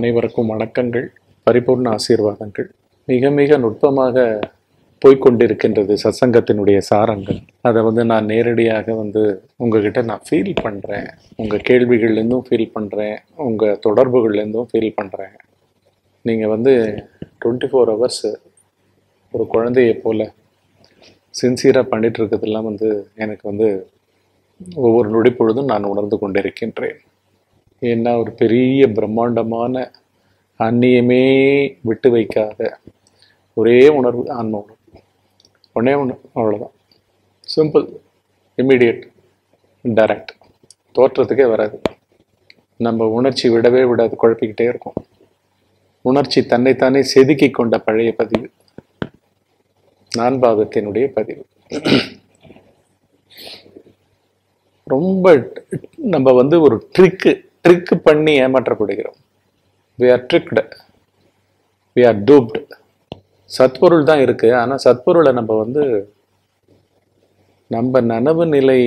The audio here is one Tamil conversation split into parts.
அனைவருக்கும் வணக்கங்கள் பரிபூர்ண ஆசீர்வாதங்கள் மிக மிக நுட்பமாக போய்க்கொண்டிருக்கின்றது சத்சங்கத்தினுடைய சாரங்கள் அதை வந்து நான் நேரடியாக வந்து உங்ககிட்ட நான் ஃபீல் பண்ணுறேன் உங்கள் கேள்விகள்லேருந்தும் ஃபீல் பண்ணுறேன் உங்கள் தொடர்புகள்லேருந்தும் ஃபீல் பண்ணுறேன் நீங்கள் வந்து டுவெண்ட்டி ஃபோர் ஹவர்ஸ் ஒரு குழந்தையை போல் சின்சியராக பண்ணிட்டு இருக்கிறதெல்லாம் வந்து எனக்கு வந்து ஒவ்வொரு நொடி பொழுதும் நான் உணர்ந்து கொண்டிருக்கின்றேன் ஏன்னா ஒரு பெரிய பிரம்மாண்டமான அந்நியமே விட்டு வைக்காத ஒரே உணர்வு ஆன்ம உணர்வு ஒன்றே ஒன்று அவ்வளோதான் சிம்பிள் இம்மிடியட் டைரக்ட் தோற்றத்துக்கே வராது நம்ம உணர்ச்சி விடவே விடாது குழப்பிக்கிட்டே இருக்கும் உணர்ச்சி தன்னைத்தானே செதுக்கி கொண்ட பழைய பதிவு நான் பாகத்தினுடைய பதிவு ரொம்ப நம்ம வந்து ஒரு ட்ரிக்கு ட்ரிக்கு பண்ணி ஏமாற்றப்படுகிறோம் we are tricked we are duped சத்பொருள் தான் இருக்கு ஆனால் சத்பொருளை நம்ம வந்து நம்ம நனவு நிலை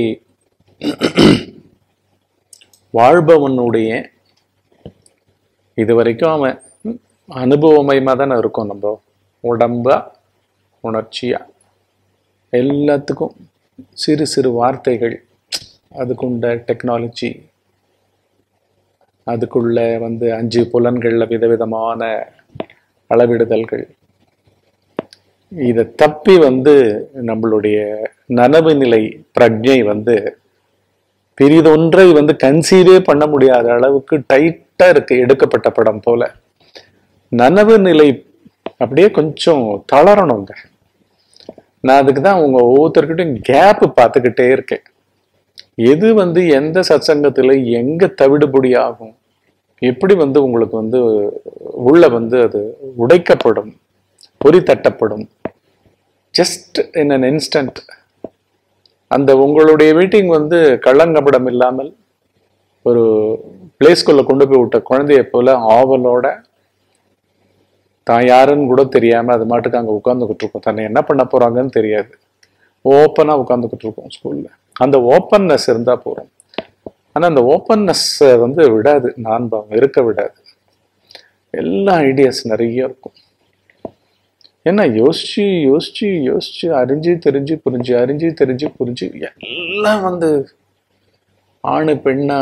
வாழ்பவனுடைய இது வரைக்கும் அவன் அனுபவமயமாக தானே இருக்கும் நம்ம உடம்பா உணர்ச்சியா எல்லாத்துக்கும் சிறு சிறு வார்த்தைகள் அதுக்குண்ட டெக்னாலஜி அதுக்குள்ள வந்து அஞ்சு புலன்களில் விதவிதமான அளவிடுதல்கள் இதை தப்பி வந்து நம்மளுடைய நனவு நிலை பிரஜை வந்து பெரிதொன்றை வந்து கன்சீவே பண்ண முடியாத அளவுக்கு டைட்டா இருக்கு எடுக்கப்பட்ட படம் போல நனவு நிலை அப்படியே கொஞ்சம் தளரணுங்க நான் அதுக்கு தான் உங்க ஒவ்வொருத்தர்கிட்டையும் கேப் பார்த்துக்கிட்டே இருக்கேன் எது வந்து எந்த சத்சங்கத்துல எங்க தவிடுபொடி ஆகும் எப்படி வந்து உங்களுக்கு வந்து உள்ள வந்து அது உடைக்கப்படும் பொறி தட்டப்படும் ஜஸ்ட் இன் அன் இன்ஸ்டன்ட் அந்த உங்களுடைய மீட்டிங் வந்து கள்ளங்கபடம் இல்லாமல் ஒரு பிளேஸ்குள்ள கொண்டு போய் விட்ட குழந்தைய போல ஆவலோட தான் யாருன்னு கூட தெரியாம அது மாட்டுக்கு அங்க உட்காந்துக்கிட்டு இருக்கோம் தன்னை என்ன பண்ண போறாங்கன்னு தெரியாது ஓப்பனா உட்காந்துக்கிட்டு இருக்கோம் ஸ்கூல்ல அந்த ஓப்பன்னஸ் இருந்தா போறோம் ஆனா அந்த ஓப்பன்னஸ் வந்து விடாது நான் இருக்க விடாது எல்லா ஐடியாஸ் நிறைய இருக்கும் ஏன்னா யோசிச்சு யோசிச்சு யோசிச்சு அறிஞ்சு தெரிஞ்சு புரிஞ்சு அறிஞ்சு தெரிஞ்சு புரிஞ்சு எல்லாம் வந்து ஆணு பெண்ணா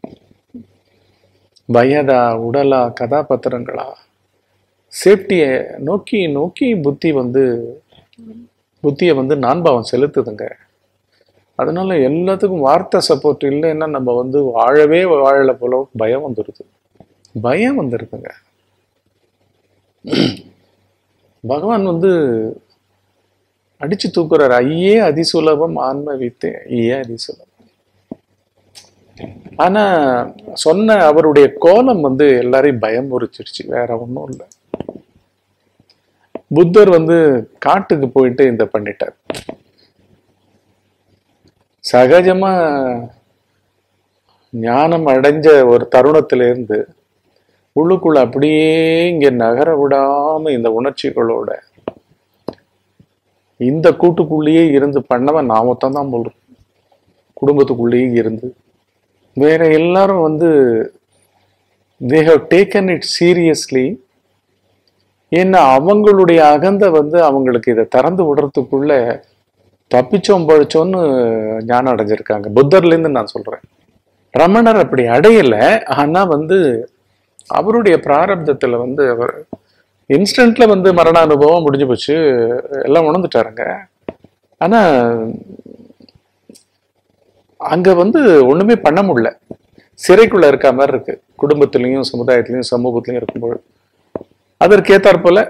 வயதா உடலா கதாபாத்திரங்களா சேஃப்டியை நோக்கி நோக்கி புத்தி வந்து புத்தியை வந்து நான்பாவம் செலுத்துதுங்க அதனால எல்லாத்துக்கும் வார்த்தை சப்போர்ட் இல்லைன்னா நம்ம வந்து வாழவே வாழல போல பயம் வந்துடுது பயம் வந்துருதுங்க பகவான் வந்து அடிச்சு தூக்குறாரு ஐயே அதிசுலபம் ஆன்ம வித்தே ஐயே அதிசுலபம் ஆனா சொன்ன அவருடைய கோலம் வந்து எல்லாரையும் பயம் உரிச்சிருச்சு வேற ஒன்றும் இல்லை புத்தர் வந்து காட்டுக்கு போயிட்டு இந்த பண்ணிட்டார் சகஜமா ஞானம் அடைஞ்ச ஒரு தருணத்திலிருந்து உள்ளுக்குள்ள அப்படியே இங்க நகர விடாம இந்த உணர்ச்சிகளோட இந்த கூட்டுக்குள்ளேயே இருந்து பண்ணவன் நான் மொத்தம் தான் போல் குடும்பத்துக்குள்ளேயே இருந்து வேற எல்லாரும் வந்து they have taken it seriously ஏன்னா அவங்களுடைய அகந்த வந்து அவங்களுக்கு இதை திறந்து விடுறதுக்குள்ள தப்பிச்சோம் பழிச்சோன்னு ஞானம் அடைஞ்சிருக்காங்க புத்தர்லேருந்து நான் சொல்றேன் ரமணர் அப்படி அடையல ஆனா வந்து அவருடைய பிராரப்தத்துல வந்து அவர் இன்ஸ்டன்ட்ல வந்து மரண அனுபவம் முடிஞ்சு போச்சு எல்லாம் உணர்ந்துட்டாருங்க ஆனா அங்க வந்து ஒண்ணுமே பண்ண முடியல சிறைக்குள்ள இருக்க மாதிரி இருக்கு குடும்பத்திலையும் சமுதாயத்திலையும் சமூகத்திலையும் இருக்கும்போது அதற்கு ஏத்தாற் போல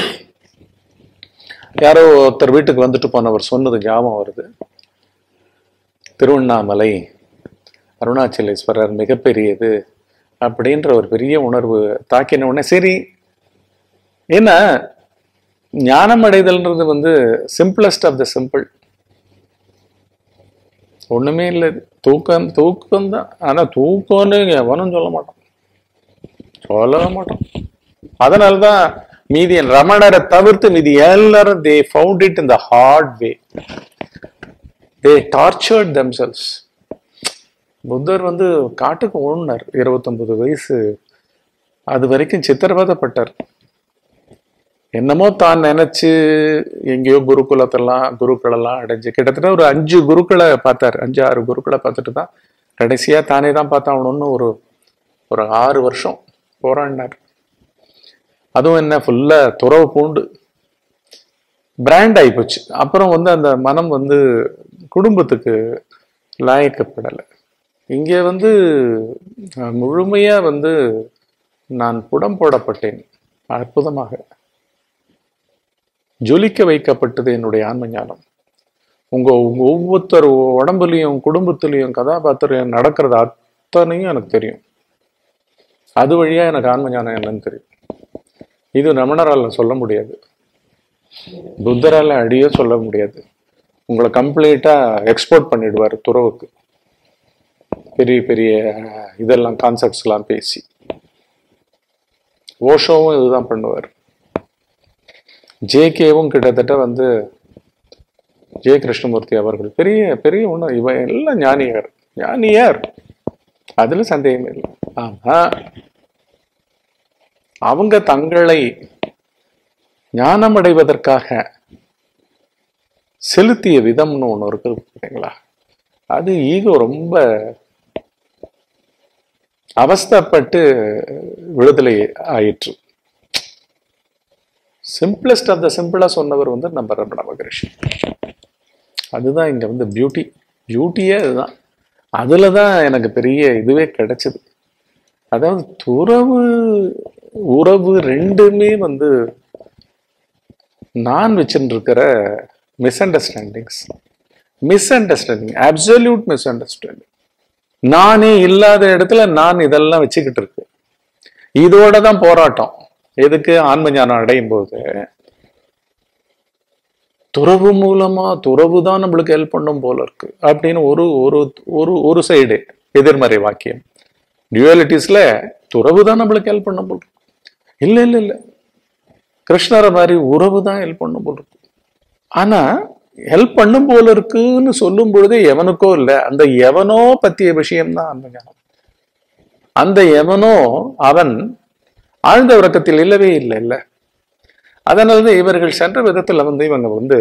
யாரோ ஒருத்தர் வீட்டுக்கு வந்துட்டு போனவர் சொன்னது ஞாபகம் வருது திருவண்ணாமலை அருணாச்சலேஸ்வரர் மிகப்பெரியது அப்படின்ற ஒரு பெரிய உணர்வு தாக்கின உடனே சரி ஏன்னா ஞானம் அடைதல்ன்றது வந்து சிம்பிளஸ்ட் ஆஃப் த சிம்பிள் ஒண்ணுமே இல்லை தூக்கம் தூக்கம் தான் ஆனா தூக்கம்னு எவனும் சொல்ல மாட்டான் சொல்லவே மாட்டான் அதனாலதான் மீதி ரமணரை தவிர்த்து மீதி எல்லாரும் they found it in the hard way they tortured themselves புத்தர் வந்து காட்டுக்கு ஓடினார் இருபத்தொன்பது வயசு அது வரைக்கும் சித்திரவதைப்பட்டார் என்னமோ தான் நினைச்சு எங்கேயோ குருகுலத்தெல்லாம் குருக்களெல்லாம் அடைஞ்சு கிட்டத்தட்ட ஒரு அஞ்சு குருக்களை பார்த்தார் அஞ்சு ஆறு குருக்களை பார்த்துட்டு தான் கடைசியா தானே தான் பார்த்தாகணும்னு ஒரு ஒரு ஆறு வருஷம் போராடினார் அதுவும் என்ன ஃபுல்லா துறவு பூண்டு பிராண்ட் ஆயிப்போச்சு அப்புறம் வந்து அந்த மனம் வந்து குடும்பத்துக்கு லாயக்கப்படலை இங்கே வந்து அஹ், முழுமையா வந்து நான் புடம் போடப்பட்டேன் அற்புதமாக ஜொலிக்க வைக்கப்பட்டது என்னுடைய ஆன்ம ஞானம் உங்க உங்க ஒவ்வொருத்தர் உடம்புலையும் குடும்பத்திலையும் கதாபாத்திரம் நடக்கிறது அத்தனையும் எனக்கு தெரியும் அது வழியா எனக்கு ஆன்ம ஞானம் என்னன்னு தெரியும் இது ரமணரால சொல்ல முடியாது புத்தரால அடியோ சொல்ல முடியாது உங்களை கம்ப்ளீட்டா எக்ஸ்போர்ட் பண்ணிடுவார் துறவுக்கு பெரிய பெரிய இதெல்லாம் கான்செப்ட்ஸ் எல்லாம் பேசி ஓஷோவும் இதுதான் பண்ணுவார் ஜேகேவும் கிட்டத்தட்ட வந்து ஜெய கிருஷ்ணமூர்த்தி அவர்கள் பெரிய பெரிய ஒண்ணு இவன் எல்லாம் ஞானியார் ஞானியார் அதுல சந்தேகமே இல்லை ஆனா அவங்க தங்களை ஞானமடைவதற்காக செலுத்திய விதம்னு ஒண்ணு இருக்கு பார்த்தீங்களா அது ஈகோ ரொம்ப அவஸ்தைப்பட்டு விடுதலை ஆயிற்று சிம்பிளஸ்ட் ஆஃப் த சிம்பிளா சொன்னவர் வந்து நம்ம ரமண மகரிஷி அதுதான் இங்க வந்து பியூட்டி பியூட்டியே அதுதான் அதுல தான் எனக்கு பெரிய இதுவே கிடைச்சது அதாவது துறவு உறவு ரெண்டுமே வந்து நான் வச்சுட்டு இருக்கிற misunderstandings misunderstanding absolute misunderstanding நானே இல்லாத இடத்துல நான் இதெல்லாம் வச்சுக்கிட்டு இருக்கு இதோட தான் போராட்டம் எதுக்கு ஆன்ம ஞானம் அடையும் போது துறவு மூலமா துறவு தான் நம்மளுக்கு ஹெல்ப் பண்ணும் போல இருக்கு அப்படின்னு ஒரு ஒரு ஒரு ஒரு சைடு எதிர்மறை வாக்கியம் டியூவாலிட்டிஸ்ல துறவு தான் நம்மளுக்கு ஹெல்ப் பண்ணும் போல இருக்கு இல்ல இல்ல இல்ல கிருஷ்ணரை மாதிரி உறவு தான் ஹெல்ப் பண்ணும் போல இருக்கு ஆனா ஹெல்ப் பண்ணும் போல இருக்குன்னு சொல்லும் பொழுதே எவனுக்கோ இல்லை அந்த எவனோ பத்திய விஷயம் தான் அந்த ஞானம் அந்த எவனோ அவன் ஆழ்ந்த உறக்கத்தில் இல்லவே இல்லை இல்ல அதனாலதான் இவர்கள் சென்ற விதத்துல வந்து இவங்க வந்து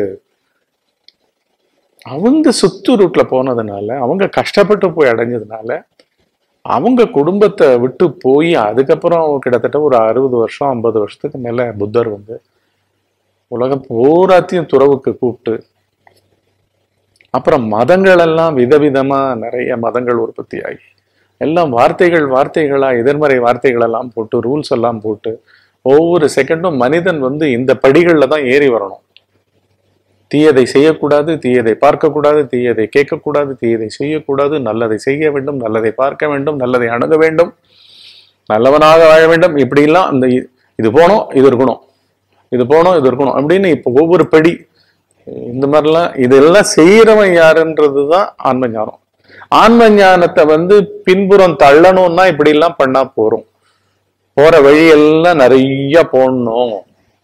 அவங்க சுத்து ரூட்ல போனதுனால அவங்க கஷ்டப்பட்டு போய் அடைஞ்சதுனால அவங்க குடும்பத்தை விட்டு போய் அதுக்கப்புறம் கிட்டத்தட்ட ஒரு அறுபது வருஷம் ஐம்பது வருஷத்துக்கு மேல புத்தர் வந்து உலகம் பூராத்தையும் துறவுக்கு கூப்பிட்டு அப்புறம் மதங்கள் எல்லாம் விதவிதமா நிறைய மதங்கள் உற்பத்தி ஆகி எல்லாம் வார்த்தைகள் வார்த்தைகளா எதிர்மறை வார்த்தைகள் எல்லாம் போட்டு ரூல்ஸ் எல்லாம் போட்டு ஒவ்வொரு செகண்டும் மனிதன் வந்து இந்த படிகள்ல தான் ஏறி வரணும் தீயதை செய்யக்கூடாது தீயதை பார்க்கக்கூடாது தீயதை கேட்கக்கூடாது தீயதை செய்யக்கூடாது நல்லதை செய்ய வேண்டும் நல்லதை பார்க்க வேண்டும் நல்லதை அணுக வேண்டும் நல்லவனாக வாழ வேண்டும் இப்படிலாம் அந்த இ- இது போனோம் இது இருக்கணும் இது போனோம் இது இருக்கணும் அப்படின்னு இப்போ ஒவ்வொரு படி இந்த மாதிரிலாம் இதெல்லாம் செய்யறவன் யாருன்றது தான் ஆன்ம ஞானம் ஆன்ம ஞானத்தை வந்து பின்புறம் தள்ளணும்னா இப்படி எல்லாம் பண்ணா போறோம் போற வழியெல்லாம் நிறைய போடணும்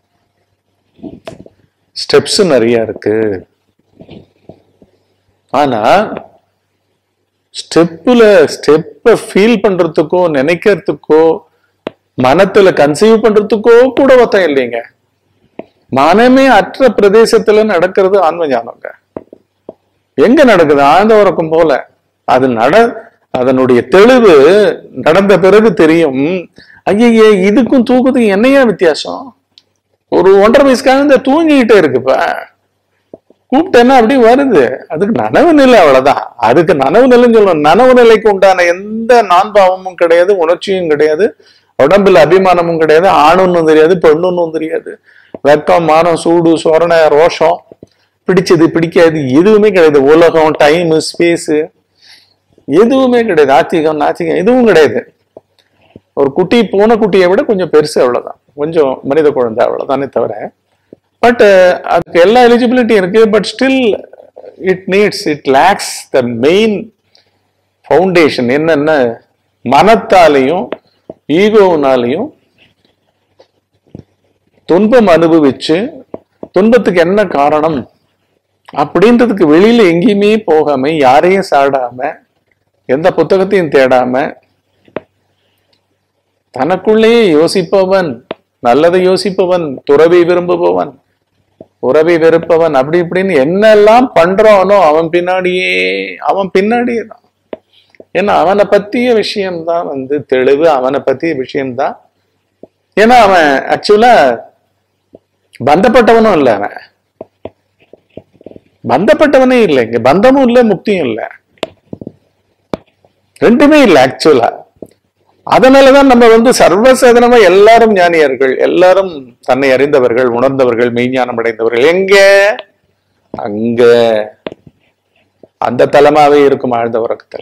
ஸ்டெப்ஸ் நிறைய இருக்கு ஆனா ஸ்டெப்புல ஸ்டெப்பை ஃபீல் பண்றதுக்கோ நினைக்கிறதுக்கோ மனத்துல கன்சீவ் பண்றதுக்கோ கூட ஒருத்தன் இல்லைங்க மனமே அற்ற பிரதேசத்துல நடக்கிறது ஆன்ம ஞானங்க எங்க நடக்குது ஆழ்ந்த உறக்கம் போல அது நட அதனுடைய தெளிவு நடந்த பிறகு தெரியும் ஐயே இதுக்கும் தூக்கத்துக்கும் என்னையா வித்தியாசம் ஒரு ஒன்றரை வயசுக்காக இந்த தூங்கிக்கிட்டே இருக்குப்ப கூப்பிட்டேன்னா அப்படி வருது அதுக்கு நனவு நிலை அவ்வளவுதான் அதுக்கு நனவு நிலைன்னு சொல்லணும் நனவு நிலைக்கு உண்டான எந்த நான்பாவமும் கிடையாது உணர்ச்சியும் கிடையாது உடம்புல அபிமானமும் கிடையாது ஆணுன்னும் தெரியாது பெண்ணுன்னும் தெரியாது வெக்கம் மானம் சூடு சொரண ரோஷம் பிடிச்சது பிடிக்காது எதுவுமே கிடையாது உலகம் டைம் ஸ்பேஸ் எதுவுமே கிடையாது ஆத்திகம் நாத்திகம் எதுவும் கிடையாது ஒரு குட்டி பூனை குட்டியை விட கொஞ்சம் பெருசு அவ்வளவுதான் கொஞ்சம் மனித குழந்தை அவ்வளவுதானே தவிர பட் அதுக்கு எல்லா எலிஜிபிலிட்டியும் இருக்கு but still it needs it lacks the main foundation என்னென்ன மனத்தாலையும் ஈகோனாலையும் துன்பம் அனுபவிச்சு துன்பத்துக்கு என்ன காரணம் அப்படின்றதுக்கு வெளியில எங்கேயுமே போகாம யாரையும் சாடாம எந்த புத்தகத்தையும் தேடாம தனக்குள்ளேயே யோசிப்பவன் நல்லதை யோசிப்பவன் துறவை விரும்புபவன் உறவை வெறுப்பவன் அப்படி இப்படின்னு என்னெல்லாம் பண்றானோ அவன் பின்னாடியே அவன் பின்னாடியே தான் ஏன்னா அவனை பத்திய விஷயம்தான் வந்து தெளிவு அவனை பத்திய விஷயம்தான் ஏன்னா அவன் ஆக்சுவலா பந்தப்பட்டவனும் இல்லை அவன் பந்தப்பட்டவனே இல்லை இங்க பந்தமும் இல்லை முக்தியும் இல்லை ரெண்டுமே இல்லை ஆக்சுவலா அதனாலதான் நம்ம வந்து சர்வசாதாரணமா எல்லாரும் ஞானியர்கள் எல்லாரும் தன்னை அறிந்தவர்கள் உணர்ந்தவர்கள் மெய்ஞானம் அடைந்தவர்கள் எங்க அங்க அந்த தலமாவே இருக்கும் ஆழ்ந்த உறக்கத்துல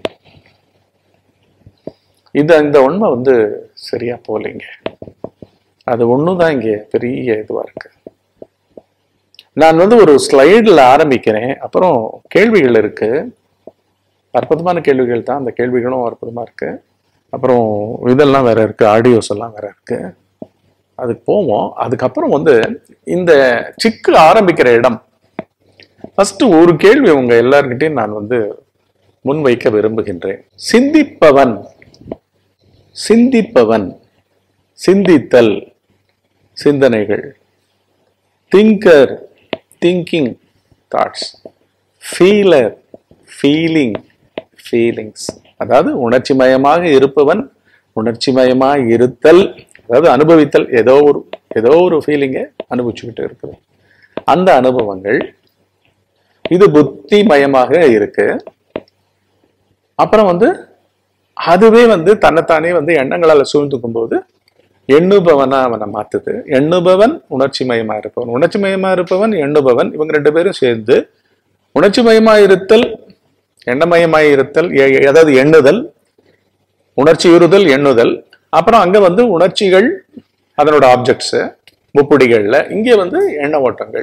இது இந்த உண்மை வந்து சரியா போலீங்க அது ஒண்ணுதான் இங்க பெரிய இதுவா இருக்கு நான் வந்து ஒரு ஸ்லைடில் ஆரம்பிக்கிறேன் அப்புறம் கேள்விகள் இருக்கு அற்புதமான கேள்விகள் தான் அந்த கேள்விகளும் அற்புதமா இருக்கு அப்புறம் இதெல்லாம் வேற இருக்கு ஆடியோஸ் எல்லாம் வேற இருக்கு அதுக்கு போவோம் அதுக்கப்புறம் வந்து இந்த சிக்கு ஆரம்பிக்கிற இடம் ஃபர்ஸ்ட் ஒரு கேள்வி உங்க எல்லார்கிட்டையும் நான் வந்து முன்வைக்க விரும்புகின்றேன் சிந்திப்பவன் சிந்திப்பவன் சிந்தித்தல் சிந்தனைகள் thinker thinking thoughts feeler feeling feelings அதாவது உணர்ச்சிமயமாக இருப்பவன் உணர்ச்சிமயமாக இருத்தல் அதாவது அனுபவித்தல் ஏதோ ஒரு ஏதோ ஒரு ஃபீலிங்கை அனுபவிச்சுக்கிட்டு இருக்குது அந்த அனுபவங்கள் இது புத்திமயமாக இருக்கு அப்புறம் வந்து அதுவே வந்து தன்னைத்தானே வந்து எண்ணங்களால் சூழ்ந்துக்கும் போது எண்ணுபவனா அவனை மாத்துது எண்ணுபவன் உணர்ச்சி மயமா இருப்பவன் உணர்ச்சி மயமா இருப்பவன் எண்ணுபவன் இவங்க ரெண்டு பேரும் சேர்ந்து உணர்ச்சி மயமா இருத்தல் எண்ணமயமாய் இருத்தல் எ- எ- அதாவது எண்ணுதல் உணர்ச்சியுறுதல் எண்ணுதல் அப்புறம் அங்க வந்து உணர்ச்சிகள் அதனோட ஆப்ஜெக்ட்ஸ் முப்புடிகள்ல இங்கே வந்து எண்ண ஓட்டங்கள்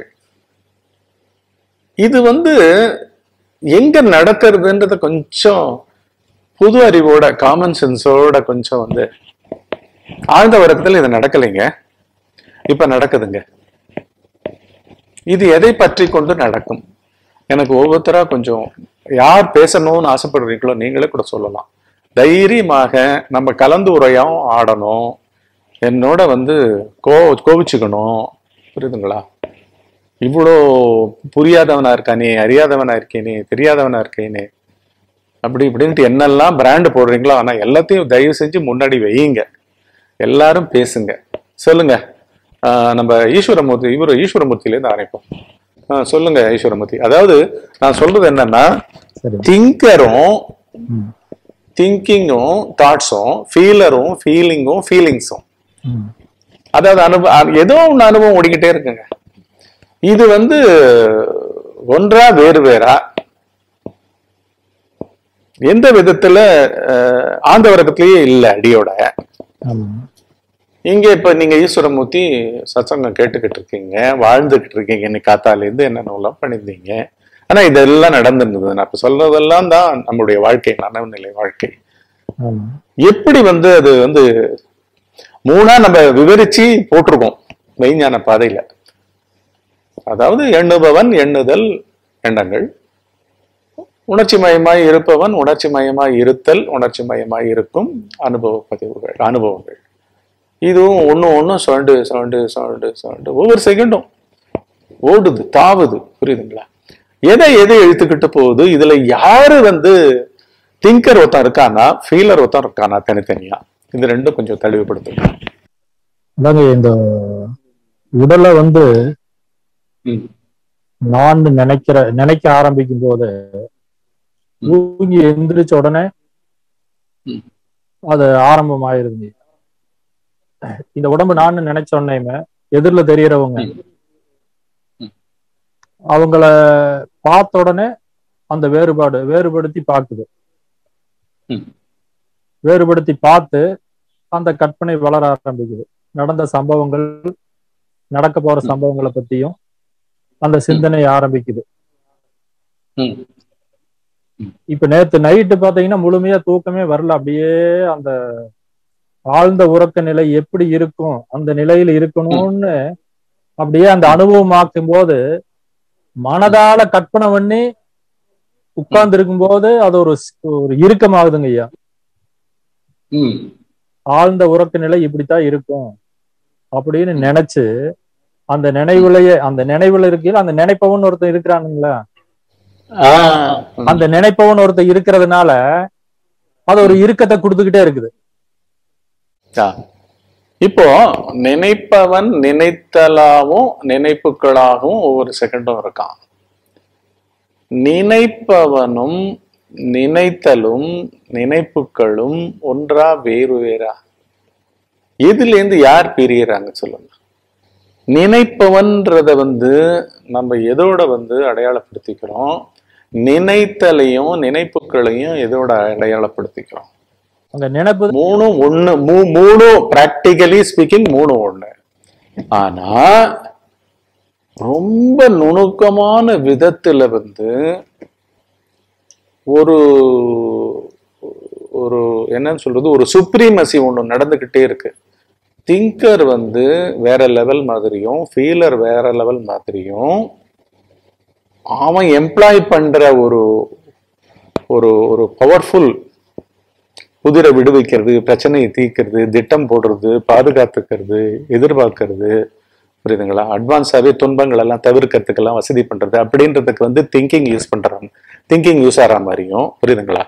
இது வந்து எங்க நடக்கிறதுன்றத கொஞ்சம் புது அறிவோட காமன் சென்ஸோட கொஞ்சம் வந்து ஆழ்ந்த உறக்கத்தில் இது நடக்கலைங்க இப்ப நடக்குதுங்க இது எதை பற்றி கொண்டு நடக்கும் எனக்கு ஒவ்வொருத்தரா கொஞ்சம் யார் பேசணும்னு ஆசைப்படுறீங்களோ நீங்களே கூட சொல்லலாம் தைரியமாக நம்ம கலந்து உரையாம் ஆடணும் என்னோட வந்து கோ கோவிச்சுக்கணும் புரியுதுங்களா இவ்வளோ புரியாதவனா இருக்கானே அறியாதவனா இருக்கேனே தெரியாதவனா இருக்கேனே அப்படி இப்படின்ட்டு என்னெல்லாம் பிராண்டு போடுறீங்களோ ஆனா எல்லாத்தையும் தயவு செஞ்சு முன்னாடி வையுங்க எல்லாரும் பேசுங்க சொல்லுங்க ஆஹ் நம்ம ஈஸ்வரமூர்த்தி இவரு ஈஸ்வரமூர்த்தியிலேருந்து ஆரம்பிப்போம் ஆஹ் சொல்லுங்க ஈஸ்வரமூர்த்தி அதாவது நான் சொல்றது என்னன்னா சரி திங்கரும் ம். திங்கிங்கும் தாட்ஸும் ஃபீலரும் ஃபீலிங்கும் ஃபீலிங்ஸும் ம். அதாவது அனுபவம் அ- ஏதோ ஒன்று அனுபவம் ஓடிக்கிட்டே இருக்குங்க இது வந்து ஒன்றா வேறு வேறா எந்த விதத்துல அஹ், ஆந்த வர்க்கத்திலேயே இல்லை அடியோட ஆமா இங்க இப்ப நீங்க ஈஸ்வரமூர்த்தி சத்சங்கம் கேட்டுக்கிட்டு இருக்கீங்க வாழ்ந்துகிட்டு இருக்கீங்க இன்னைக்கு காத்தாலேருந்து என்னென்னலாம் பண்ணியிருந்தீங்க ஆனா இதெல்லாம் நடந்திருந்தது நான் இப்ப சொல்றதெல்லாம் தான் நம்மளுடைய வாழ்க்கை நனவுநிலை வாழ்க்கை ஆமா எப்படி வந்து அது வந்து மூணா நம்ம விவரிச்சு போட்டிருக்கோம் மெய்ஞான பாதையில அதாவது எண்ணுபவன் எண்ணுதல் எண்ணங்கள் உணர்ச்சி மயமாய் இருப்பவன் உணர்ச்சி மயமாய் இருத்தல் உணர்ச்சி மயமாய் இருக்கும் அனுபவ பதிவுகள் அனுபவங்கள் இதுவும் ஒண்ணு ஒண்ணும் சுரண்டு சுரண்டு சுரண்டு சுரண்டு ஒவ்வொரு செகண்டும் ஓடுது தாவுது புரியுதுங்களா எதை எதை இழுத்துக்கிட்டு போகுது இதுல யாரு வந்து திங்கர் ஒருத்தன் இருக்கானா ஃபீலர் ஒருத்தன் இருக்கானா தனித்தனியா இது ரெண்டும் கொஞ்சம் தெளிவுபடுத்துங்க அதாங்க இந்த உடலை வந்து நான் நினைக்கிற நினைக்க ஆரம்பிக்கும் போது தூங்கி எந்திரிச்ச உடனே ம். அது ஆரம்பம் ஆயிருது இந்த உடம்பு நான் நினைச்ச உடனேயுமே எதிரில தெரியறவங்க ம். ம். அவங்கள பார்த்த உடனே அந்த வேறுபாடு வேறுபடுத்தி பார்க்குது ம். வேறுபடுத்தி பார்த்து அந்த கற்பனை வளர ஆரம்பிக்குது நடந்த சம்பவங்கள் நடக்க போற ம். சம்பவங்களை பத்தியும் அந்த சிந்தனை ஆரம்பிக்குது ம். இப்ப நேத்து நைட்டு பாத்தீங்கன்னா முழுமையா தூக்கமே வரல அப்படியே அந்த ஆழ்ந்த உறக்க நிலை எப்படி இருக்கும் அந்த நிலையில இருக்கணும்னு அப்படியே அந்த அனுபவமாக்கும் போது மனதால கற்பனை பண்ணி உட்கார்ந்து இருக்கும்போது அது ஒரு ஸ்- ஒரு இறுக்கமாகுதுங்க ஐயா ம். ஆழ்ந்த உறக்க நிலை இப்படித்தான் இருக்கும் அப்படின்னு நினைச்சு அந்த நினைவுலயே அந்த நினைவுல இருக்கையில அந்த நினைப்பவன் ஒருத்தன் இருக்கிறானுங்களா ஆஹ் அந்த நினைப்பவன் ஒருத்தன் இருக்கிறதுனால அது ஒரு இறுக்கத்தை கொடுத்துக்கிட்டே இருக்குது ஆ. இப்போ நினைப்பவன் நினைத்தலாவும் நினைப்புகளாகவும் ஒவ்வொரு செகண்டும் இருக்கான் நினைப்பவனும் நினைத்தலும் நினைப்புகளும் ஒன்றா வேறு வேறா இதுல இருந்து யார் பிரியறாங்க சொல்லுங்க நினைப்பவன்றத வந்து நம்ம எதோட வந்து அடையாளப்படுத்திக்கிறோம் நினைத்தலையும் நினைப்புகளையும் எதோட அடையாளப்படுத்திக்கிறோம் அந்த நினைப்பு மூணும் ஒண்ணு மூ- மூணும் பிராக்டிகலி ஸ்பீக்கிங் மூணு ஒண்ணு ஆனா ரொம்ப நுணுக்கமான விதத்துல வந்து ஒரு ஒரு என்னன்னு சொல்றது ஒரு சுப்ரீமசி ஒண்ணு நடந்துகிட்டே இருக்கு திங்கர் வந்து வேற லெவல் மாதிரியும் ஃபீலர் வேற லெவல் மாதிரியும் அவன் எம்ப்ளாய் பண்ற ஒரு ஒரு ஒரு பவர்ஃபுல் குதிரை விடுவிக்கிறது பிரச்சனையை தீர்க்கிறது திட்டம் போடுறது பாதுகாத்துக்கிறது எதிர்பார்க்கறது புரியுதுங்களா அட்வான்ஸாவே துன்பங்கள் எல்லாம் தவிர்க்கிறதுக்கெல்லாம் வசதி பண்றது அப்படின்றதுக்கு வந்து திங்கிங் யூஸ் பண்றாங்க திங்கிங் யூஸ் ஆகிற மாதிரியும் புரியுதுங்களா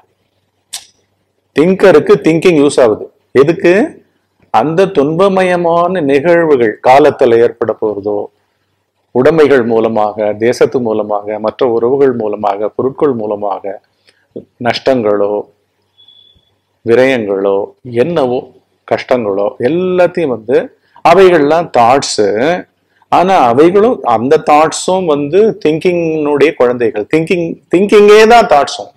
திங்கருக்கு திங்கிங் யூஸ் ஆகுது எதுக்கு அந்த துன்பமயமான நிகழ்வுகள் காலத்துல ஏற்பட போறதோ உடைமைகள் மூலமாக தேசத்து மூலமாக மற்ற உறவுகள் மூலமாக பொருட்கள் மூலமாக நஷ்டங்களோ விரயங்களோ என்னவோ கஷ்டங்களோ எல்லாத்தையும் வந்து அவைகள்லாம் தாட்ஸு ஆனா அவைகளும் அந்த தாட்ஸும் வந்து திங்கிங்னுடைய குழந்தைகள் திங்கிங் திங்கிங்கே தான் தாட்ஸும்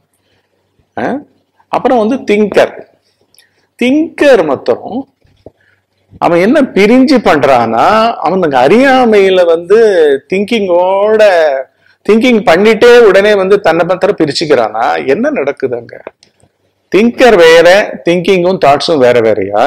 அப்புறம் வந்து திங்கர் திங்கர் மொத்தம் அவன் என்ன பிரிஞ்சு பண்றான்னா அவனுக்கு அறியாமையில வந்து திங்கிங்கோட திங்கிங் பண்ணிட்டே உடனே வந்து தன்னை பத்திர பிரிச்சுக்கிறானா என்ன நடக்குது அங்க திங்கர் வேற திங்கிங்கும் தாட்ஸும் வேற வேறயா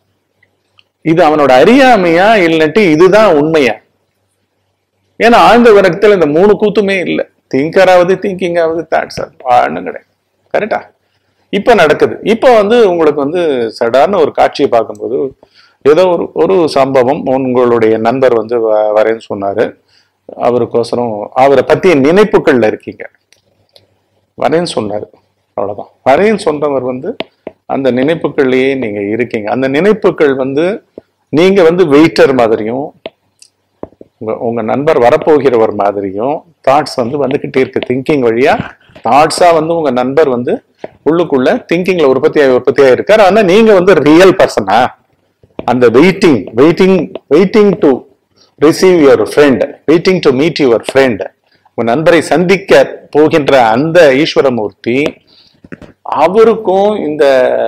இது அவனோட அறியாமையா இல்லட்டு இதுதான் உண்மையா ஏன்னா ஆழ்ந்த விரக்தியில் இந்த மூணு கூத்துமே இல்லை திங்கராவது திங்கிங்காவது தாட்ஸ் ஒன்றும் கிடையாது கரெக்டா இப்ப நடக்குது இப்ப வந்து உங்களுக்கு வந்து சடார்னு ஒரு காட்சியை பார்க்கும்போது ஏதோ ஒரு ஒரு சம்பவம் உங்களுடைய நண்பர் வந்து வ- வரேன்னு சொன்னாரு அவருக்கோசரம் அவரை பத்திய நினைப்புகள்ல இருக்கீங்க வரேன்னு சொன்னாரு அவ்வளவுதான் வரேன்னு சொன்னவர் வந்து அந்த நினைப்புகள்லயே நீங்க இருக்கீங்க அந்த நினைப்புகள் வந்து நீங்க வந்து வெயிட்டர் மாதிரியும் உங்க உங்க நண்பர் வரப்போகிறவர் மாதிரியும் தாட்ஸ் வந்து வந்துகிட்டே இருக்கு திங்கிங் வழியா தாட்ஸா வந்து உங்க நண்பர் வந்து உள்ளுக்குள்ள திங்கிங்ல உற்பத்தியாகி உற்பத்தியாக இருக்காரு ஆனா நீங்க வந்து ரியல் பர்சனா அந்த waiting waiting waiting to receive your friend waiting to meet your friend உங்க நண்பரை சந்திக்க போகின்ற அந்த ஈஸ்வரமூர்த்தி அவருக்கும் இந்த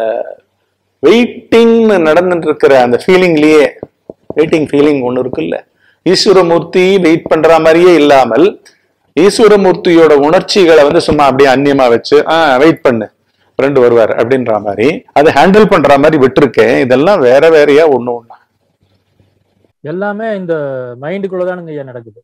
வெயிட்டிங்னு நடந்துட்டு இருக்கிற அந்த ஃபீலிங்லயே வெயிட்டிங் ஃபீலிங் ஒண்ணு இருக்குல்ல ஈஸ்வரமூர்த்தி வெயிட் பண்ற மாதிரியே இல்லாமல் ஈஸ்வரமூர்த்தியோட உணர்ச்சிகளை வந்து சும்மா அப்படியே அந்நியமா வச்சு ஆ வெயிட் பண்ணு ஃப்ரெண்டு வருவார் அப்படின்ற மாதிரி அதை ஹேண்டில் பண்ற மாதிரி விட்டுருக்கேன் இதெல்லாம் வேற வேறையா ஒண்ணு ஒண்ணா எல்லாமே இந்த மைண்டுக்குள்ளதானுங்க ஐயா நடக்குது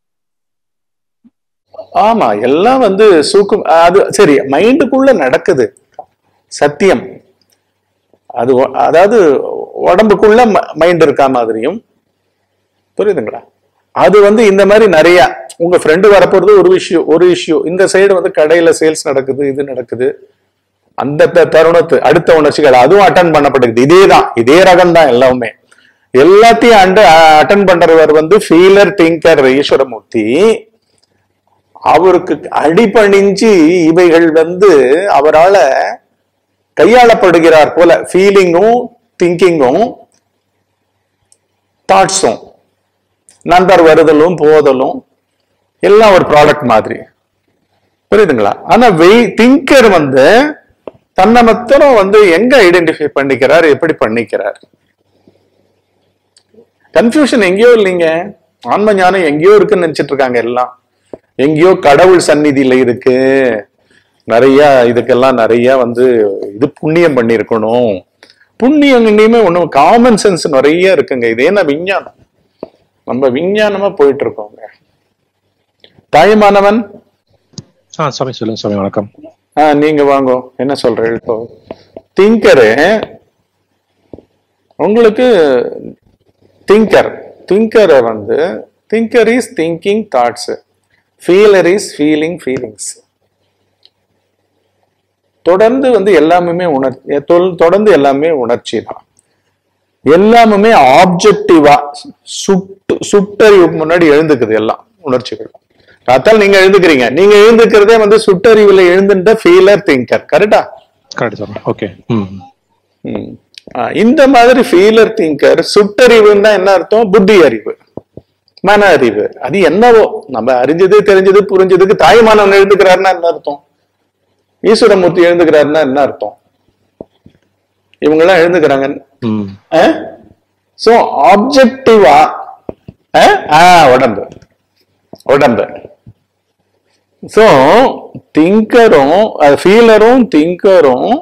ஆமா எல்லாம் வந்து சூக்கும் அது சரி மைண்டுக்குள்ள நடக்குது சத்தியம் அது ஒ- அதாவது உடம்புக்குள்ள மைண்ட் இருக்கா மாதிரியும் புரியுதுங்களா அது வந்து இந்த மாதிரி நிறைய உங்க ஃப்ரெண்டு வரப்போறது ஒரு விஷயம் ஒரு இஷ்யூ இந்த சைடு வந்து கடையில சேல்ஸ் நடக்குது இது நடக்குது அந்த த- தருணத்து அடுத்த உணர்ச்சிகள் அதுவும் அட்டன் பண்ணப்பட்டிருக்கு இதே தான் இதே ரகம் தான் எல்லாமே எல்லாத்தையும் அண்டு அட்டன் பண்றவர் வந்து ஃபீலர் திங்கர் ஈஸ்வரமூர்த்தி அவருக்கு அடிபணிஞ்சு இவைகள் வந்து அவரால கையாளப்படுகிறார் போல ஃபீலிங்கும் திங்கிங்கும் தாட்ஸும் நண்பர் வருதலும் போதலும் எல்லாம் ஒரு ப்ராடக்ட் மாதிரி புரியுதுங்களா ஆனா வெய் திங்கர் வந்து தன்னை மாத்திரம் வந்து எங்க ஐடென்டிஃபை பண்ணிக்கிறார் எப்படி பண்ணிக்கிறார் கன்ஃபியூஷன் எங்கேயோ இல்லைங்க ஆன்ம ஞானம் எங்கேயோ இருக்குன்னு நினைச்சிட்டு இருக்காங்க எல்லாம் எங்கேயோ கடவுள் சந்நிதியில இருக்கு நிறைய இதுக்கெல்லாம் நிறைய வந்து இது புண்ணியம் பண்ணியிருக்கணும் புண்ணியம் எங்கேயுமே ஒண்ணும் காமன் சென்ஸ் நிறைய இருக்குங்க இது என்ன விஞ்ஞானம் நம்ம விஞ்ஞானமா போயிட்டு இருக்கோங்க தாய்மானவன் ஆ சாமி சொல்லுங்க சாமி வணக்கம் ஆஹ் நீங்க வாங்க என்ன சொல்ற இப்போ திங்கரு உங்களுக்கு திங்கர் திங்கரை வந்து thinker is thinking thoughts feeler is feeling feelings தொடர்ந்து வந்து எல்லாமே உணர்ச்சி தொடர்ந்து எல்லாமே உணர்ச்சி தான் எல்லாமே ஆப்ஜெக்டிவா சுட்டு சுட்டறிவுக்கு முன்னாடி எழுந்துக்குது எல்லாம் உணர்ச்சிகள் பார்த்தால் நீங்க எழுந்துக்கிறீங்க நீங்க எழுந்துக்கிறதே வந்து சுட்டறிவுல எழுந்துட்ட ஃபீலர் திங்கர் கரெக்டா கரெக்ட் சாமி ஓகே ம் ம். ஆ, இந்த மாதிரி ஃபீலர் திங்கர் சுட்டறிவுன்னா என்ன அர்த்தம் புத்தி அறிவு மன அறிவு அது என்னவோ நம்ம அறிஞ்சது தெரிஞ்சது புரிஞ்சதுக்கு தாய்மானவன் எழுந்துக்கிறாருன்னா என்ன அர்த்தம் ஈஸ்வரமூர்த்தி எழுந்துக்கிறாருன்னா என்ன அர்த்தம் இவங்க எல்லாம் எழுந்துக்கிறாங்க ம் சோ ஆப்ஜெக்டிவா உடம்பு உடம்பு சோ திங்கரும் ஃபீலரும் திங்கரும்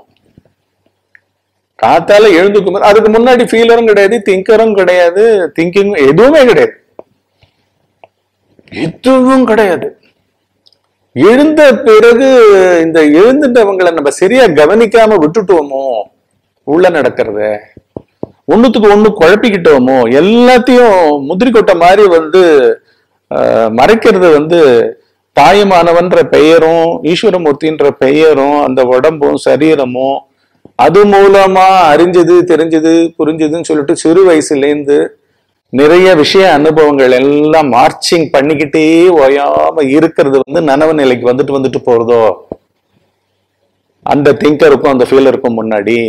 காத்தால எழுந்துக்கும் போது- அதுக்கு முன்னாடி ஃபீலரும் கிடையாது திங்கரும் கிடையாது திங்கிங் எதுவுமே கிடையாது எதுவும் கிடையாது எழுந்த பிறகு இந்த எழுந்துட்டவங்களை நம்ம சரியா கவனிக்காம விட்டுட்டோமோ உள்ள நடக்கிறத ஒண்ணுத்துக்கு ஒண்ணு குழப்பிக்கிட்டோமோ எல்லாத்தையும் முந்திரி கொட்டை மாதிரி வந்து ஆஹ், மறைக்கிறது வந்து தாயுமானவன்ற பெயரும் ஈஸ்வரமூர்த்தின்ற பெயரும் அந்த உடம்பும் சரீரமும் அது மூலமா அறிஞ்சது தெரிஞ்சது புரிஞ்சதுன்னு சொல்லிட்டு சிறு வயசுலேருந்து நிறைய விஷய அனுபவங்கள் எல்லாம் மார்ச்சிங் பண்ணிக்கிட்டே ஓயாம இருக்கிறது வந்து நனவு நிலைக்கு வந்துட்டு வந்துட்டு போறதோ அந்த திங்கருக்கும் அந்த ஃபீலருக்கும் முன்னாடி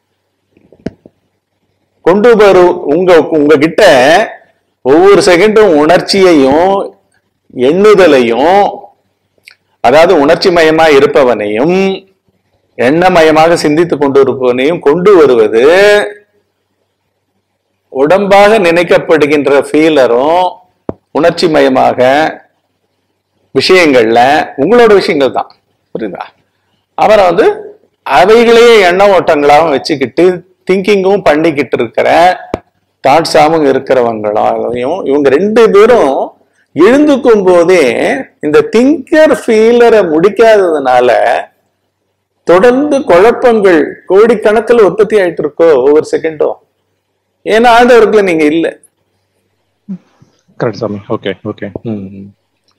கொண்டு வரும் உங்க உங்ககிட்ட ஒவ்வொரு செகண்டும் உணர்ச்சியையும் எண்ணுதலையும் அதாவது உணர்ச்சி மயமா இருப்பவனையும் எண்ணமயமாக சிந்தித்துக் கொண்டு இருப்பவனையும் கொண்டு வருவது உடம்பாக நினைக்கப்படுகின்ற ஃபீலரும் உணர்ச்சி மயமாக விஷயங்கள்ல உங்களோட விஷயங்கள் தான் புரியுதா அவரை வந்து அவைகளையே எண்ண ஓட்டங்களாகவும் வச்சுக்கிட்டு திங்கிங்கும் பண்ணிக்கிட்டு இருக்கிற தாட்ஸாவும் இருக்கிறவங்களாலையும் இவங்க ரெண்டு பேரும் எழுந்துக்கும் போதே இந்த திங்கர் ஃபீலரை முடிக்காததுனால தொடர்ந்து குழப்பங்கள் கோடிக்கணக்கில் உற்பத்தி ஆயிட்டு இருக்கோ ஒவ்வொரு செகண்டும் ஏன்னா ஆண்டவருக்குள்ள நீங்க இல்ல கரெக்ட் சாமி ஓகே ஓகே ம் ம்.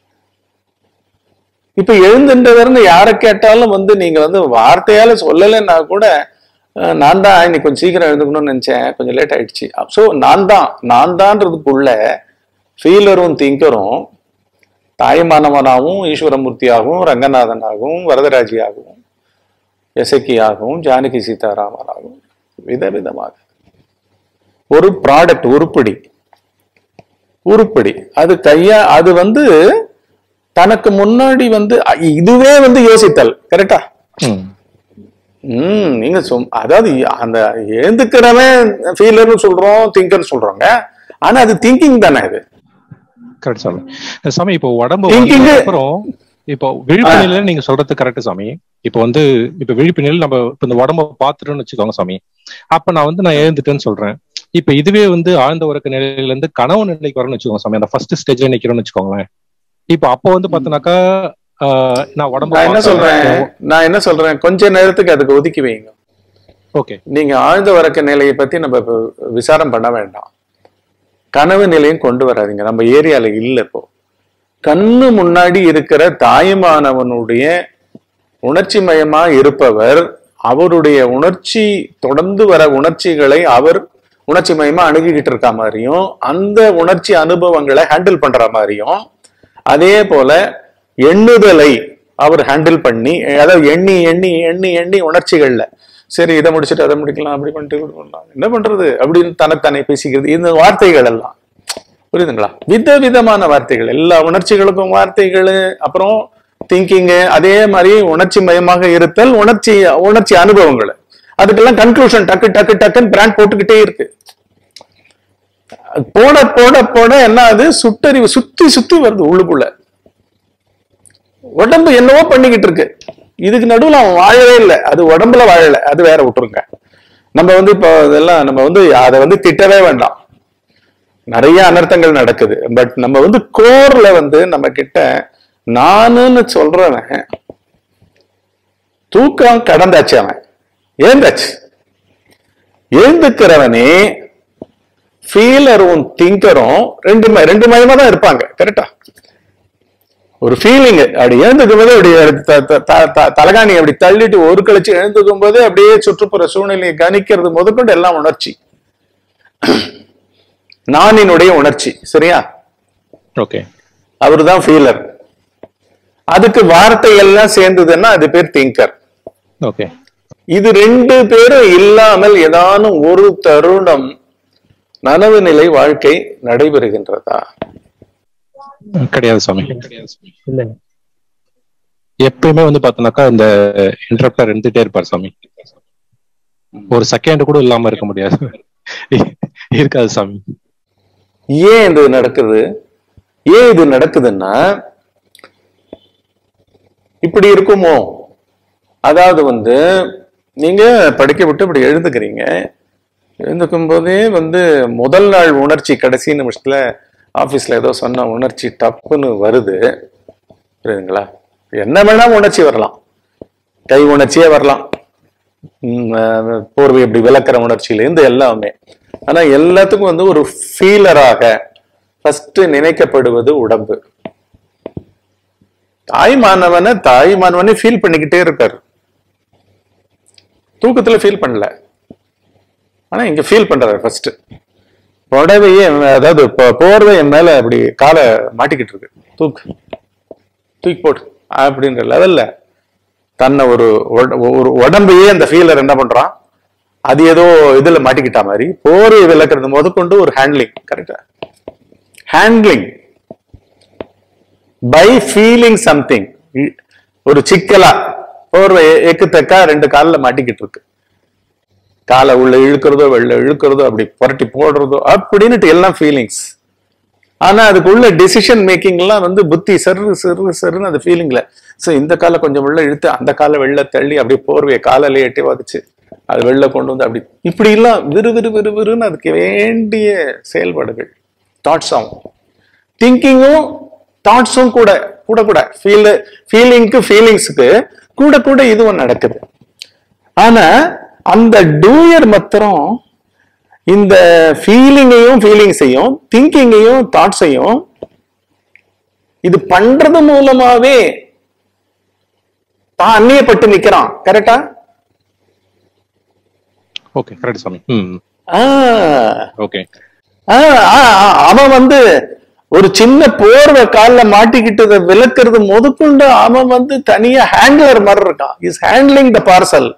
இப்ப எழுந்துன்றவர்னு யாரை கேட்டாலும் வந்து நீங்க வந்து வார்த்தையால சொல்லலைன்னா கூட அஹ், நான் தான் இன்னைக்கு கொஞ்சம் சீக்கிரம் எழுந்துக்கணும்னு நினைச்சேன் கொஞ்சம் லேட் ஆயிடுச்சு ஸோ நான் தான் நான் தான்றதுக்குள்ள ஃபீலரும் திங்கரும் தாய்மானவனாகவும் ஈஸ்வரமூர்த்தியாகவும் ரங்கநாதனாகவும் வரதராஜியாகவும் எசக்கியாகவும் ஜானகி சீதாராமனாகவும் விதவிதமாக ஒரு ப்ராடக்ட் உருப்படி உருப்படி அது கையா அது வந்து தனக்கு முன்னாடி வந்து அ- இதுவே வந்து யோசித்தல் கரெக்டா ம் ம் நீங்க சொம் அதாவது அந்த எழுந்துக்கிறவன் ஃபீலர்னு சொல்றோம் திங்கர்னு சொல்றோங்க ஆனா அது திங்கிங் தானே இது கரெக்ட் சாமி சாமி இப்போ உடம்பு Thinking- வந்ததுக்கு அப்புறம் இப்போ விழிப்பு நிலையில நீங்க சொல்றது கரெக்ட் சாமி இப்போ வந்து இப்போ விழிப்பு நிலையில நம்ம இப்போ இந்த உடம்ப பாத்துட்டோம்னு வச்சுக்கோங்க சாமி அப்ப நான் வந்து நான் எழுந்துட்டேன்னு சொல்றேன் இப்ப இதுவே வந்து ஆழ்ந்த உறக்க நிலையில இருந்து கனவு நிலைக்கு வரணும்னு வச்சுக்கோங்க சாமி அந்த ஃபர்ஸ்ட் ஸ்டேஜ்ல நிக்கிறோம்னு வச்சுக்கோங்களேன் இப்ப அப்போ வந்து பாத்தீங்கன்னாக்கா ஆஹ், நான் உடம்பு நான் என்ன சொல்றேன் நான் என்ன சொல்றேன் கொஞ்ச நேரத்துக்கு அதுக்கு ஒதுக்கி வைங்க ஓகே நீங்க ஆழ்ந்த வரக்க நிலையை பத்தி நம்ம இப்ப விசாரம் பண்ண வேண்டாம் கனவு நிலையும் கொண்டு வராதீங்க நம்ம ஏரியால இல்ல இப்போ கண்ணு முன்னாடி இருக்கிற தாயுமானவனுடைய உணர்ச்சி மயமா இருப்பவர் அவருடைய உணர்ச்சி தொடர்ந்து வர உணர்ச்சிகளை அவர் உணர்ச்சி மயமா அணுகிக்கிட்டு இருக்க மாதிரியும் அந்த உணர்ச்சி அனுபவங்களை ஹேண்டில் பண்ற மாதிரியும் அதே போல எண்ணுதலை அவர் ஹேண்டில் பண்ணி அதாவது எண்ணி எண்ணி எண்ணி எண்ணி உணர்ச்சிகள்ல சரி இதை முடிச்சுட்டு அதை முடிக்கலாம் அப்படி பண்ணிட்டு இப்படி பண்ணலாம் என்ன பண்றது அப்படின்னு தனத்தானே பேசிக்கிறது இந்த வார்த்தைகள் எல்லாம் புரியுதுங்களா வித விதமான வார்த்தைகள் எல்லா உணர்ச்சிகளுக்கும் வார்த்தைகள் அப்புறம் திங்கிங்கு அதே மாதிரி உணர்ச்சி மயமாக இருத்தல் உணர்ச்சி உணர்ச்சி அனுபவங்கள் அதுக்கெல்லாம் கன்க்ளூஷன் டக்கு டக்கு டக்குன்னு பிராண்ட் போட்டுக்கிட்டே இருக்கு போட போட போட என்ன ஆகுது சுட்டறிவு சுத்தி சுத்தி வருது உள்ளுக்குள்ள உடம்பு என்னவோ பண்ணிக்கிட்டு இருக்கு இதுக்கு நடுவுல அவன் வாழவே இல்லை அது உடம்புல வாழல அது வேற விட்டுருங்க நம்ம வந்து இப்போ இதெல்லாம் நம்ம வந்து அதை வந்து திட்டவே வேண்டாம் நிறைய அனர்த்தங்கள் நடக்குது பட் நம்ம வந்து கோர்ல வந்து நம்ம கிட்ட நானுன்னு சொல்றவன் தூக்கம் கடந்தாச்சு அவன் எழுந்தாச்சு எழுந்துக்கிறவனே ஃபீலரும் திங்கரும் ரெண்டு ம- ரெண்டு மயமா தான் இருப்பாங்க கரெக்டா ஒரு ஃபீலிங் அப்படி எழுந்துக்கும் போது அப்படி த- த- த- த- தலகாணி அப்படி தள்ளிட்டு ஒரு கழிச்சு எழுந்துக்கும் போது அப்படியே சுற்றுப்புற சூழ்நிலையை கணிக்கிறது முதற்கொண்டு எல்லாம் உணர்ச்சி நானினுடைய உணர்ச்சி சரியா ஓகே அவர்தான் ஃபீலர் அதுக்கு வார்த்தை எல்லாம் சேர்ந்ததுன்னா அது பேர் திங்கர் ஓகே இது ரெண்டு பேரும் இல்லாமல் ஏதானும் ஒரு தருணம் நனவு நிலை வாழ்க்கை நடைபெறுகின்றதா கிடையாது சாமி இல்லை எப்பயுமே வந்து பாத்தோம்னாக்கா இந்த இன்டரப்டர் இருந்துட்டே இருப்பார் சாமி ஒரு செகண்ட் கூட இல்லாம இருக்க முடியாது இருக்காது சாமி ஏன் இது நடக்குது ஏன் இது நடக்குதுன்னா இப்படி இருக்குமோ அதாவது வந்து நீங்க படிக்க விட்டு இப்படி எழுதுக்கிறீங்க எழுந்துக்கும் போதே வந்து முதல் நாள் உணர்ச்சி கடைசி நிமிஷத்துல ஆபீஸ்ல ஏதோ சொன்ன உணர்ச்சி டப்புன்னு வருது புரியுதுங்களா என்ன வேணா உணர்ச்சி வரலாம் கை உணர்ச்சியே வரலாம் உம், அஹ், போர்வை இப்படி விளக்குற உணர்ச்சியிலேருந்து எல்லாமே ஆனா எல்லாத்துக்கும் வந்து ஒரு ஃபீலராக ஃபர்ஸ்ட் நினைக்கப்படுவது உடம்பு தாய் மாணவனை தாய் மாணவனே ஃபீல் பண்ணிக்கிட்டே இருக்காரு தூக்கத்துல ஃபீல் பண்ணல ஆனா இங்க ஃபீல் பண்றாரு ஃபர்ஸ்ட் புடவையே அதாவது இப்போ போர்வை என் மேல அப்படி காலை மாட்டிக்கிட்டு இருக்கு தூக்கு தூக்கி போடு அப்படின்ற லெவல்ல தன்னை ஒரு உட- ஒரு உடம்பையே அந்த ஃபீலர் என்ன பண்றான் அது ஏதோ இதுல மாட்டிக்கிட்டா மாதிரி போர்வை விளக்குறது முதற்கொண்டு ஒரு ஹேண்ட்லிங் கரெக்டா ஹேண்ட்லிங் பை ஃபீலிங் சம்திங் ஒரு சிக்கலா போர்வை எக்குத்தக்கா ரெண்டு கால்ல மாட்டிக்கிட்டு இருக்கு காலை உள்ள இழுக்கிறதோ வெளில இழுக்கிறதோ அப்படி புரட்டி போடுறதோ அப்படின்னுட்டு எல்லாம் ஃபீலிங்ஸ் ஆனா அதுக்குள்ள டெசிஷன் மேக்கிங் எல்லாம் வந்து புத்தி சரு சரு சருன்னு அந்த ஃபீலிங்ல சோ இந்த காலை கொஞ்சம் உள்ள இழுத்து அந்த காலை வெளில தள்ளி அப்படியே போர்வையை காலையில எட்டி வதச்சு அது வெளில கொண்டு வந்து அப்படி இப்படி எல்லாம் விறு விறு விறு விறுன்னு அதுக்கு வேண்டிய செயல்பாடுகள் தாட்ஸ் ஆகும் திங்கிங்கும் தாட்ஸும் கூட கூட கூட ஃபீல் ஃபீலிங்க்கு ஃபீலிங்ஸுக்கு கூட கூட இதுவும் நடக்குது ஆனா அந்த டூயர் மாத்திரம் இந்த ஃபீலிங்கையும் ஃபீலிங்ஸையும் திங்கிங்கையும் தாட்ஸையும் இது பண்றது மூலமாவே தான் அந்நியப்பட்டு நிக்கிறான் கரெக்டா ஓகே கரெக்ட் சாமி ம் ஆஹ் ஓகே ஆஹ் ஆஹ் ஆஹ் அவன் வந்து ஒரு சின்ன போர்வை கால்ல மாட்டிக்கிட்டத விளக்குறது முதற்கொண்டு அவன் வந்து தனியா ஹேண்ட்லர் மாதிரி இருக்கான் இஸ் ஹேண்ட்லிங் த பார்சல்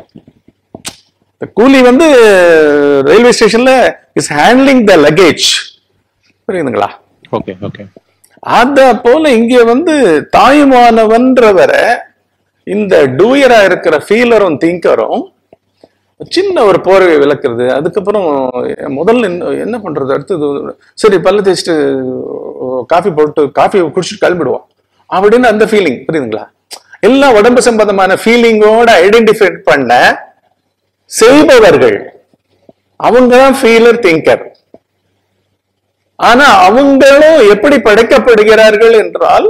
கூலி வந்து ரயில்வே ஸ்டேஷன்ல இஸ் ஹேண்ட்லிங் த லக்கேஜ் புரியுதுங்களா ஓகே ஓகே அத போல இங்க வந்து தாயுமானவன்றவரை இந்த டூயரா இருக்கிற ஃபீலரும் திங்கரும் சின்ன ஒரு போர்வை விளக்குறது அதுக்கப்புறம் முதல்ல என்ன- என்ன பண்றது அடுத்தது சரி பல்ல தேய்ச்சிட்டு காஃபி போட்டு காஃபி குடிச்சிட்டு கிளம்பிடுவோம் அப்படின்னு அந்த ஃபீலிங் புரியுதுங்களா எல்லா உடம்பு சம்பந்தமான ஃபீலிங்கோட ஐடென்டிஃபை பண்ண செய்பவர்கள் அவங்க தான் ஃபீலர் திங்கர் ஆனா அவங்களும் எப்படி படைக்கப்படுகிறார்கள் என்றால்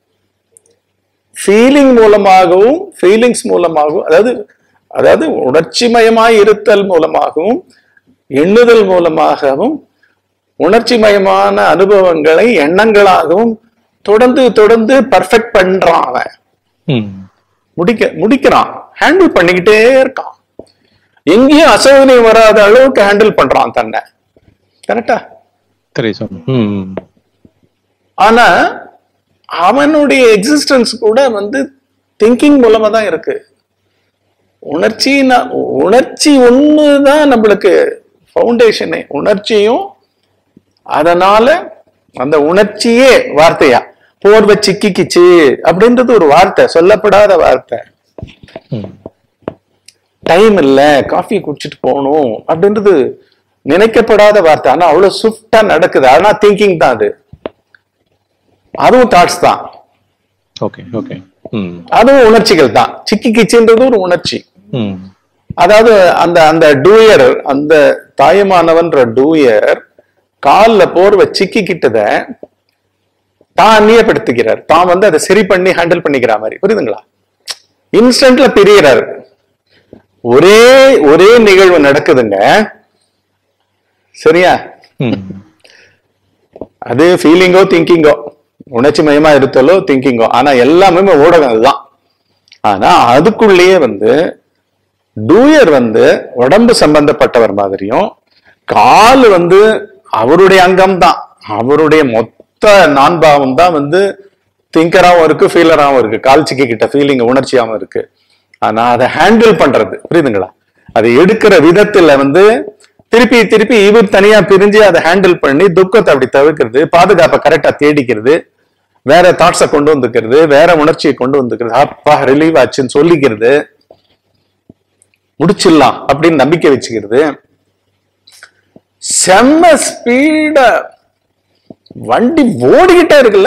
ஃபீலிங் மூலமாகவும் ஃபீலிங்ஸ் மூலமாகவும் அதாவது அதாவது உணர்ச்சிமயமாய் இருத்தல் மூலமாகவும் எண்ணுதல் மூலமாகவும் உணர்ச்சிமயமான அனுபவங்களை எண்ணங்களாகவும் தொடர்ந்து தொடர்ந்து பர்ஃபெக்ட் பண்றான் அவன் ம் முடிக்க முடிக்கிறான் ஹேண்டில் பண்ணிக்கிட்டே இருக்கான் எங்கேயும் அசௌகரியம் வராத அளவுக்கு ஹேண்டில் பண்றான் தன்னை கரெக்டா சரி சாமி ம் ஆனா அவனுடைய எக்ஸிஸ்டன்ஸ் கூட வந்து திங்கிங் மூலமா தான் இருக்கு உணர்ச்சி உணர்ச்சி ஒண்ணுதான் நம்மளுக்கு ஃபவுண்டேஷனே உணர்ச்சியும் அதனால அந்த உணர்ச்சியே வார்த்தையா போர்வை சிக்கிக்கிச்சு அப்படின்றது ஒரு வார்த்தை சொல்லப்படாத வார்த்தை ம் டைம் இல்ல காஃபி குடிச்சிட்டு போகணும் அப்படின்றது நினைக்கப்படாத வார்த்தை ஆனா அவ்வளவு ஸ்விஃப்டா நடக்குது ஆனா திங்கிங் தான் அது அதுவும் தாட்ஸ் தான் ஓகே ஓகே ம் அதுவும் உணர்ச்சிகள் தான் சிக்கி கிச்சின்றது ஒரு உணர்ச்சி ம் அதாவது அந்த அந்த டூயர் அந்த தாயமானவன்ற டூயர் கால்ல போர்வை சிக்கிக்கிட்டத தான் அந்நியப்படுத்திக்கிறார் தான் வந்து அதை சரி பண்ணி ஹேண்டில் பண்ணிக்கிற மாதிரி புரியுதுங்களா இன்ஸ்டன்ட்ல பிரியறாரு ஒரே ஒரே நிகழ்வு நடக்குதுங்க சரியா ம். அது ஃபீலிங்கோ திங்கிங்கோ உணர்ச்சி மயமா இருத்தலோ திங்கிங்கோ ஆனா எல்லாமே ஊடகம் அதுதான் ஆனா அதுக்குள்ளேயே வந்து டூயர் வந்து உடம்பு சம்பந்தப்பட்டவர் மாதிரியும் கால் வந்து அவருடைய அங்கம் தான் அவருடைய மொத்த நான்பாவம் தான் வந்து திங்கராகவும் இருக்கு ஃபீலராகவும் இருக்கு கால் சிக்கிக்கிட்ட ஃபீலிங் உணர்ச்சியாகவும் இருக்கு ஆனா அதை ஹேண்டில் பண்றது புரியுதுங்களா அதை எடுக்கிற விதத்துல வந்து திருப்பி திருப்பி இவர் தனியா பிரிஞ்சு அதை ஹேண்டில் பண்ணி துக்கத்தை அப்படி தவிர்க்கிறது பாதுகாப்பை கரெக்டா தேடிக்கிறது வேற தாட்ஸை கொண்டு வந்துக்கிறது வேற உணர்ச்சியை கொண்டு வந்துக்கிறது அப்பா ரிலீவ் ஆச்சுன்னு சொல்லிக்கிறது முடிச்சிடலாம் அப்படின்னு நம்பிக்கை வச்சுக்கிறது செம்ம ஸ்பீட வண்டி ஓடிக்கிட்டே இருக்குல்ல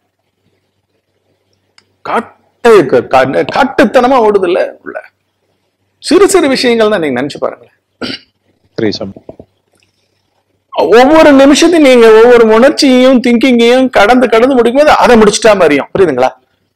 காட்டு கா- காட்டுத்தனமா ஓடுதுல்ல உள்ள சிறு சிறு விஷயங்கள் தான் நீங்க நினைச்சு பாருங்களேன் சரி சாமி ஒவ்வொரு நிமிஷத்தையும் நீங்க ஒவ்வொரு உணர்ச்சியையும் திங்கிங்கையும் கடந்து கடந்து முடிக்கும்போது அதை முடிச்சிட்டா மாதிரியும் புரியுதுங்களா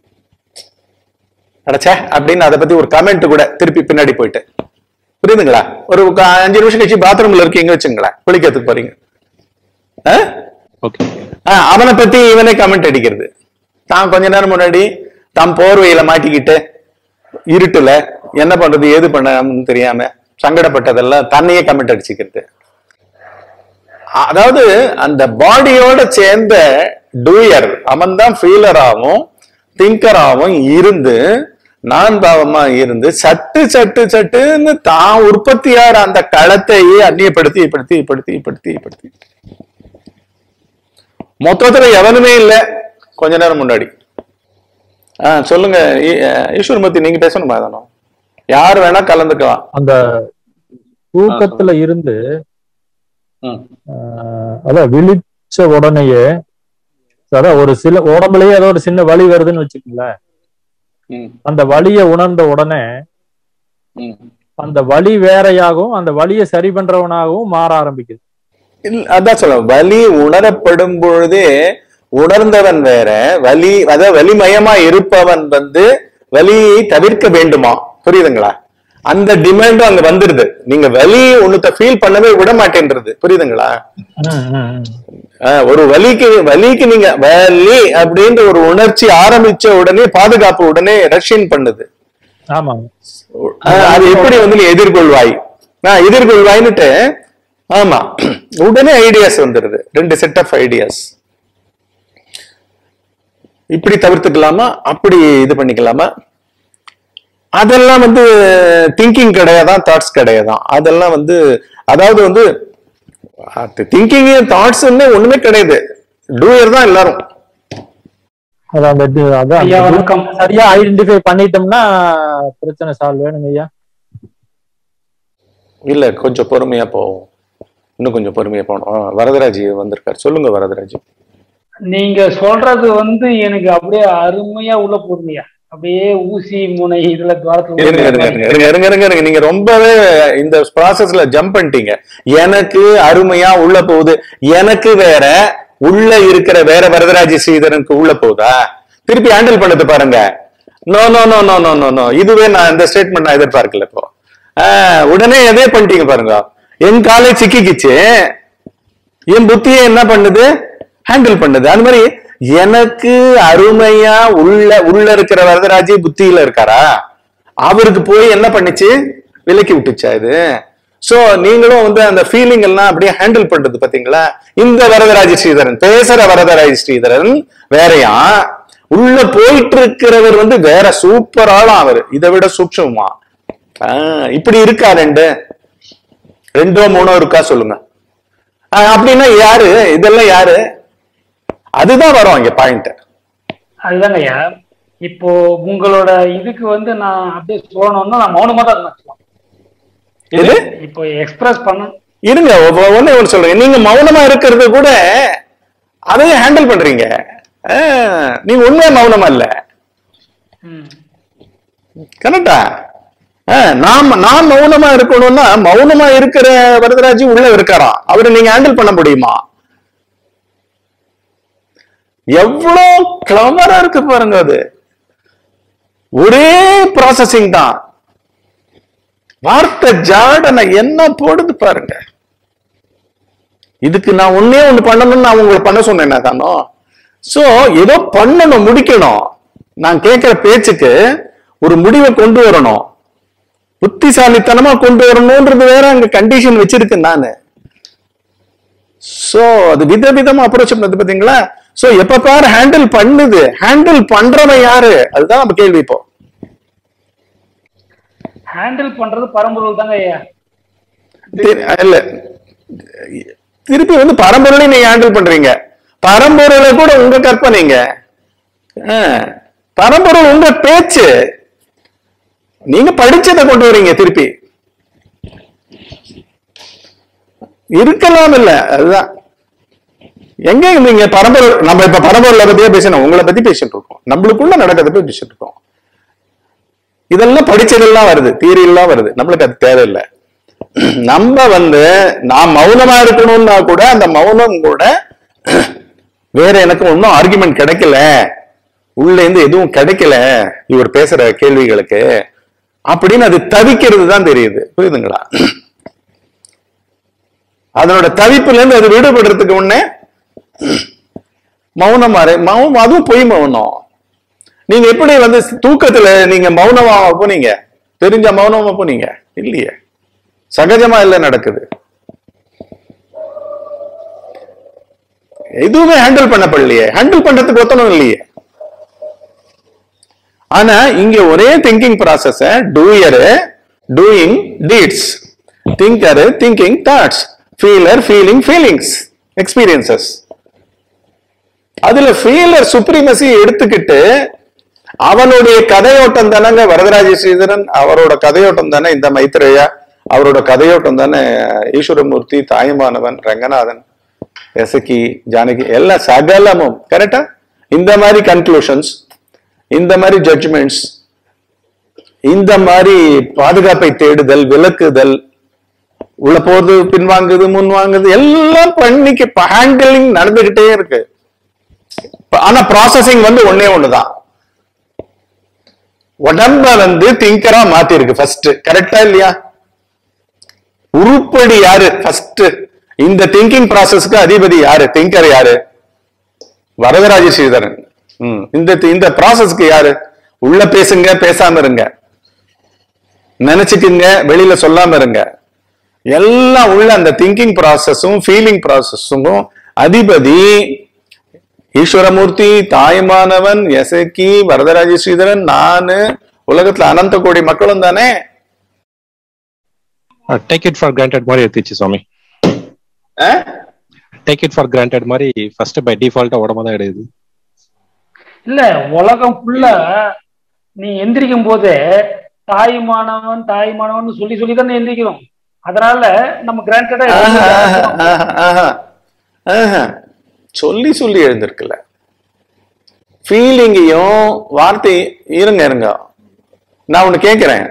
அடச்சே அப்படின்னு அதை பத்தி ஒரு கமெண்ட் கூட திருப்பி பின்னாடி போயிட்டு புரியுதுங்களா ஒரு க- அஞ்சு நிமிஷம் கழிச்சு பாத்ரூம்ல இருக்கீங்க வச்சுங்களேன் குளிக்கிறதுக்கு போறீங்க ஆ? ஓகே ஆ, அவனை பத்தி இவனே கமெண்ட் அடிக்கிறது தான் கொஞ்ச நேரம் முன்னாடி தாம் போர்வையில மாட்டிக்கிட்டு இருட்டுல என்ன பண்றது ஏது பண்ணணும்னு தெரியாம சங்கடப்பட்டதெல்லாம் தன்னையே கமெண்ட் அடிச்சுக்கிறது அதாவது அந்த பாடியோட சேர்ந்த டூயர் அவன் தான் ஃபீலராகவும் திங்கராகவும் இருந்து நான் பாவமா இருந்து சட்டு சட்டு சட்டுன்னு தான் உற்பத்தியார அந்த களத்தையே அந்நியப்படுத்தி படுத்தி படுத்தி படுத்தி படுத்தி மொத்தத்துல எவனுமே இல்ல கொஞ்ச நேரம் முன்னாடி ஆ சொல்லுங்க ஈ- ஈஸ்வரமூர்த்தி நீங்க பேசணுமா தானோ யார் வேணா கலந்துக்கலாம் அந்த தூக்கத்துல இருந்து ம். ஆஹ், அதான் விழிச்ச உடனேயே அதான் ஒரு சில உடம்புலயே ஏதோ ஒரு சின்ன வலி வருதுன்னு வச்சுக்கோங்களேன் ம், அந்த வலியை உணர்ந்த உடனே ம். அந்த வலி வேறையாகவும் அந்த வலியை சரி பண்றவனாகவும் மாற ஆரம்பிக்குது இல்ல, அதான் சொல்ல வலி உணரப்படும் பொழுதே உணர்ந்தவன் வேற வலி அதாவது வலிமயமா இருப்பவன் வந்து வலியை தவிர்க்க வேண்டுமா புரியுதுங்களா அந்த டிமாண்டும் அங்க வந்துருது நீங்க வலி ஒண்ணுத்த ஃபீல் பண்ணவே விட மாட்டேன்றது புரியுதுங்களா ஆஹ் ஒரு வலிக்கு வலிக்கு நீங்க வலி அப்படின்ற ஒரு உணர்ச்சி ஆரம்பிச்ச உடனே பாதுகாப்பு உடனே ரஷ்யன் பண்ணுது ஆமாங்க ஆஹ் அது எப்படி வந்து நீ எதிர்கொள்வாய் நான் எதிர்கொள்வாய்னுட்டு ஆமா உடனே ஐடியாஸ் வந்துருது ரெண்டு செட் ஆஃப் ஐடியாஸ் இப்படி தவிர்த்துக்கலாமா அப்படி இது பண்ணிக்கலாமா அதெல்லாம் வந்து திங்கிங் கிடையாதான் தாட்ஸ் கிடையாதான் அதெல்லாம் வந்து அதாவது வந்து திங்கிங் தாட்ஸ் ஒண்ணுமே கிடையாது டூயர் தான் எல்லாரும் அதான் அந்த டி- அதான் ஐயா அந்த வணக்கம் சரியா ஐடென்டிஃபை பண்ணிட்டோம்னா பிரச்சனை சால்வ் வேணுங்க ஐயா இல்ல கொஞ்சம் பொறுமையா போவோம் இன்னும் கொஞ்சம் பொறுமையா போகணும் ஆ, வரதராஜ் வந்திருக்காரு சொல்லுங்க வரதராஜ் நீங்க சொல்றது வந்து எனக்கு அப்படியே அருமையா உள்ள போடுங்கய்யா அப்படியே ஊசி முனை இதுல துவாரத்துல இருங்க இருங்க இருங்க இருங்க இருங்க இருங்க இருங்க நீங்க ரொம்பவே இந்த ப்ராசஸ்ல ஜம்ப் பண்ணிட்டீங்க எனக்கு அருமையா உள்ள போகுது எனக்கு வேற உள்ள இருக்கிற வேற வரதராஜ ஸ்ரீதரனுக்கு உள்ள போகுதா திருப்பி ஹேண்டில் பண்ணது பாருங்க no no no no no no no இதுவே நான் இந்த ஸ்டேட்மெண்ட் நான் எதிர்பார்க்கல இப்போ ஆஹ், உடனே எதே பண்ணிட்டீங்க பாருங்க என் காலை சிக்கிக்கிச்சு என் புத்தியை என்ன பண்ணுது ஹேண்டில் பண்ணுது அது மாதிரி எனக்கு அருமையா உள்ள உள்ள இருக்கிற வரதராஜி புத்தியில இருக்காரா அவருக்கு போய் என்ன பண்ணுச்சு விலக்கி விட்டுச்சா இது சோ நீங்களும் வந்து அந்த ஃபீலிங் எல்லாம் அப்படியே ஹேண்டில் பண்றது பாத்தீங்களா இந்த வரதராஜ ஸ்ரீதரன் பேசுற வரதராஜ ஸ்ரீதரன் வேறயா உள்ள போயிட்டு இருக்கிறவர் வந்து வேற சூப்பர் ஆளா அவர் இதை விட சூட்சமா ஆஹ் இப்படி இருக்கா ரெண்டு ரெண்டோ மூணோ இருக்கா சொல்லுங்க ஆஹ் அப்படின்னா யாரு இதெல்லாம் யாரு அதுதான் வரும் இங்க பாயிண்ட் அதுதாங்க ஐயா இப்போ உங்களோட இதுக்கு வந்து நான் அப்படியே சொல்லணும்னா நான் மௌனமா தான் இருந்தேன் actually. இது இப்போ எக்ஸ்பிரஸ் பண்ண இருங்க ஒ- ஒண்ணே ஒண்ணு சொல்றேன் நீங்க மௌனமா இருக்கிறது கூட அதையும் ஹேண்டில் பண்றீங்க ஆஹ், நீங்க உண்மையா மௌனமா இல்ல ம். கரெக்டா நாம் நான் மௌனமா இருக்கணும்னா மௌனமா இருக்கிற வரதராஜ் உள்ள இருக்காராம் அவரை நீங்க ஹேண்டில் பண்ண முடியுமா எவ்வளவு கிளவரா இருக்கு பாருங்க அது ஒரே ப்ராசஸிங் தான் வார்த்தை ஜாடனை என்ன போடுது பாருங்க இதுக்கு நான் ஒன்னே ஒண்ணு பண்ணணும்னு நான் உங்களை பண்ண சொன்னேன் தானோ சோ ஏதோ பண்ணணும் முடிக்கணும் நான் கேட்கிற பேச்சுக்கு ஒரு முடிவை கொண்டு வரணும் புத்திசாலித்தனமா கொண்டு வரணும்ன்றது வேற அங்க கண்டிஷன் வச்சிருக்கேன் நானு சோ அது விதவிதமா அப்ரோச் பண்ணது பாத்தீங்களா சோ எப்ப பாரு ஹேண்டில் பண்ணுது ஹேண்டில் பண்றவன் யாரு அதுதான் நம்ம கேள்வி இப்போ ஹேண்டில் பண்றது பரம்பொருள் தாங்க ஐயா தி- இல்ல திருப்பி வந்து பரம்பொருளை நீங்க ஹேண்டில் பண்றீங்க பரம்பொருளை கூட உங்க கற்பனைங்க ஆ, பரம்பொருள் உங்க பேச்சு நீங்க படிச்சதை கொண்டு வரீங்க திருப்பி இருக்கலாம் இல்ல அதுதான் எங்க நீங்க பரம்பொருள் நம்ம இப்ப பரம்பொருளை பத்தியே பேசணும் உங்களை பத்தி பேசிட்டு இருக்கோம் நம்மளுக்குள்ள நடக்கிறத பத்தி பேசிட்டு இருக்கோம் இதெல்லாம் படிச்சதெல்லாம் வருது தியரி எல்லாம் வருது நம்மளுக்கு அது தேவையில்லை நம்ம வந்து நான் மௌனமா இருக்கணும்னா கூட அந்த மௌனம் கூட வேற எனக்கு ஒன்றும் ஆர்குமெண்ட் கிடைக்கல உள்ள இருந்து எதுவும் கிடைக்கல இவர் பேசுற கேள்விகளுக்கு அப்படின்னு அது தவிக்கிறது தான் தெரியுது புரியுதுங்களா அதனோட தவிப்புல இருந்து அது விடுபடுறதுக்கு முன்னே மௌனம் மாறு மௌனம் அதுவும் பொய் மௌனம் நீங்க எப்படி வந்து தூக்கத்துல நீங்க மௌனமா போனீங்க தெரிஞ்ச மௌனமா போனீங்க இல்லையே சகஜமா இல்ல நடக்குது எதுவுமே ஹேண்டில் பண்ணப்படலையே ஹேண்டில் பண்றதுக்கு ஒத்தனும் இல்லையே ஆனா இங்க ஒரே thinking process doer doing deeds thinker thinking thoughts feeler feeling feelings experiences அதுல ஃபீலர் சுப்ரீமசி எடுத்துக்கிட்டு அவனுடைய கதையோட்டம் தானங்க வரதராஜ ஸ்ரீதரன் அவரோட கதையோட்டம் தானே இந்த மைத்ரேயா அவரோட கதையோட்டம் தானே ஈஸ்வரமூர்த்தி தாயுமானவன் ரங்கநாதன் எசக்கி ஜானகி எல்லாம் சகலமும் கரெக்டா இந்த மாதிரி கன்க்ளூஷன்ஸ் இந்த மாதிரி ஜட்ஜ்மெண்ட்ஸ் இந்த மாதிரி பாதுகாப்பை தேடுதல் விலக்குதல் உள்ள போகுது பின்வாங்குது முன் வாங்குது எல்லாம் பண்ணிக்கு ஹேண்டிலிங் நடந்துகிட்டே இருக்கு ஆனா ப்ராசஸிங் வந்து ஒன்னே ஒண்ணுதான் உடம்ப வந்து திங்கரா மாத்தி இருக்கு ஃபர்ஸ்ட் கரெக்டா இல்லையா உருப்படி யாரு ஃபர்ஸ்ட் இந்த திங்கிங் ப்ராசஸ்க்கு அதிபதி யாரு திங்கர் யாரு வரதராஜ ஸ்ரீதரன் ம், இந்த இந்த ப்ராசஸ்க்கு யாரு உள்ள பேசுங்க பேசாம இருங்க நினைச்சுக்குங்க வெளியில சொல்லாம இருங்க எல்லாம் உள்ள அந்த திங்கிங் ப்ராசஸும் ஃபீலிங் ப்ராசஸும் அதிபதி ஈஸ்வரமூர்த்தி தாய்மானவன் எசக்கி வரதராஜ ஸ்ரீதரன் நானு உலகத்துல அனந்த கோடி மக்களும் தானே டேக் இட் ஃபார் கிராண்டட் மாதிரி எடுத்துச்சு சுவாமி டேக் இட் ஃபார் கிராண்டட் மாதிரி ஃபர்ஸ்ட் பை டிஃபால்ட்டா உடம்ப தான் எடுக்குது இல்ல உலகம் ஃபுல்லா நீ எந்திரிக்கும் போதே தாய் மாணவன் தாய் மாணவன் சொல்லி சொல்லி தானே எந்திரிக்கிறோம் அதனால நம்ம கிராண்டடா ஆஹா, ஆஹா, ஆஹா, ஆஹா. சொல்லி சொல்லி எழுந்திருக்குல்ல ஃபீலிங்கையும் வார்த்தை இருங்க இருங்க நான் ஒண்ணு கேக்குறேன்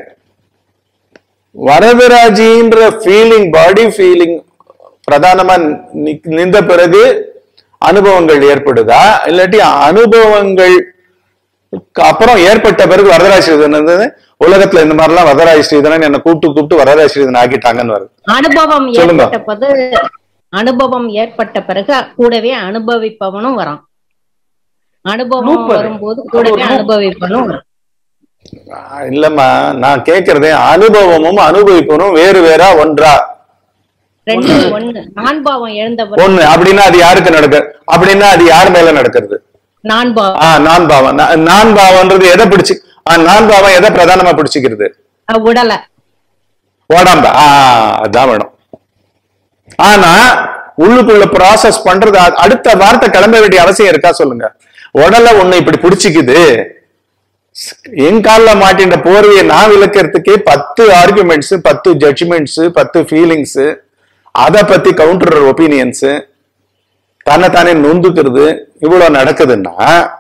வரதராஜின்ற ஃபீலிங் பாடி ஃபீலிங் பிரதானமா நி- நின்ற பிறகு அனுபவங்கள் ஏற்படுதா இல்லாட்டி அனுபவங்கள் அப்புறம் ஏற்பட்ட பிறகு வரதராஜ ஸ்ரீதரன் இருந்தது உலகத்துல இந்த மாதிரிலாம் வரதராஜ ஸ்ரீதரன் என்ன கூப்பிட்டு கூப்பிட்டு வரதராஜ ஸ்ரீதரன் ஆக்கிட்டாங்கன்னு வருது அனுபவம் சொல்லுங்க. ஏற்பட்ட போது அனுபவம் ஏற்பட்ட பிறகு கூடவே அனுபவிப்பவனும் வரான் அனுபவம் Loop அது. வரும்போது கூடவே அது ஒரு loop. அனுபவிப்பவனும் வரான் ஆஹ் இல்லம்மா நான் கேக்குறதே அனுபவமும் அனுபவிப்பனும் வேறு வேறா ஒன்றா ரெண்டு ஒண்ணு நான்பாவம் எழுந்த பிறகு ஒண்ணு அப்படின்னா அது யாருக்கு நடக்கு அப்படின்னா அது யார் மேல நடக்கிறது நான்பாவம் ஆஹ் நான் பாவம் நா- நான் பாவம்ன்றது எதை பிடிச்சு ஆஹ் நான் பாவம் எதை பிரதானமா பிடிச்சிக்கிறது அஹ் உடலை உடம்ப ஆஹ் அதான் வேணும் ஆனா உள்ளுக்குள்ள ப்ராசஸ் பண்றது அ- அடுத்த வார்த்தை கிளம்ப வேண்டிய அவசியம் இருக்கா சொல்லுங்க உடலை ஒண்ணு இப்படி பிடிச்சிக்குது என் கால்ல மாட்டின்ற போர்வையை நான் விளக்கறதுக்கே பத்து ஆர்குமெண்ட்ஸ் பத்து ஜட்ஜ்மெண்ட்ஸ் பத்து ஃபீலிங்ஸ் அதை பத்தி கவுண்டர் ஒப்பீனியன்ஸ் தன்னை தானே நொந்துக்கிறது இவ்வளவு நடக்குதுன்னா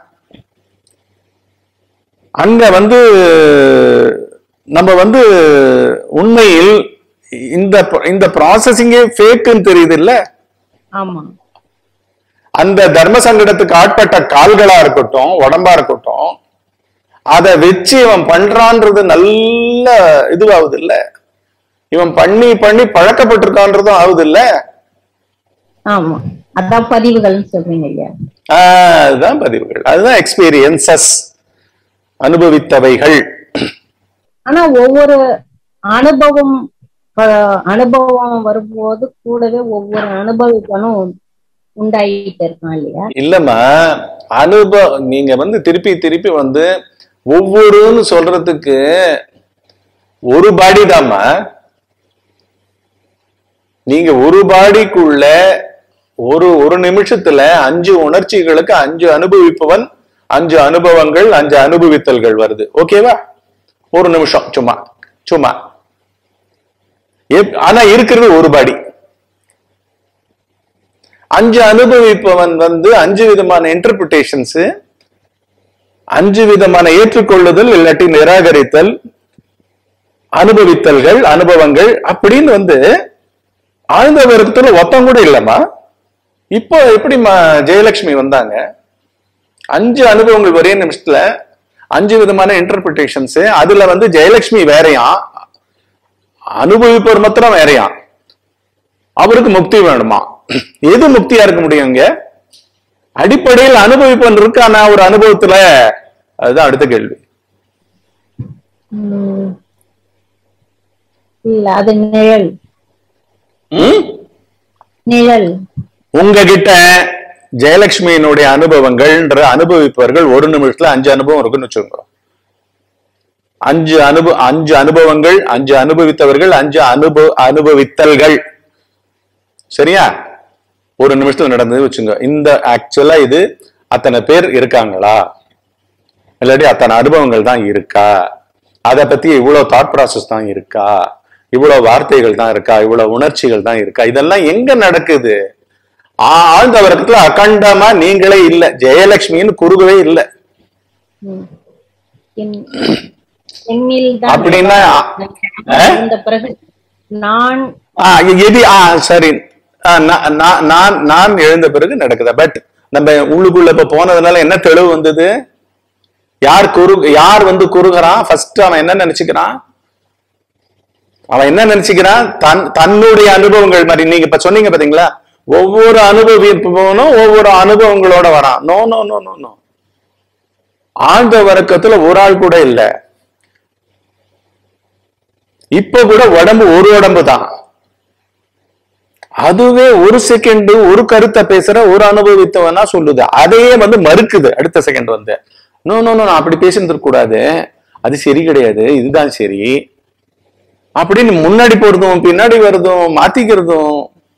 அங்க வந்து நம்ம வந்து உண்மையில் இந்த இந்த ப்ராசஸிங்கே ஃபேக்குன்னு தெரியுது இல்ல ஆமா அந்த தர்ம சங்கடத்துக்கு ஆட்பட்ட கால்களா இருக்கட்டும் உடம்பா இருக்கட்டும் அதை வச்சு இவன் பண்றான்றது நல்ல இதுவாகுது இல்ல இவன் பண்ணி பண்ணி பழக்கப்பட்டிருக்கான்றதும் ஆகுது இல்ல ஆமா அதான் பதிவுகள்னு சொல்றீங்க இல்லையா ஆஹ் அதுதான் பதிவுகள் அதுதான் எக்ஸ்பீரியன்சஸ் அனுபவித்தவைகள் ஆனா ஒவ்வொரு அனுபவம் அஹ், அனுபவம் வரும்போது கூடவே ஒவ்வொரு அனுபவிக்கணும் உண்டாயிட்டு இருக்கான் இல்லையா இல்லம்மா அனுபவம் நீங்க வந்து திருப்பி திருப்பி வந்து ஒவ்வொருன்னு சொல்றதுக்கு ஒரு பாடி தாம்மா நீங்க ஒரு பாடிக்குள்ள ஒரு ஒரு நிமிஷத்துல அஞ்சு உணர்ச்சிகளுக்கு அஞ்சு அனுபவிப்பவன் அஞ்சு அனுபவங்கள் அஞ்சு அனுபவித்தல்கள் வருது ஓகேவா ஒரு நிமிஷம் சும்மா சும்மா எப்- ஆனா இருக்கிறது ஒரு பாடி அஞ்சு அனுபவிப்பவன் வந்து அஞ்சு விதமான இன்டர்பிரிட்டேஷன்ஸ் அஞ்சு விதமான ஏற்றுக்கொள்ளுதல் இல்லாட்டி நிராகரித்தல் அனுபவித்தல்கள் அனுபவங்கள் அப்படின்னு வந்து ஆழ்ந்த வருத்தத்துல ஒத்தம் கூட இல்லம்மா இப்போ எப்படி ஜெயலட்சுமி வந்தாங்க அஞ்சு அனுபவங்கள் ஒரே நிமிஷத்துல அஞ்சு விதமான இன்டர்பிரிட்டேஷன்ஸ் அதுல வந்து ஜெயலட்சுமி வேறையாம் அனுபவிப்பவர் மாத்திரம் வேறையாம் அவருக்கு முக்தி வேணுமா எது முக்தியா இருக்க முடியும் இங்க அடிப்படையில் அனுபவிப்பவன் இருக்கானா ஒரு அனுபவத்துல அதுதான் அடுத்த கேள்வி உம் இல்ல அது நிழல் ம்? நிழல் உங்ககிட்ட ஜெயலட்சுமியினுடைய அனுபவங்கள்ன்ற அனுபவிப்பவர்கள் ஒரு நிமிஷத்துல அஞ்சு அனுபவம் இருக்குன்னு வச்சுக்கோங்க அஞ்சு அனுபவ அஞ்சு அனுபவங்கள் அஞ்சு அனுபவித்தவர்கள் அஞ்சு அனுபவ அனுபவித்தல்கள் சரியா ஒரு நிமிஷத்துல நடந்தது வச்சுங்க இந்த ஆக்சுவலா இது அத்தனை பேர் இருக்காங்களா இல்லாட்டி அத்தனை அனுபவங்கள் தான் இருக்கா அதை பத்தி இவ்வளவு தாட் ப்ராசஸ் தான் இருக்கா இவ்வளவு வார்த்தைகள் தான் இருக்கா இவ்வளவு உணர்ச்சிகள் தான் இருக்கா இதெல்லாம் எங்க நடக்குது ஆ- ஆழ்ந்த வர்க்கத்துல அகண்டமா நீங்களே இல்ல ஜெயலட்சுமின்னு குறுகவே இல்ல உம். என்- என்னில் தான் அப்படின்னா, இந்த பிறகு நான் ஆ, எது ஆ சரி ஆ, நான் நான் நான் நான் எழுந்த பிறகு நடக்குதா பட் நம்ம உள்ளுக்குள்ள இப்ப போனதுனால என்ன தெளிவு வந்தது யார் குறு யார் வந்து குறுகுறான் ஃபர்ஸ்ட் அவன் என்ன நினைச்சுக்கிறான் அவன் என்ன நினைச்சுக்கிறான் தன் தன்னுடைய அனுபவங்கள் மாதிரி நீங்க இப்ப சொன்னீங்க பாத்தீங்களா ஒவ்வொரு அனுபவிப்பவனும் ஒவ்வொரு அனுபவங்களோட வரான் no no no no no ஆழ்ந்த வர்க்கத்துல ஒரு ஆள் கூட இல்ல இப்ப கூட உடம்பு ஒரு உடம்பு தான் அதுவே ஒரு செகண்ட் ஒரு கருத்தை பேசுற ஒரு அனுபவித்தவனா சொல்லுது அதையே வந்து மறுக்குது அடுத்த செகண்ட் வந்து நோ நோ நோ நான் அப்படி பேசியிருந்திருக்க கூடாது அது சரி கிடையாது இதுதான் சரி அப்படின்னு முன்னாடி போறதும் பின்னாடி வருதும் மாத்திக்கிறதும்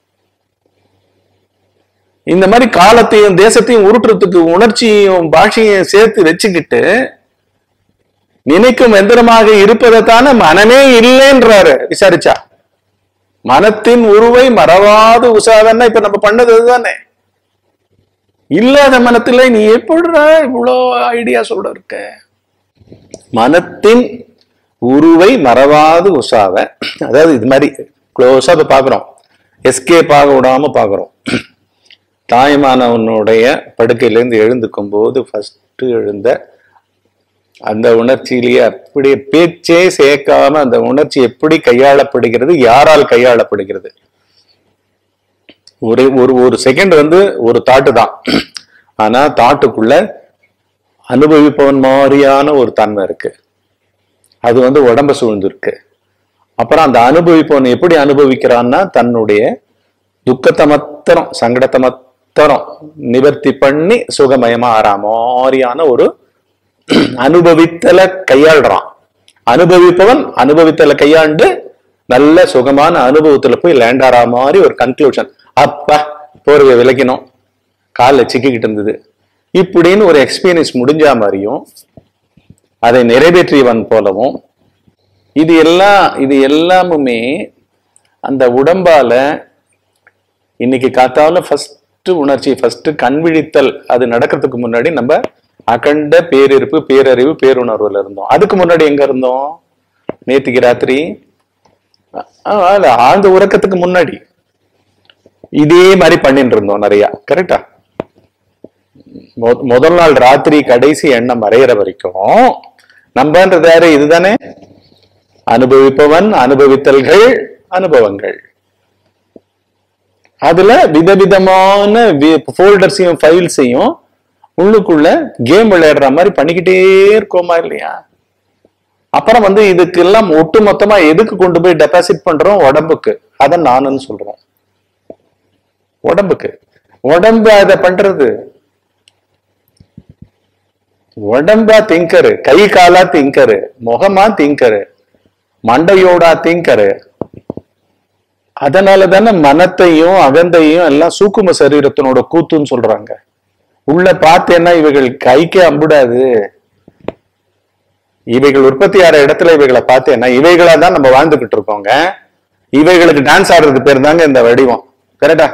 இந்த மாதிரி காலத்தையும் தேசத்தையும் உருட்டுறதுக்கு உணர்ச்சியும் பாஷையும் சேர்த்து வச்சுக்கிட்டு நினைக்கும் எந்திரமாக இருப்பதைத்தானே மனமே இல்லைன்றாரு விசாரிச்சா மனத்தின் உருவை மறவாது உசாதன்னா இப்ப நம்ம பண்ணது அதுதானே இல்லாத மனத்துல நீ எப்படிடா இவ்வளோ ஐடியா சொல்ற இருக்க மனத்தின் உருவை மறவாது உசாவ அதாவது இது மாதிரி க்ளோஸா இப்ப பாக்குறோம் எஸ்கேப் ஆக விடாம பாக்குறோம் தாய்மானவனுடைய படுக்கையிலேருந்து எழுந்துக்கும் போது ஃபர்ஸ்ட் எழுந்த அந்த உணர்ச்சியிலேயே அப்படியே பேச்சே சேர்க்காம அந்த உணர்ச்சி எப்படி கையாளப்படுகிறது யாரால் கையாளப்படுகிறது ஒரு ஒரு ஒரு செகண்ட் வந்து ஒரு தாட்டு தான் ஆனா தாட்டுக்குள்ள அனுபவிப்பவன் மாதிரியான ஒரு தன்மை இருக்கு அது வந்து உடம்ப சூழ்ந்திருக்கு அப்புறம் அந்த அனுபவிப்பவன் எப்படி அனுபவிக்கிறான்னா தன்னுடைய துக்கத்தை மாத்திரம் சங்கடத்தை மாத்திரம் நிவர்த்தி பண்ணி சுகமயமா ஆறா மாதிரியான ஒரு அனுபவித்தல கையாளுறான் அனுபவிப்பவன் அனுபவித்தல கையாண்டு நல்ல சுகமான அனுபவத்துல போய் லேண்ட் ஆறா மாதிரி ஒரு கன்க்ளூஷன் அப்பா போர்வை விளக்கினோம் காலில் சிக்கிக்கிட்டு இருந்தது இப்படின்னு ஒரு எக்ஸ்பீரியன்ஸ் முடிஞ்சா மாதிரியும் அதை நிறைவேற்றியவன் போலவும் இது எல்லாம் இது எல்லாமுமே அந்த உடம்பால இன்னைக்கு காத்தால ஃபர்ஸ்ட் உணர்ச்சி ஃபர்ஸ்ட் கண்விழித்தல் அது நடக்கிறதுக்கு முன்னாடி நம்ம அகண்ட பேரிருப்பு பேரறிவு பேருணர்வுல இருந்தோம் அதுக்கு முன்னாடி எங்க இருந்தோம் நேத்திக்கு ராத்திரி அஹ் அதுல ஆழ்ந்த உறக்கத்துக்கு முன்னாடி இதே மாதிரி பண்ணிட்டு இருந்தோம் நிறைய கரெக்டா முதல் நாள் ராத்திரி கடைசி எண்ணம் மறையிற வரைக்கும் நம்பன்றது யாரு இதுதானே அனுபவிப்பவன் அனுபவித்தல்கள் அனுபவங்கள் அதுல விதவிதமான ஃபோல்டர்ஸையும் ஃபைல்ஸையும் உள்ளுக்குள்ள கேம் விளையாடுற மாதிரி பண்ணிக்கிட்டே இருக்கோமா இல்லையா அப்புறம் வந்து இதுக்கு எல்லாம் ஒட்டு மொத்தமா எதுக்கு கொண்டு போய் டெபாசிட் பண்றோம் உடம்புக்கு அத நானுன்னு சொல்றோம் உடம்புக்கு உடம்பு அதை பண்றது உடம்பா திங்கரு கை காலா திங்கரு முகமா திங்கரு மண்டையோடா திங்கரு அதனால தானே மனத்தையும் அகந்தையும் எல்லாம் சூக்கும சரீரத்தினோட கூத்துன்னு சொல்றாங்க உள்ள பார்த்தேன்னா இவைகள் கைக்கே அம்புடாது இவைகள் உற்பத்தி ஆற இடத்துல இவைகளை பார்த்தேன்னா இவைகளா தான் நம்ம வாழ்ந்துகிட்டு இருக்கோங்க இவைகளுக்கு டான்ஸ் ஆடுறது பேர் தாங்க இந்த வடிவம் கரெக்டா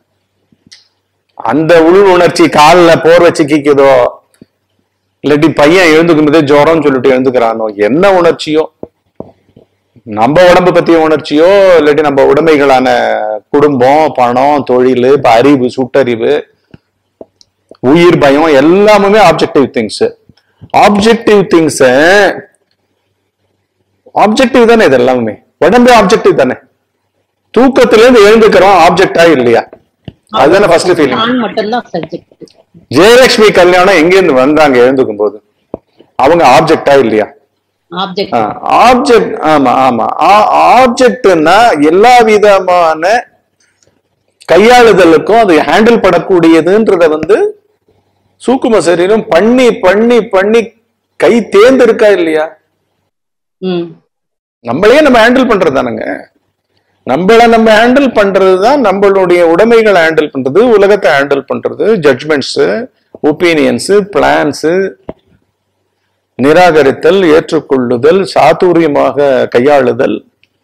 அந்த உள் உணர்ச்சி காலில் போர் வச்சு கிக்குதோ இல்லாட்டி பையன் எழுந்துக்கும் போதே ஜுரம்னு சொல்லிட்டு எழுந்துக்கிறானோ என்ன உணர்ச்சியோ நம்ம உடம்பு பத்திய உணர்ச்சியோ இல்லாட்டி நம்ம உடைமைகளான குடும்பம் பணம் தொழில் இப்ப அறிவு சுட்டறிவு உயிர் பயம் எல்லாமே objective things objective things objective தானே இது எல்லாமே உடம்பு ஆப்ஜெக்டிவ் தானே தூக்கத்துல இருந்து எழுந்துக்கிறோம் ஆப்ஜெக்டா இல்லையா அதுதானே ஃபர்ஸ்ட் ஃபீலிங் நான் மட்டும்தான் சப்ஜெக்ட் ஜெயலட்சுமி கல்யாணம் எங்க இருந்து வந்தாங்க எழுந்துக்கும் போது அவங்க ஆப்ஜெக்டா இல்லையா ஆப்ஜெக்ட் ஆப்ஜெக்ட் ஆமா ஆமா ஆப்ஜெக்ட்னா எல்லா விதமான கையாளுதலுக்கும் அது ஹேண்டில் படக்கூடியதுன்றத வந்து சூக்கும சரீரம் பண்ணி பண்ணி பண்ணி கை தேர்ந்திருக்கா இல்லையா ம் நம்மளையே நம்ம ஹேண்டில் பண்றது தானுங்க நம்மள நம்ம ஹேண்டில் பண்றது தான் நம்மளுடைய உடைமைகளை ஹேண்டில் பண்றது உலகத்தை ஹேண்டில் பண்றது ஜட்மெண்ட்ஸ் ஒப்பீனியன்ஸ் பிளான்ஸ் நிராகரித்தல் ஏற்றுக்கொள்ளுதல் சாதுரியமாக கையாளுதல்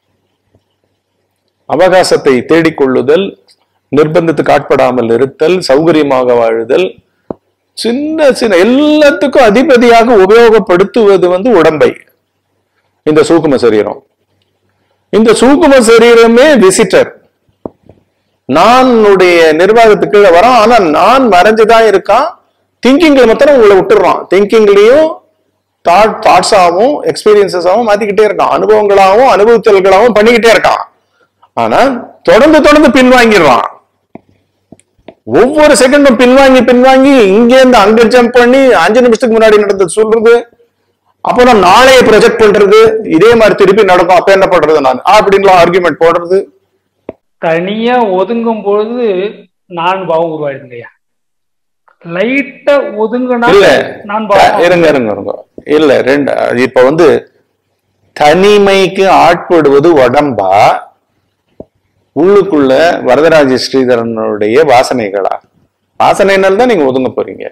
அவகாசத்தை தேடிக்கொள்ளுதல் நிர்பந்தத்துக்கு ஆட்படாமல் இருத்தல் சௌகரியமாக வாழுதல் சின்ன சின்ன எல்லாத்துக்கும் அதிபதியாக உபயோகப்படுத்துவது வந்து உடம்பை இந்த சூக்கும சரீரம் இந்த சூக்கும சரீரமே விசிட்டர் நானுடைய நிர்வாகத்துக்கு கீழே வரான் ஆனா நான் மறைஞ்சுதான் இருக்கான் திங்கிங்ல மாத்திரம் உங்களை விட்டுறான் திங்கிங்லயும் தாட் தாட்ஸாவும் எக்ஸ்பீரியன்சஸாவும் மாத்திக்கிட்டே இருக்கான் அனுபவங்களாகவும் அனுபவத்தல்களாகவும் பண்ணிக்கிட்டே இருக்கான் ஆனா தொடர்ந்து தொடர்ந்து பின்வாங்கிடுறான் ஒவ்வொரு செகண்டும் பின்வாங்கி பின்வாங்கி இங்க இருந்து அங்க ஜம்ப் பண்ணி அஞ்சு நிமிஷத்துக்கு முன்னாடி நடந்தது சொல்றது அப்புறம் நாளைய ப்ரொஜெக்ட் பண்றது இதே மாதிரி திருப்பி நடக்கும் அப்ப என்ன பண்றது நான் அப்படின்லாம் ஆர்குமெண்ட் போடுறது தனியா ஒதுங்கும் பொழுது நான் பாவம் உருவாயிருங்கய்யா லைட்டா ஒதுங்கினா இல்ல நான் த- பாவம் இருங்க இருங்க இருங்க இல்ல ரெண்டு இப்ப வந்து தனிமைக்கு ஆட்படுவது உடம்பா உள்ளுக்குள்ள வரதராஜ ஸ்ரீதரனுடைய வாசனைகளா வாசனைனால தான் நீங்க ஒதுங்க போறீங்க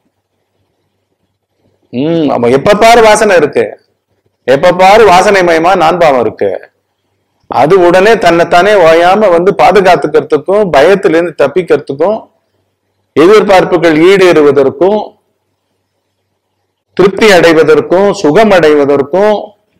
உம் ஆமா எப்ப பாரு வாசனை இருக்கு எப்ப பாரு வாசனை மயமா நான்பாவம் இருக்கு அது உடனே தன்னைத்தானே ஓயாம வந்து பாதுகாத்துக்கிறதுக்கும் பயத்திலிருந்து தப்பிக்கிறதுக்கும் எதிர்பார்ப்புகள் ஈடேறுவதற்கும் திருப்தி அடைவதற்கும் சுகம் அடைவதற்கும்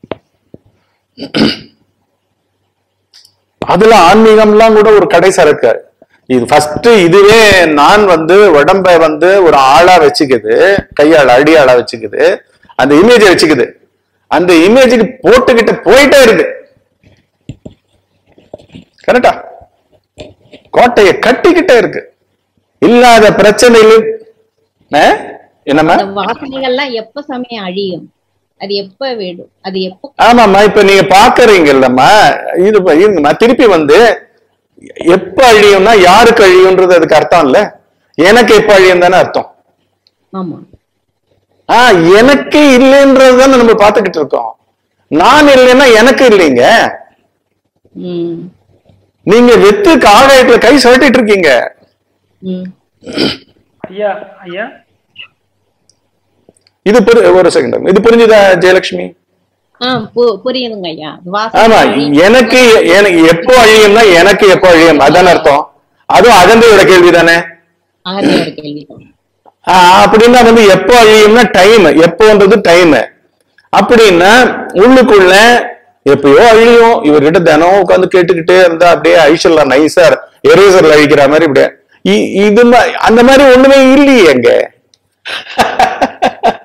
அதுல ஆன்மீகம்லாம் கூட ஒரு கடை சரக்கு இது ஃபர்ஸ்ட் இதுவே நான் வந்து உடம்ப வந்து ஒரு ஆளா வச்சுக்குது கையாள அடியாளா வச்சுக்குது அந்த இமேஜை வச்சுக்குது அந்த இமேஜுக்கு போட்டுக்கிட்டு போயிட்டே இருக்கு கரெக்டா கோட்டையை கட்டிக்கிட்டே இருக்கு இல்லாத பிரச்சனைகள் ஆ? என்னம்மா அந்த வாசனைகள்லாம் எப்ப சமயம் அழியும் அது எப்ப வேடும் அது எப்போ ஆமாம்மா இப்ப நீங்க பாக்குறீங்கல்லம்மா இது ப- இருங்கம்மா திருப்பி வந்து எப்ப அழியும்னா யாருக்கு அழியும்ன்றது அதுக்கு அர்த்தம் இல்ல எனக்கு எப்ப அழியும் தானே அர்த்தம் ஆமா ஆஹ் எனக்கு இல்லைன்றது தானே நம்ம பாத்துக்கிட்டு இருக்கோம் நான் இல்லைன்னா எனக்கு இல்லைங்க ம் நீங்க வெத்து காகாயத்துல கை சுழட்டிட்டு இருக்கீங்க ம் ஐயா ஐயா இது புரி- ஒரு செகண்ட் இது புரிஞ்சுதா ஜெயலட்சுமி ஆ பு- புரியுதுங்க ஐயா ஆமா வாசனை அழியும். எனக்கு எனக்கு எப்போ அழியும்னா எனக்கு எப்போ அழியும் அதான அர்த்தம் அதுவும் அகந்தையோட கேள்வி தானே அகதியோட கேள்வி ஆஹ் அப்படின்னா வந்து எப்போ அழியும்னா டைம் எப்போன்றது டைம் அப்படின்னா உள்ளுக்குள்ள எப்பயோ அழியும் இவர்கிட்ட தினம் உட்காந்து கேட்டுக்கிட்டே இருந்தா அப்படியே அழிச்சிடலாம் நைஸா எரேசர்ல அழிக்கிற மாதிரி இப்படியே இ- இது மா- அந்த மாதிரி ஒண்ணுமே இல்லையே அங்க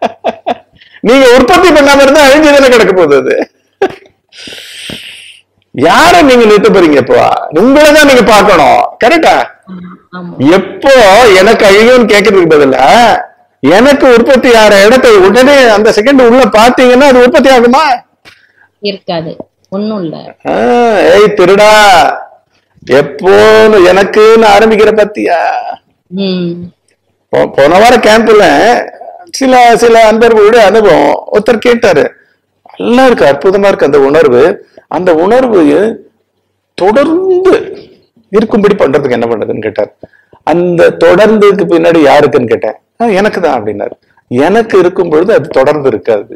நீங்க உற்பத்தி பண்ணாம இருந்தா அழிஞ்சு தானே கிடக்க போகுது அது யார நீங்க நிறுத்த போறீங்க இப்போ உங்களை தான் நீங்க பார்க்கணும் கரெக்டா ஆமா எப்போ எனக்கு அழியும்னு கேட்கறதுக்கு பதிலா எனக்கு உற்பத்தி ஆகிற இடத்தை உடனே அந்த செகண்ட் உள்ள பாத்தீங்கன்னா அது உற்பத்தி ஆகுமா இருக்காது ஒண்ணும் இல்ல ஆஹ், ஏய் திருடா எப்போன்னு எனக்குன்னு ஆரம்பிக்கிற பத்தியா உம் போ- போன வாரம் கேம்ப்ல சில சில அன்பர்களுடைய அனுபவம் ஒருத்தர் கேட்டாரு நல்லா இருக்கு அற்புதமா இருக்கு அந்த உணர்வு அந்த உணர்வு தொடர்ந்து இருக்கும்படி பண்றதுக்கு என்ன பண்றதுன்னு கேட்டார் அந்த தொடர்ந்துக்கு பின்னாடி யாருக்குன்னு கேட்டேன் "ஆ, எனக்கு தான் அப்படின்னாரு எனக்கு இருக்கும் பொழுது அது தொடர்ந்து இருக்காது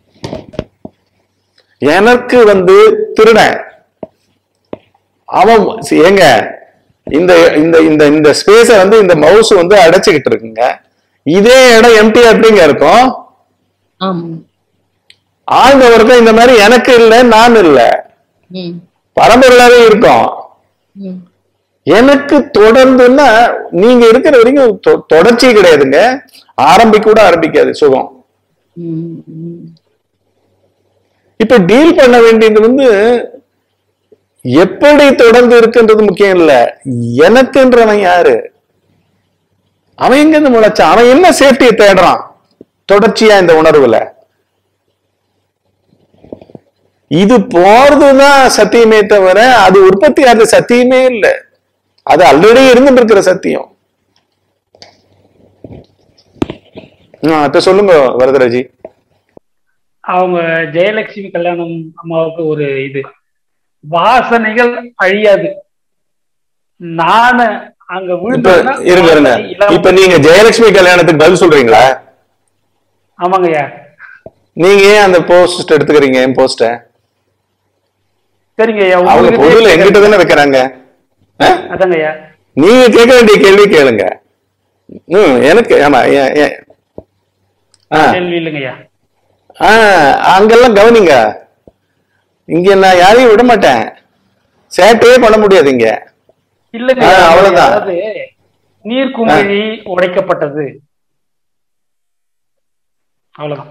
எனக்கு வந்து திருடன் அவன் சி- ஏங்க இந்த இந்த இந்த இந்த ஸ்பேஸ வந்து இந்த மவுஸ் வந்து அடைச்சுக்கிட்டு இருக்குங்க இதே இடம் எம்டி எப்படிங்க இருக்கும் ஆமா ஆழ்ந்த வரைக்கும் இந்த மாதிரி எனக்கு இல்லை நான் இல்லை உம் பரம்பரையாவே இருக்கும் உம் எனக்கு தொடர்ந்துன்னா நீங்க இருக்கிற வரைக்கும் தொ- தொடர்ச்சி கிடையாதுங்க ஆரம்பிக்க கூட ஆரம்பிக்காது சுகம் உம் உம் இப்ப டீல் பண்ண வேண்டியது வந்து எப்படி தொடர்ந்து இருக்குன்றது முக்கியம் இல்ல எனக்குன்றவன் யாரு அவன் எங்க இருந்து முளைச்சான் அவன் என்ன சேஃப்டியை தேடுறான் தொடர்ச்சியா இந்த உணர்வுல இது போறதுதான் சத்தியமே தவிர அது உற்பத்தி ஆகிறது சத்தியமே இல்லை அது ஆல்ரெடி இருந்துட்டு இருக்கிற சத்தியம் ஆ, அத சொல்லுங்க வரதராஜி அவங்க ஜெயலட்சுமி கல்யாணம் அம்மாவுக்கு ஒரு இது வாசனைகள் அழியாது நானு அங்க இப்ப விழுந்தேன்னா இருங்க இருங்க வாசனை இல்லாம- இப்ப நீங்க ஜெயலட்சுமி கல்யாணத்துக்கு பதில் சொல்றீங்களா ஆமாங்கய்யா நீங்க ஏன் அந்த போஸ்ட் எடுத்துக்கிறீங்க என் போஸ்ட சரிங்கய்யா அவங்க உங்களுக்கு பொருள் எங்கிட்ட தானே வைக்கிறாங்க ஆ? அதாங்கய்யா நீங்க கேட்க வேண்டிய கேள்வி கேளுங்க ம் எனக்கு ஆமா ஏ- ஏ- ஆ, கேள்வி இல்லைங்கய்யா ஆ, அங்கெல்லாம் கவனிங்க இங்க நான் யாரையும் விட மாட்டேன் சேட்டையே பண்ண முடியாது இங்க இல்லைங்க ஆ, அவ்வளவுதான். அதாவது நீர் குமிழி உடைக்கப்பட்டது அவ்வளவுதான்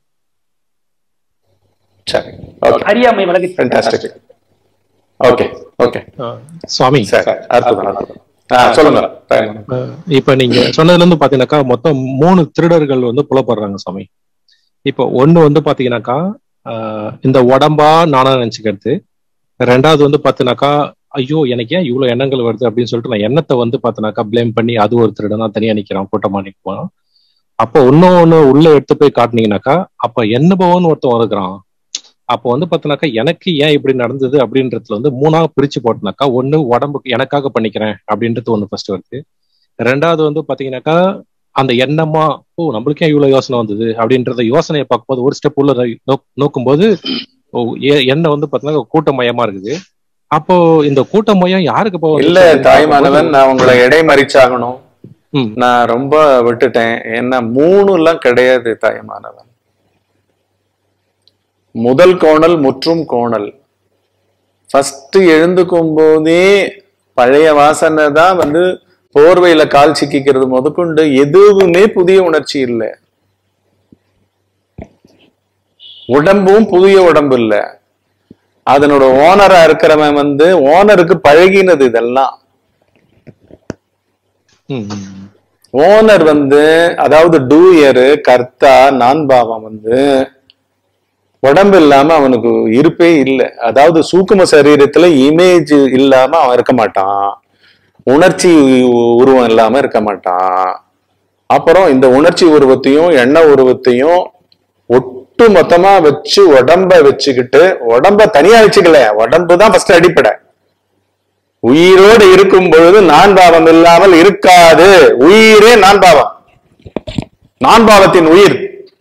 சரி ஓகே அறியாமை விலகி ஃபேண்டாஸ்டிக் ஓகே ஓகே அஹ் சுவாமி சரி அற்புதம் அற்புதம் ஆ சொல்லுங்க அஹ் இப்ப நீங்க சொன்னதுல இருந்து பாத்தீங்கன்னாக்கா மொத்தம் மூணு திருடர்கள் வந்து புலப்படுறாங்க சுவாமி இப்போ ஒண்ணு வந்து பாத்தீங்கன்னாக்கா ஆஹ் இந்த உடம்பா நானா நினைச்சுக்கிறது ரெண்டாவது வந்து பாத்தீங்கன்னாக்கா ஐயோ எனக்கு ஏன் இவ்வளவு எண்ணங்கள் வருது அப்படின்னு சொல்லிட்டு நான் எண்ணத்தை வந்து பாத்தீங்கன்னாக்கா ப்ளேம் பண்ணி அது ஒரு திருடனா தனியா நிக்கிறான் கூட்டமா நிற்பான் அப்போ இன்னொன்னு உள்ள எடுத்து போய் காட்டுனீங்கன்னாக்கா அப்ப என்னபவன் ஒருத்தன் இருக்கிறான் அப்போ வந்து பாத்தீங்கன்னாக்கா எனக்கு ஏன் இப்படி நடந்தது அப்படின்றதுல வந்து மூணா பிரிச்சு போட்டனாக்கா ஒண்ணு உடம்புக்கு எனக்காக பண்ணிக்கிறேன் அப்படின்றது ஒண்ணு ஃபர்ஸ்ட் வருது ரெண்டாவது வந்து பாத்தீங்கன்னாக்கா அந்த எண்ணமா ஓ நம்மளுக்கே இவ்வளவு யோசனை வந்தது அப்படின்றத யோசனையை பார்க்கும்போது ஒரு ஸ்டெப் உள்ள நோக்- நோக்கும்போது ஓ ஏ- எண்ணம் வந்து பாத்தீங்கன்னா கூட்டமயமா இருக்குது அப்போ இந்த கூட்டமயம் யாருக்கு போக இல்ல தாய்மானவன் நான் உங்களை இடைமறிச்சாகணும் ம். நான் ரொம்ப விட்டுட்டேன் ஏன்னா மூணு எல்லாம் கிடையாது தாய்மானவன் முதல் கோணல் முற்றும் கோணல் ஃபர்ஸ்ட் எழுந்துக்கும் போதே பழைய வாசனை தான் வந்து போர்வையில கால் சிக்கிக்கிறது முதற்கொண்டு எதுவுமே புதிய உணர்ச்சி இல்லை உடம்பும் புதிய உடம்பு இல்ல அதனோட ஓனரா இருக்கிறவன் வந்து ஓனருக்கு பழகினது இதெல்லாம் ம், ம். ஓனர் வந்து அதாவது டூயரு கர்த்தா நான்பாவம் வந்து உடம்பு இல்லாம அவனுக்கு இருப்பே இல்லை அதாவது சூக்கும சரீரத்துல இமேஜ் இல்லாம அவன் இருக்க மாட்டான் உணர்ச்சி உருவம் இல்லாம இருக்க மாட்டான் அப்புறம் இந்த உணர்ச்சி உருவத்தையும் எண்ண உருவத்தையும் ஒட்டு மொத்தமா வச்சு உடம்ப வச்சுக்கிட்டு உடம்ப தனியா வச்சுக்கல உடம்பு தான் ஃபர்ஸ்ட் அடிப்படை உயிரோடு இருக்கும் பொழுது நான் பாவம் இல்லாமல் இருக்காது உயிரே நான் பாவம் நான் பாவத்தின் உயிர்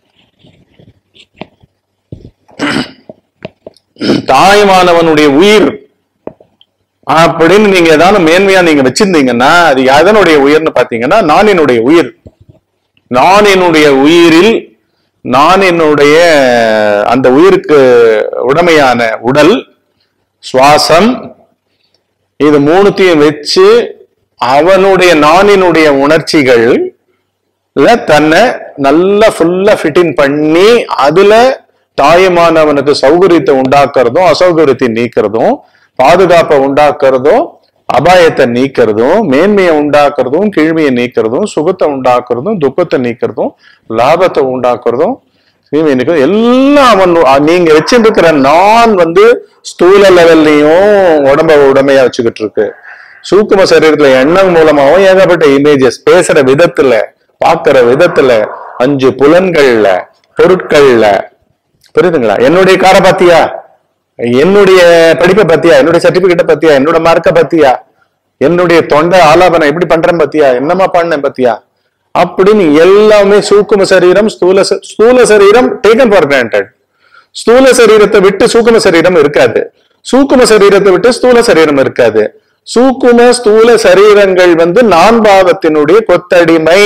தாய்மானவனுடைய உயிர் அப்படின்னு நீங்க ஏதாவது மேன்மையா நீங்க வச்சிருந்தீங்கன்னா அது எதனுடைய உயிர்னு பாத்தீங்கன்னா நான் என்னுடைய உயிர் நான் என்னுடைய உயிரில் நான் என்னுடைய அந்த உயிருக்கு உடமையான உடல் சுவாசம் இது மூணுத்தையும் வச்சு அவனுடைய நானினுடைய உணர்ச்சிகள் தன்னை நல்லா ஃபுல்லா ஃபிட்டின் பண்ணி அதுல தாயமானவனுக்கு சௌகரியத்தை உண்டாக்குறதும் அசௌகரியத்தை நீக்கிறதும் பாதுகாப்பை உண்டாக்குறதும் அபாயத்தை நீக்கிறதும் மேன்மையை உண்டாக்குறதும் கீழ்மையை நீக்கிறதும் சுகத்தை உண்டாக்குறதும் துக்கத்தை நீக்கிறதும் லாபத்தை உண்டாக்குறதும் தீமையை நீக்கிறதும் எல்லாம் அவன் நீங்க வச்சிருக்கிற நான் வந்து ஸ்தூல லெவல்லையும் உடம்ப உடமையா வச்சுக்கிட்டு இருக்கு சூக்கும சரீரத்துல எண்ணம் மூலமாவும் ஏகப்பட்ட இமேஜஸ் பேசுற விதத்துல பார்க்கிற விதத்துல அஞ்சு புலன்கள்ல பொருட்கள்ல புரியுதுங்களா என்னுடைய காரை பாத்தியா என்னுடைய படிப்பை பத்தியா என்னுடைய சர்டிபிகேட்டை பத்தியா என்னோட மார்க்கை பத்தியா என்னுடைய தொண்டை ஆலாபனம் எப்படி பண்றேன் பத்தியா என்னமா பண்ணேன் பத்தியா அப்படின்னு எல்லாமே சூக்கும சரீரம் ஸ்தூல ச- ஸ்தூல சரீரம் டேக்கன் ஃபார் கிராண்டட் ஸ்தூல சரீரத்தை விட்டு சூக்கும சரீரம் இருக்காது சூக்கும சரீரத்தை விட்டு ஸ்தூல சரீரம் இருக்காது சூக்கும ஸ்தூல சரீரங்கள் வந்து நான் பாவத்தினுடைய கொத்தடிமை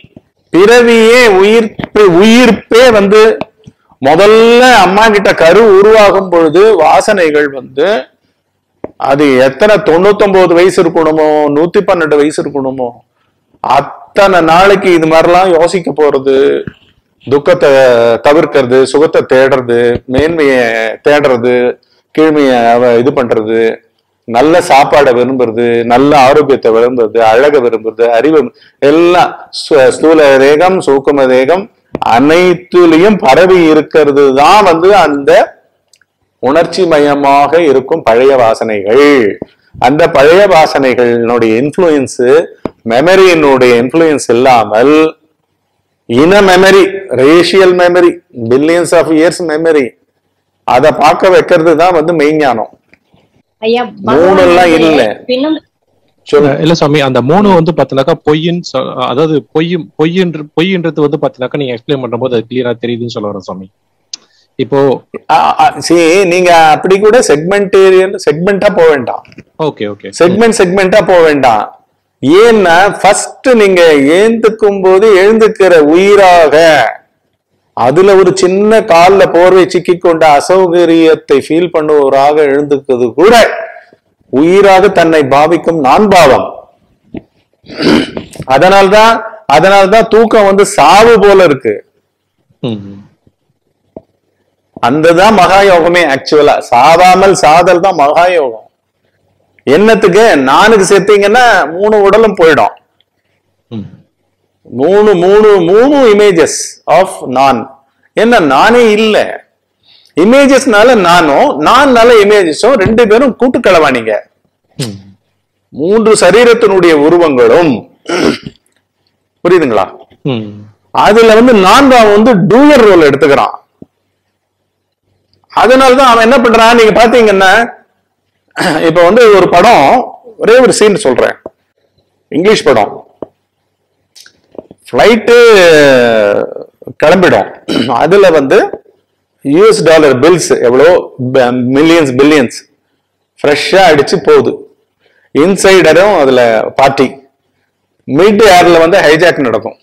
பிறவியே உயிர்ப்பு உயிர்ப்பே வந்து முதல்ல அம்மா கிட்ட கரு உருவாகும் பொழுது வாசனைகள் வந்து அது எத்தனை தொண்ணூத்தொன்பது வயசு இருக்கணுமோ நூத்தி பன்னெண்டு வயசு இருக்கணுமோ அத்தனை நாளைக்கு இது மாதிரிலாம் யோசிக்க போறது துக்கத்தை தவிர்க்கிறது சுகத்தை தேடுறது மேன்மையை தேடுறது கீழ்மையை அவ- இது பண்றது நல்ல சாப்பாடை விரும்புறது நல்ல ஆரோக்கியத்தை விரும்புறது அழகை விரும்புறது அறிவு எல்லாம் ஸ்து- ஸ்தூல தேகம் சூக்கும தேகம் அனைத்துலயும் பரவி இருக்கிறது தான் வந்து அந்த உணர்ச்சி மயமாக இருக்கும் பழைய வாசனைகள் அந்த பழைய வாசனைகளினுடைய இன்ஃப்ளூயன்ஸ் மெமரியினுடைய இன்ஃப்ளூயன்ஸ் இல்லாமல் இன memory racial memory billions of years memory அதை பார்க்க வைக்கிறது தான் வந்து மெய்ஞானம் ஐயா மூணு எல்லாம் பகவான் இல்ல. பின்னம் சொல்லுங்க இல்ல சாமி அந்த மூணு வந்து பாத்தீங்கன்னாக்கா பொய்ன்னு சொ- அதாவது பொய்யும் பொய்ன்ற பொய்ன்றது வந்து பாத்தீங்கன்னாக்கா நீங்க எக்ஸ்பிளைன் பண்ணும்போது அது கிளியரா தெரியுதுன்னு சொல்ல வரேன் சாமி இப்போ சரி நீங்க அப்படி கூட செக்மெண்டேரியன் செக்மெண்டா போக வேண்டாம் ஓகே ஓகே செக்மெண்ட் செக்மெண்டா போக வேண்டாம் ஏன்னா ஃபர்ஸ்ட் நீங்க எழுந்துக்கும் போது எழுந்துக்கிற உயிராக அதுல ஒரு சின்ன கால்ல போர்வை சிக்கிக் கொண்ட அசௌகரியத்தை ஃபீல் பண்ணுவவராக எழுந்துக்கிறது கூட உயிராக தன்னை பாவிக்கும் நான் பாவம் அதனால்தான் அதனால்தான் தூக்கம் வந்து சாவு போல இருக்கு ம் அந்த தான் மகாயோகமே ஆக்சுவலா சாவாமல் சாதல் தான் மகாயோகம் என்னத்துக்கு நானுக்கு சேர்த்தீங்கன்னா மூணு உடலும் போயிடும் ம் மூணு மூணு மூணு இமேஜஸ் ஆஃப் நான் என்ன நானே இல்ல இமேஜஸ்னால நானும் நான்னால இமேஜஸும் ரெண்டு பேரும் கூட்டுக்களவானீங்க ம் மூன்று சரீரத்தினுடைய உருவங்களும் புரியுதுங்களா ம் அதுல வந்து நான் பாவம் வந்து டூயர் ரோல் எடுத்துக்கிறான் அதனாலதான் அவன் என்ன பண்றான் நீங்க பாத்தீங்கன்னா இப்ப வந்து ஒரு படம் ஒரே ஒரு சீன் சொல்றேன் இங்கிலீஷ் படம் ஃப்ளைட்டு கிளம்பிடும் அதுல வந்து யூஎஸ் டாலர் பில்ஸ் எவ்வளோ மில்லியன்ஸ் பில்லியன்ஸ் ஃப்ரெஷ்ஷா அடிச்சு போகுது இன்சைடரும் அதுல பார்ட்டி மிட் ஏர்ல வந்து ஹைஜாக் நடக்கும்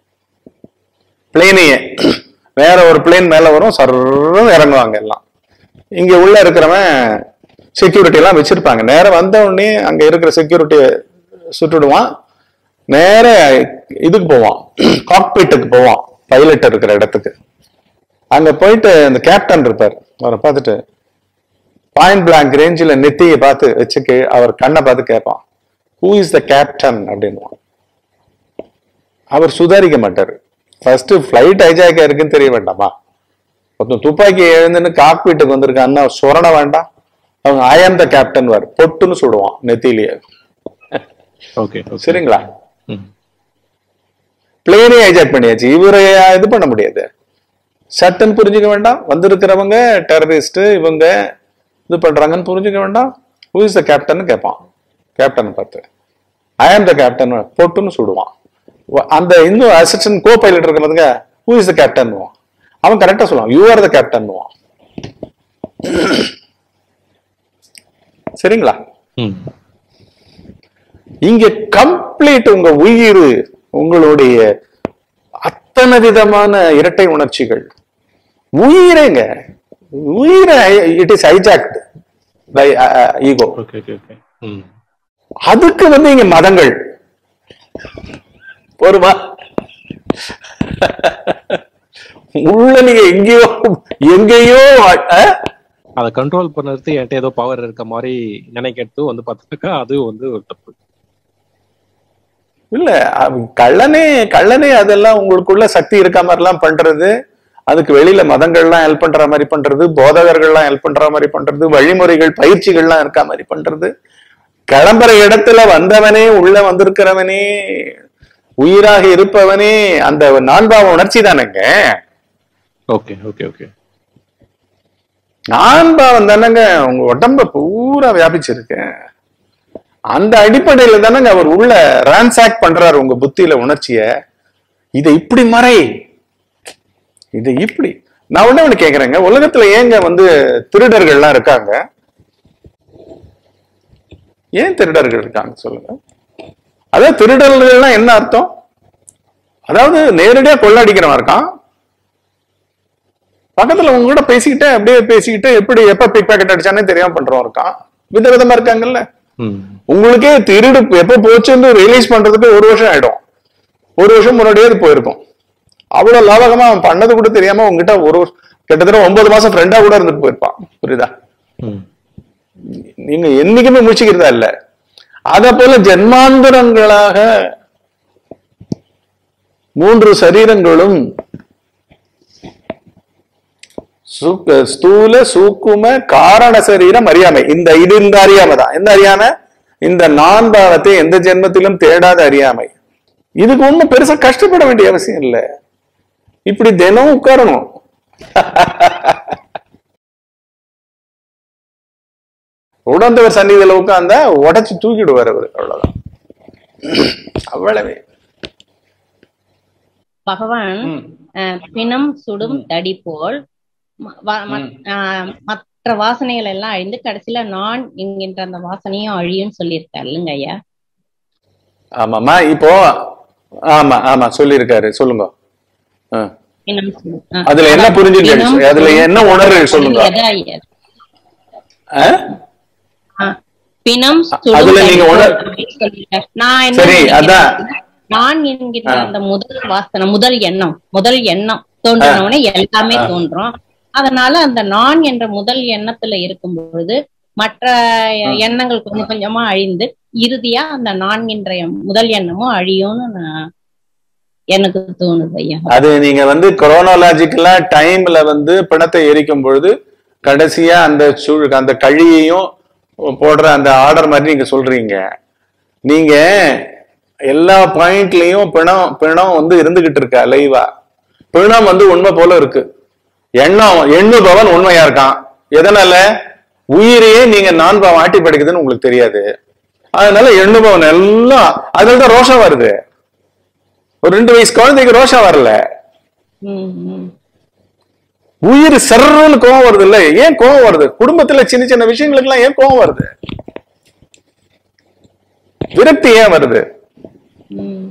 பிளேனையே வேற ஒரு பிளேன் மேல வரும் சர்ன்னு இறங்குவாங்க எல்லாம் இங்க உள்ள இருக்கிறவன் செக்யூரிட்டி எல்லாம் வச்சிருப்பாங்க நேரா வந்த உடனே அங்க இருக்கிற செக்யூரிட்டியை சுட்டுடுவான் நேர இதுக்கு போவான் காக்பீட்டுக்கு போவான் பைலட் இருக்கிற இடத்துக்கு அங்க போயிட்டு அந்த கேப்டன் இருப்பார் அவரை பார்த்துட்டு பாயிண்ட் பிளாங்க் ரேஞ்சில் நெத்தியை பார்த்து வச்சுக்கு அவர் கண்ணை பார்த்து கேட்பான் ஹூ இஸ் த கேப்டன் அப்படின்னுவான் அவர் சுதாரிக்க மாட்டாரு ஃபர்ஸ்ட் ஃபிளைட் ஹைஜாக்கா இருக்குன்னு தெரிய வேண்டாமா ஒருத்தன் துப்பாக்கி எழுந்துன்னு காக்பீட்டுக்கு வந்திருக்கான்னா சுரண வேண்டாம் அவங்க ஐ ஆம் த கேப்டன் வார் பொட்டுன்னு சுடுவான் நெத்திலேயே ஓகே ஓகே சரிங்களா ம் பிளேனே ஹைஜாக் பண்ணியாச்சு இவரை இது பண்ண முடியாது சட்டன் புரிஞ்சுக்க வேண்டாம் வந்திருக்கிறவங்க டெரரிஸ்ட் இவங்க இது பண்றாங்கன்னு புரிஞ்சுக்க வேண்டாம் ஹூ இஸ் த கேப்டன் கேட்பான் கேப்டன் பார்த்து ஐ ஆம் த கேப்டன் பொட்டுன்னு சுடுவான் வ- அந்த இன்னும் அசிஸ்டன்ட் கோ பைலட் இருக்க பாருங்க ஹூ இஸ் த கேப்டன் அவன் கரெக்டா சொல்லுவான் யூ ஆர் த கேப்டன் சரிங்களா ம் இங்க கம்ப்ளீட் உங்க உயிர் உங்களுடைய அத்தனை விதமான இரட்டை உணர்ச்சிகள் உயிரேங்க உயிரை it is hijacked by ego okay okay okay ம் அதுக்கு வந்து இங்க மதங்கள் போருமா உள்ள நீங்க எங்கேயோ எங்கேயோ அஹ், அதை கண்ட்ரோல் பண்ணுறது என்கிட்ட ஏதோ பவர் இருக்க மாதிரி நினைக்கிறது வந்து பார்த்தாக்கா அது வந்து ஒரு தப்பு இல்ல அவ- கள்ளனே கள்ளனே அதெல்லாம் உங்களுக்குள்ள சக்தி இருக்க மாதிரிலாம் பண்றது அதுக்கு வெளியில மதங்கள்லாம் ஹெல்ப் பண்ற மாதிரி பண்றது போதகர்கள்லாம் ஹெல்ப் பண்ற மாதிரி பண்றது வழிமுறைகள் பயிற்சிகள்லாம் இருக்க மாதிரி பண்றது கிளம்புற இடத்துல வந்தவனே உள்ள வந்திருக்கிறவனே உயிராக இருப்பவனே அந்த நான்பாவ உணர்ச்சி தானேங்க ஓகே ஓகே ஓகே நான்பாவம் தானேங்க உங்க உடம்ப பூரா வியாபிச்சிருக்கேன் அந்த அடிப்படையில தானேங்க அவர் உள்ள ரான்சாக் பண்றாரு உங்க புத்தியில உணர்ச்சிய இதை இப்படி மறை இது இப்படி நான் ஒண்ணு ஒண்ணு கேக்குறேங்க உலகத்துல ஏங்க வந்து திருடர்கள்லாம் இருக்காங்க ஏன் திருடர்கள் இருக்காங்க சொல்லுங்க அதாவது திருடர்கள்லாம் என்ன அர்த்தம் அதாவது நேரடியா கொள்ளடிக்கிறவன் இருக்கான் பக்கத்துல உங்க கூட பேசிக்கிட்டே அப்படியே பேசிக்கிட்டு எப்படி எப்ப பிக் பாக்கெட் அடிச்சானே தெரியாம பண்றவன் இருக்கான் விதவிதமா இருக்காங்கல்ல ம் உங்களுக்கே திருடு எப்ப போச்சுன்னு ரியலைஸ் பண்றதுக்கு ஒரு வருஷம் ஆயிடும் ஒரு வருஷம் முன்னாடியே அது போயிருக்கும் அவ்வளவு லாபகமா அவன் பண்ணது கூட தெரியாம உங்ககிட்ட ஒரு வருஷம் கிட்டத்தட்ட ஒன்பது மாசம் ஃப்ரெண்டா கூட இருந்துட்டு போயிருப்பான் புரியுதா ம் நீங்க என்னைக்குமே முடிச்சுக்கிறதா இல்ல அத போல ஜென்மாந்தரங்களாக மூன்று சரீரங்களும் சூக்க- ஸ்தூல சூக்கும காரண சரீரம் அறியாமை இந்த இது இந்த அறியாமை தான் எந்த அறியாமை இந்த நான் பாவத்தை எந்த ஜென்மத்திலும் தேடாத அறியாமை இதுக்கு ஒண்ணும் பெருசா கஷ்டப்பட வேண்டிய அவசியம் இல்லை இப்படி தினம் உட்காரணும் உடந்தவர் சந்நிதியில உட்கார்ந்தா உடைச்சு தூக்கிடுவார் அவர் அவ்வளவுதான் அவ்வளவே பகவான் ம். அஹ், பிணம் சுடும் தடி போல் ம- வ- மத்- ஆஹ், மற்ற வாசனைகள் எல்லாம் அழிந்து கடைசியில நான் என்கின்ற அந்த வாசனையும் அழியும் சொல்லியிருக்காரு இல்லைங்க ஐயா ஆமாமா இப்போ ஆமா ஆமா சொல்லியிருக்காரு சொல்லுங்க ஆ. பிணம் சுடும் ஆஹ், அதுல என்ன அதான் புரிஞ்சுங்க பிணம் அதுல சுடும் என்ன உணர்வு சொல்லுங்க எது ஐயா? ஆ? ஆஹ், பிணம் சுடும் அதுல தடி நீங்க போல் உணர்- அப்படின்னு சொல்லியிருக்காரு. நான் என்ன சரி, நினைக்கிறேன் அதான். நான் என்கின்ற அந்த முதல் வாசனை முதல் எண்ணம் முதல் எண்ணம் தோன்றினவனே எல்லாமே தோன்றும் அதனால அந்த நான் என்ற முதல் எண்ணத்துல இருக்கும் பொழுது மற்ற எண்ணங்கள் கொஞ்சம் கொஞ்சமா அழிந்து இறுதியா அந்த நான் என்ற எம்- முதல் எண்ணமும் அழியும்னு நான் எனக்கு தோணுது ஐயா அது நீங்க வந்து கொரோனாலாஜிக்கலா டைம்ல வந்து பிணத்தை எரிக்கும் பொழுது கடைசியா அந்த சூழ் அந்த கழியையும் போடுற அந்த ஆர்டர் மாதிரி நீங்க சொல்றீங்க நீங்க எல்லா பாயிண்ட்லயும் பிணம் பிணம் வந்து இருந்துகிட்டு இருக்கா லைவா பிணம் வந்து உண்மை போல இருக்கு எண்ணம் எண்ணுபவன் உண்மையா இருக்கான் எதனால உயிரையே நீங்க நான்பாவம் ஆட்டி படிக்குதுன்னு உங்களுக்கு தெரியாது அதனால எண்ணுபவன் எல்லாம் அதுல தான் ரோஷம் வருது ஒரு ரெண்டு வயசு குழந்தைக்கு ரோஷம் வரல உம் உம் உயிர் சர்றன்னு கோவம் வருது இல்ல ஏன் கோவம் வருது குடும்பத்துல சின்ன சின்ன விஷயங்களுக்கு எல்லாம் ஏன் கோவம் வருது விரக்தி ஏன் வருது உம்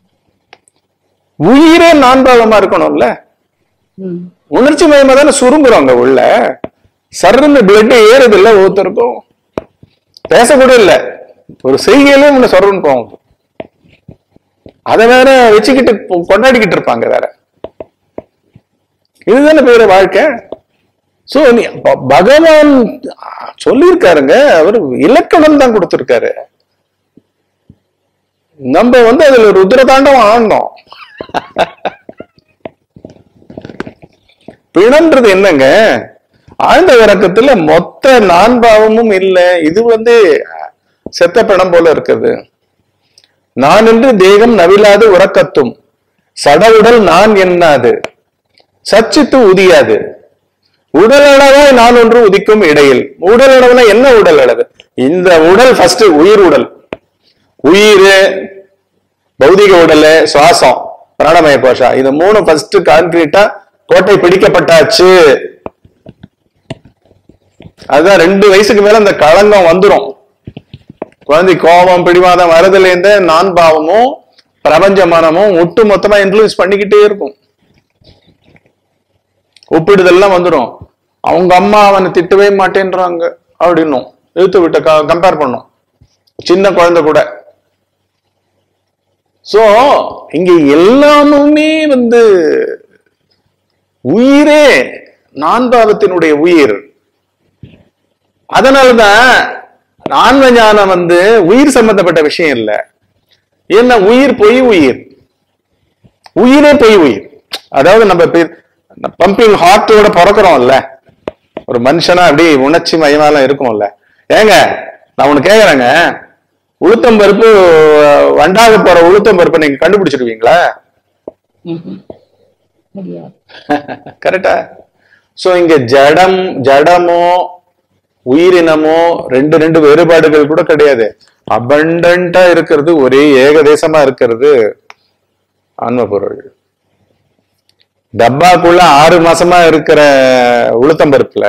உயிரே நான்பாவமா இருக்கணும்ல உம் உணர்ச்சி மயமா தானே சுருங்குறோங்க உள்ள சர்ன்னு பிளட் ஏறுது இல்ல ஒவ்வொருத்தருக்கும் பேசக்கூட இல்ல ஒரு செய்கையிலே உன்னை சொல்றன்னு போகும் அதை வேற வச்சுக்கிட்டு கொ- கொண்டாடிக்கிட்டு இருப்பாங்க வேற இதுதானே பேரு வாழ்க்கை சோ நீ ப- பகவான் சொல்லியிருக்காருங்க அவர் இலக்கணம் தான் கொடுத்திருக்காரு நம்ம வந்து அதுல ருத்ரதாண்டம் ஆடணும் பிணன்றது என்னங்க ஆழ்ந்த இறக்கத்துல மொத்த நான்பாவமும் இல்ல இது வந்து செத்த பிணம் போல இருக்குது நான் என்று தேகம் நவிலாது உறக்கத்தும் சடவுடல் நான் எண்ணாது சச்சித்து உதியாது உடல் அளவாய் நான் ஒன்று உதிக்கும் இடையில் உடல் அளவுனா என்ன உடல் அளவு இந்த உடல் ஃபர்ஸ்ட் உயிர் உடல் உயிர் பௌதிக உடல் சுவாசம் பிராணமய கோஷா இது மூணு ஃபர்ஸ்ட் கான்கிரீட்டா கோட்டை பிடிக்கப்பட்டாச்சு அதுதான் ரெண்டு வயசுக்கு மேல அந்த களங்கம் வந்துரும் குழந்தை கோபம் பிடிவாதம் வரதுல இருந்து நான் பாவமும் பிரபஞ்ச மனமும் ஒட்டு மொத்தமா இன்ஃபுளுன்ஸ் பண்ணிக்கிட்டே இருக்கும் ஒப்பிடுதெல்லாம் வந்துடும் அவங்க அம்மா அவனை திட்டவே மாட்டேன்றாங்க அப்படின்னும் எழுத்து விட்ட கம்பேர் பண்ணும் சின்ன குழந்தை கூட சோ இங்க எல்லாமுமே வந்து உயிரே நான்பாவத்தினுடைய உயிர் அதனாலதான் ஆன்ம ஞானம் வந்து உயிர் சம்பந்தப்பட்ட விஷயம் இல்ல என்ன உயிர் பொய் உயிர் உயிரே பொய் உயிர் அதாவது நம்ம பம்பிங் ஹார்ட்டோட பிறக்கிறோம்ல ஒரு மனுஷனா அப்படி உணர்ச்சி மயமாலாம் இருக்கும்ல ஏங்க நான் ஒண்ணு கேக்குறேங்க உளுத்தம் பருப்பு வண்டாக போற உளுத்தம் பருப்பை நீங்க கண்டுபிடிச்சிருவீங்களா ம்ஹும். முடியாது கரெக்டா சோ இங்க ஜடம் ஜடமோ உயிரினமோ ரெண்டு ரெண்டு வேறுபாடுகள் கூட கிடையாது அபண்டன்டா இருக்கிறது ஒரே ஏகதேசமா இருக்கிறது ஆன்ம பொருள் டப்பாக்குள்ள ஆறு மாசமா இருக்கிற உளுத்தம்பருப்புல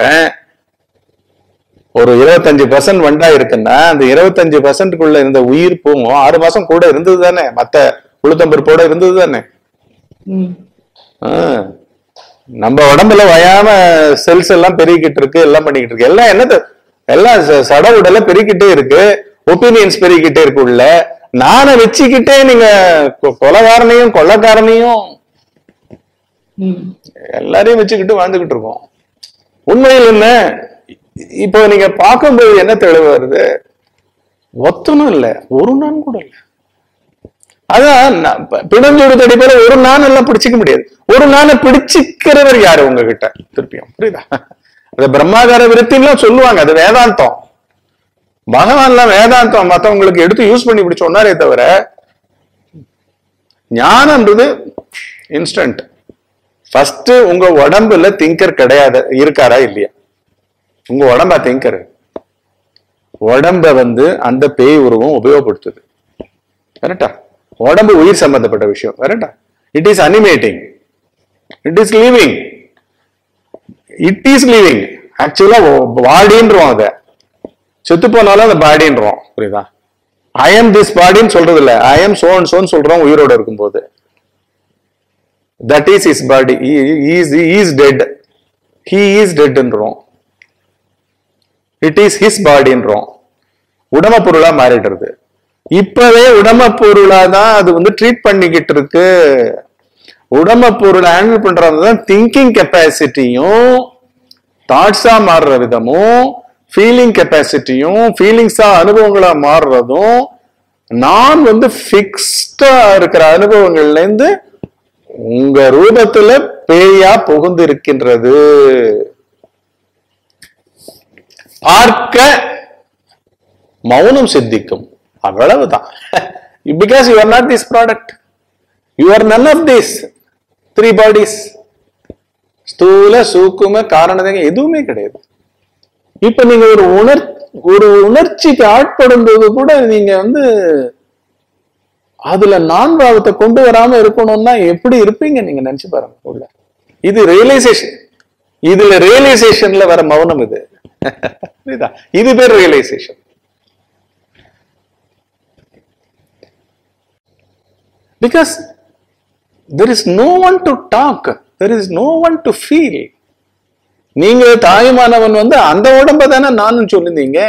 ஒரு இருபத்தஞ்சு பர்சன்ட் வண்டா இருக்குன்னா அந்த இருபத்தஞ்சு பர்சன்ட்குள்ள இருந்த உயிர் போகும் ஆறு மாசம் கூட இருந்தது தானே மத்த உளுத்தம்பருப்போட இருந்தது தானே ம். ஆ. நம்ம உடம்புல வயாம செல்ஸ் எல்லாம் பெருகிட்டு இருக்கு எல்லாம் பண்ணிக்கிட்டு இருக்கு எல்லாம் என்னது எல்லாம் ச- சட உடல பெருகிட்டே இருக்கு ஒப்பீனியன்ஸ் பெருகிட்டே இருக்கு உள்ள நானை வச்சுக்கிட்டே நீங்க கொ- கொலைகாரனையும் கொள்ளக்காரனையும் ம். எல்லாரையும் வச்சுக்கிட்டு வாழ்ந்துகிட்டு இருக்கோம் உண்மையில் என்ன இப்போ நீங்க பார்க்கும்போது என்ன தெளிவு வருது ஒத்தனும் இல்ல ஒரு நான் கூட இல்ல அதான் நான் ப- பிணஞ்சோடு தடி போல ஒரு நான் எல்லாம் பிடிச்சிக்க முடியாது ஒரு நானை பிடிச்சிக்கிறவர் யாரு உங்ககிட்ட திருப்பியும் புரியுதா அது பிரம்மாகார விருத்திலாம் சொல்லுவாங்க அது வேதாந்தம் பகவான்லாம் வேதாந்தம் மத்தவங்களுக்கு எடுத்து யூஸ் பண்ணி இப்படி சொன்னாரே தவிர ஞானம்ன்றது இன்ஸ்டன்ட் ஃபர்ஸ்ட் உங்க உடம்புல திங்கர் கிடையாது இருக்காரா இல்லையா உங்க உடம்பா திங்கர் உடம்ப வந்து அந்த பேய் உருவம் உபயோகப்படுத்துது கரெக்டா உடம்பு உயிர் சம்பந்தப்பட்ட விஷயம் கரெக்டா it is animating it is living it is living ஆக்சுவலா பாடின்றோம் அத செத்து போனாலும் அந்த பாடின்றோம் புரியுதா ஐ எம் திஸ் பாடின்னு சொல்றது இல்ல ஐ எம் சோன் சோன் சொல்றோம் உயிரோட இருக்கும்போது that is is body is is dead he is டெட்ன்றோம் இட் இஸ் ஹிஸ் பாடின்றோம் உடம பொருளா மாறிடுறது இப்பவே உடம பொருளா தான் அது வந்து ட்ரீட் பண்ணிக்கிட்டு இருக்கு உடம பொருளை ஹேண்டில் பண்றது தான் திங்கிங் கெப்பாசிட்டியும் தாட்ஸா மாறுற விதமும் ஃபீலிங் கெப்பாசிட்டியும் ஃபீலிங்ஸா அனுபவங்களா மாறுறதும் நான் வந்து ஃபிக்ஸ்டா இருக்கிற அனுபவங்கள்ல இருந்து உங்க ரூபத்துல பேயா புகுந்து இருக்கின்றது பார்க்க மௌனம் சித்திக்கும் அவ்வளவுதான் because you are not this product you are none of this three bodies ஸ்தூல சூக்கும காரணதங்க எதுவுமே கிடையாது இப்ப நீங்க ஒரு உணர் ஒரு உணர்ச்சிக்கு ஆட்படும் போது கூட நீங்க வந்து அதுல நான் பாவத்தை கொண்டு வராம இருக்கணும்னா எப்படி இருப்பீங்க நீங்க நினைச்சு பாருங்க உள்ள இது ரியலைசேஷன் இதுல ரியலைசேஷன்ல வர மௌனம் இது புரியுதா இது பேர் realization because there is no one to talk there is no one to feel நீங்க தாயுமானவன் வந்து அந்த உடம்ப தானே நானும் சொல்லிருந்தீங்க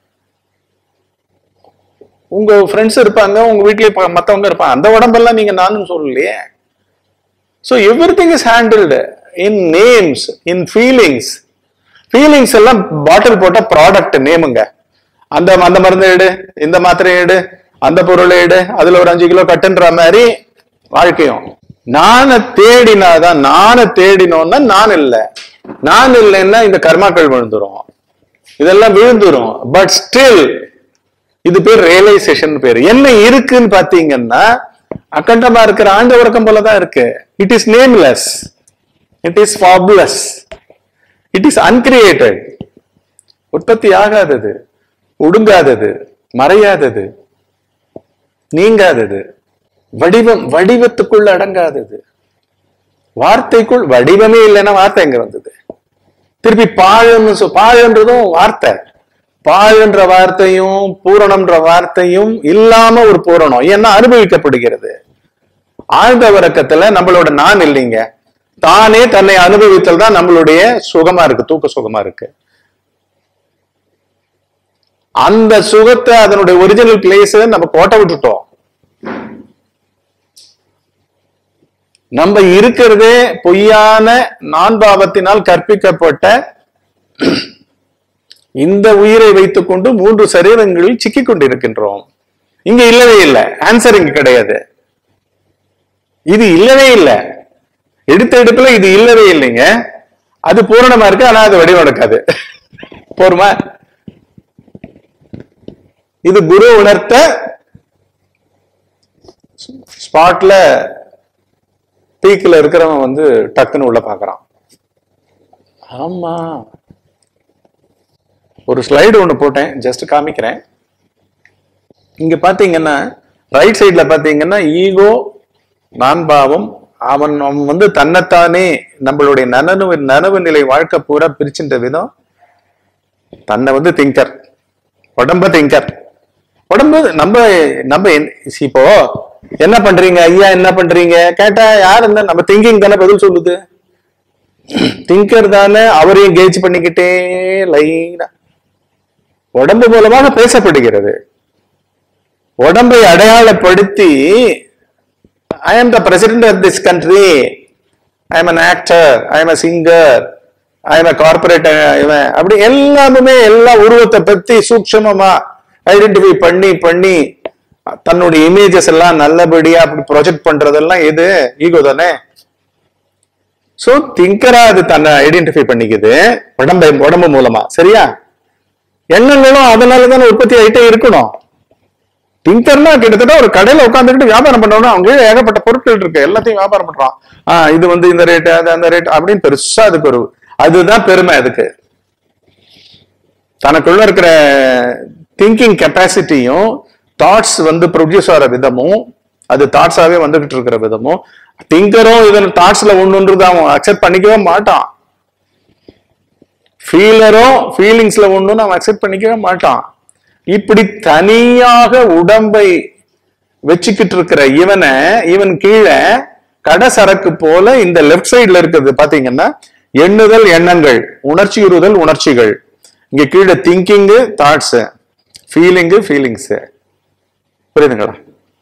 உங்க ஃப்ரெண்ட்ஸ் இருப்பாங்க உங்க வீட்லயே ப- மத்தவங்க இருப்பாங்க அந்த உடம்பெல்லாம் நீங்க நானும் சொல்லலையே so everything is handled in names in feelings feelings எல்லாம் பாட்டில் போட்ட ப்ராடக்ட் நேமுங்க அந்த அந்த மருந்து எடு இந்த மாத்திரை எடு அந்த பொருளை எடு அதுல ஒரு அஞ்சு கிலோ கட்டுன்ற மாதிரி வாழ்க்கையும் நானை தேடினாதான் நானை தேடினோம்னா நான் இல்லை நான் இல்லைன்னா இந்த கர்மாக்கள் விழுந்துரும் இதெல்லாம் விழுந்துரும் பட் ஸ்டில் இது பேர் ரியலைசேஷன் பேர் என்ன இருக்குன்னு பாத்தீங்கன்னா அக்கண்டமா இருக்கிற ஆண்ட உறக்கம் போலதான் இருக்கு it is nameless it is formless it is uncreated உற்பத்தி ஆகாதது ஒடுங்காதது மறையாதது நீங்காதது வடிவம் வடிவத்துக்குள்ள அடங்காதது வார்த்தைக்குள் வடிவமே இல்லைன்னா வார்த்தை எங்க வந்தது திருப்பி பாழுன்னு சொ பாழுன்றதும் வார்த்தை பாழுன்ற வார்த்தையும் பூரணம்ன்ற வார்த்தையும் இல்லாம ஒரு பூரணம் ஏன்னா அனுபவிக்கப்படுகிறது ஆழ்ந்த உறக்கத்துல நம்மளோட நான் இல்லைங்க தானே தன்னை அனுபவித்தல் தான் நம்மளுடைய சுகமா இருக்கு தூக்க சுகமா இருக்கு அந்த சுகத்தை அதனுடைய ஒரிஜினல் பிளேஸ் நம்ம கோட்டை விட்டுட்டோம் நம்ம இருக்கிறதே பொய்யான நான் பாவத்தினால் கற்பிக்கப்பட்ட இந்த உயிரை வைத்துக்கொண்டு மூன்று சரீரங்களில் சிக்கிக் கொண்டிருக்கின்றோம் இங்க இல்லவே இல்லை ஆன்சர் இங்க கிடையாது இது இல்லவே இல்லை எடுத்த எடுப்புல இது இல்லவே இல்லைங்க அது பூரணமா இருக்கு ஆனா அது வடிவம் எடுக்காது போருமா இது குரு உணர்த்த ஸ்பாட்ல பீக்ல இருக்கிறவன் வந்து டக்குன்னு உள்ள பாக்குறான் ஆமா ஒரு ஸ்லைடு ஒண்ணு போட்டேன் ஜஸ்ட் காமிக்கிறேன் இங்க பாத்தீங்கன்னா ரைட் சைடுல பாத்தீங்கன்னா ஈகோ நான் பாவம் அவன் அவன் வந்து தன்னைத்தானே நம்மளுடைய நனவு நனவு நிலை வாழ்க்கை பூரா பிரிச்சுட்ட விதம் தன்னை வந்து திங்கர் உடம்ப திங்கர் உடம்பு நம்ம நம்ம என்ன- இப்போ என்ன பண்றீங்க ஐயா என்ன பண்றீங்க கேட்டா யார் என்ன நம்ம திங்கிங் தானே பதில் சொல்லுது திங்கர் தானே அவரையும் கேஜ் பண்ணிக்கிட்டே லைனா உடம்பு மூலமாக பேசப்படுகிறது உடம்பை அடையாளப்படுத்தி I am the president of this country I am an actor I am a singer I am a corporate இவன் அப்படி எல்லாமே எல்லா உருவத்தை பத்தி சூக்ஷமமா ஐடென்டிஃபை பண்ணி பண்ணி தன்னுடைய இமேஜஸ் எல்லாம் நல்லபடியா அப்படி ப்ரொஜெக்ட் பண்றதெல்லாம் எது ஈகோ தானே சோ திங்கரா அது தன்னை ஐடென்டிஃபை பண்ணிக்குது உடம்பை உடம்பு மூலமா சரியா எண்ணங்களும் அதனால தானே உற்பத்தி ஆயிட்டே இருக்கணும் திங்கர்னா கிட்டத்தட்ட ஒரு கடையில உட்காந்துக்கிட்டு வியாபாரம் பண்ணவனா அவங்க கீழே ஏகப்பட்ட பொருட்கள் இருக்கு எல்லாத்தையும் வியாபாரம் பண்றான் ஆஹ் இது வந்து இந்த ரேட் அது அந்த ரேட் அப்படின்னு பெருசா அதுக்கு ஒரு அதுதான் பெருமை அதுக்கு தனக்குள்ள இருக்கிற திங்கிங் கெப்பாசிட்டியும் தாட்ஸ் வந்து ப்ரொடியூஸ் ஆகிற விதமும் அது தாட்ஸாவே வந்துகிட்டு இருக்கிற விதமும் திங்கரும் இதன் தாட்ஸ்ல ஒண்ணுன்றது அவன் அக்செப்ட் பண்ணிக்கவே மாட்டான் ஃபீலரும் ஃபீலிங்ஸ்ல ஒண்ணுன்னு அவன் அக்செப்ட் பண்ணிக்கவே மாட்டான் இப்படி தனியாக உடம்பை வச்சுக்கிட்டு இருக்கிற இவனை இவன் கீழே கடை சரக்கு போல இந்த லெஃப்ட் சைடுல இருக்கிறது பாத்தீங்கன்னா எண்ணுதல் எண்ணங்கள் உணர்ச்சியுறுதல் உணர்ச்சிகள் இங்க கீழே திங்கிங்கு தாட்ஸ் ஃபீலிங்கு ஃபீலிங்ஸ் புரியுதுங்களா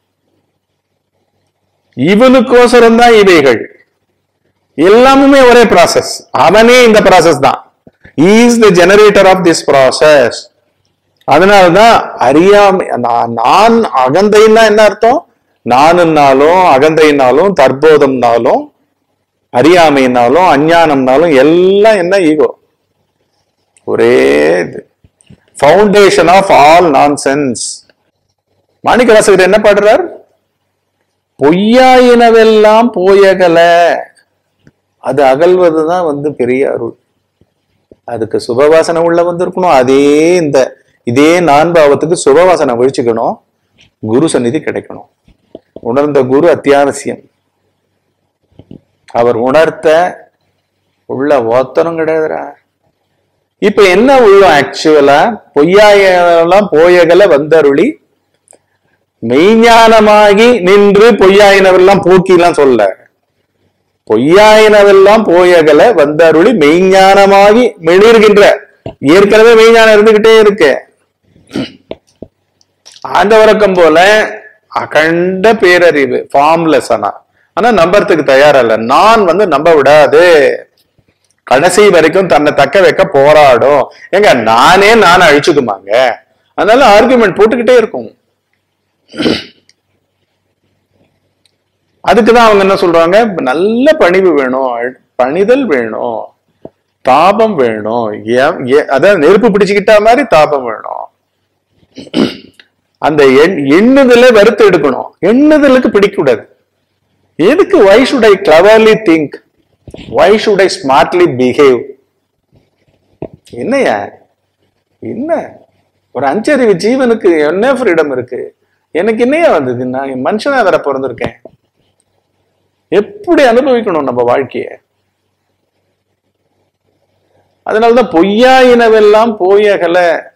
இவனுக்கோசரம் தான் இவைகள் எல்லாமுமே ஒரே ப்ராசஸ் அவனே இந்த ப்ராசஸ் தான் is the generator of this process அதனாலதான் அறியாமை நான் நான் அகந்தைன்னா என்ன அர்த்தம் நானுன்னாலும் அகந்தைனாலும் தற்போதம்னாலும் அறியாமைனாலும் அஞ்ஞானம்னாலும் எல்லாம் என்ன ஈகோ ஒரே இது foundation of all nonsense Manikkavasagar என்ன பாடுறார் பொய்யாயினவெல்லாம் போயகல அது அகல்வதுதான் வந்து பெரிய அருள் அதுக்கு சுபவாசனை உள்ள வந்திருக்கணும் அதே இந்த இதே நான்பாவத்துக்கு சுபவாசனை ஒழிச்சுக்கணும் குரு சந்நிதி கிடைக்கணும் உணர்ந்த குரு அத்தியாவசியம் அவர் உணர்த்த உள்ள ஒத்தனம் கிடையாதுடா இப்ப என்ன உள்ளம் ஆக்சுவலா பொய்யாயெல்லாம் போயகல வந்தருளி மெய்ஞானமாகி நின்று பொய்யாயினவெல்லாம் போக்கிலாம் சொல்ல பொய்யாயினவெல்லாம் போயகல வந்தருளி மெய்ஞானமாகி மெளிர்கின்ற ஏற்கனவே மெய்ஞானம் இருந்துகிட்டே இருக்கு ஆண்டவரக்கம் போல அகண்ட பேரறிவு ஃபார்ம்லெஸ் ஆனா ஆனா நம்புறதுக்கு தயாரல்ல நான் வந்து நம்ப விடாது கடைசி வரைக்கும் தன்னை தக்க வைக்க போராடும் ஏங்க நானே நானே அழிச்சுக்குமாங்க அதனால ஆர்குமெண்ட் போட்டுக்கிட்டே இருக்கும் அதுக்குதான் அவங்க என்ன சொல்றாங்க நல்ல பணிவு வேணும் அழ்- பணிதல் வேணும் தாபம் வேணும் எ- எ- அதாவது நெருப்பு பிடிச்சுக்கிட்டா மாதிரி தாபம் வேணும் அந்த எண் எண்ணுதல வறுத்து எடுக்கணும் எண்ணுதலுக்கு பிடிக்கூடாது எதுக்கு why should I cleverly think why should I smartly behave என்னையா என்ன ஒரு அஞ்சறிவு ஜீவனுக்கு என்ன ஃப்ரீடம் இருக்கு எனக்கு என்னையா வந்தது நான் மனுஷனா வேற பிறந்திருக்கேன் எப்படி அனுபவிக்கணும் நம்ம வாழ்க்கைய அதனாலதான் பொய்யாயினவெல்லாம் போயகல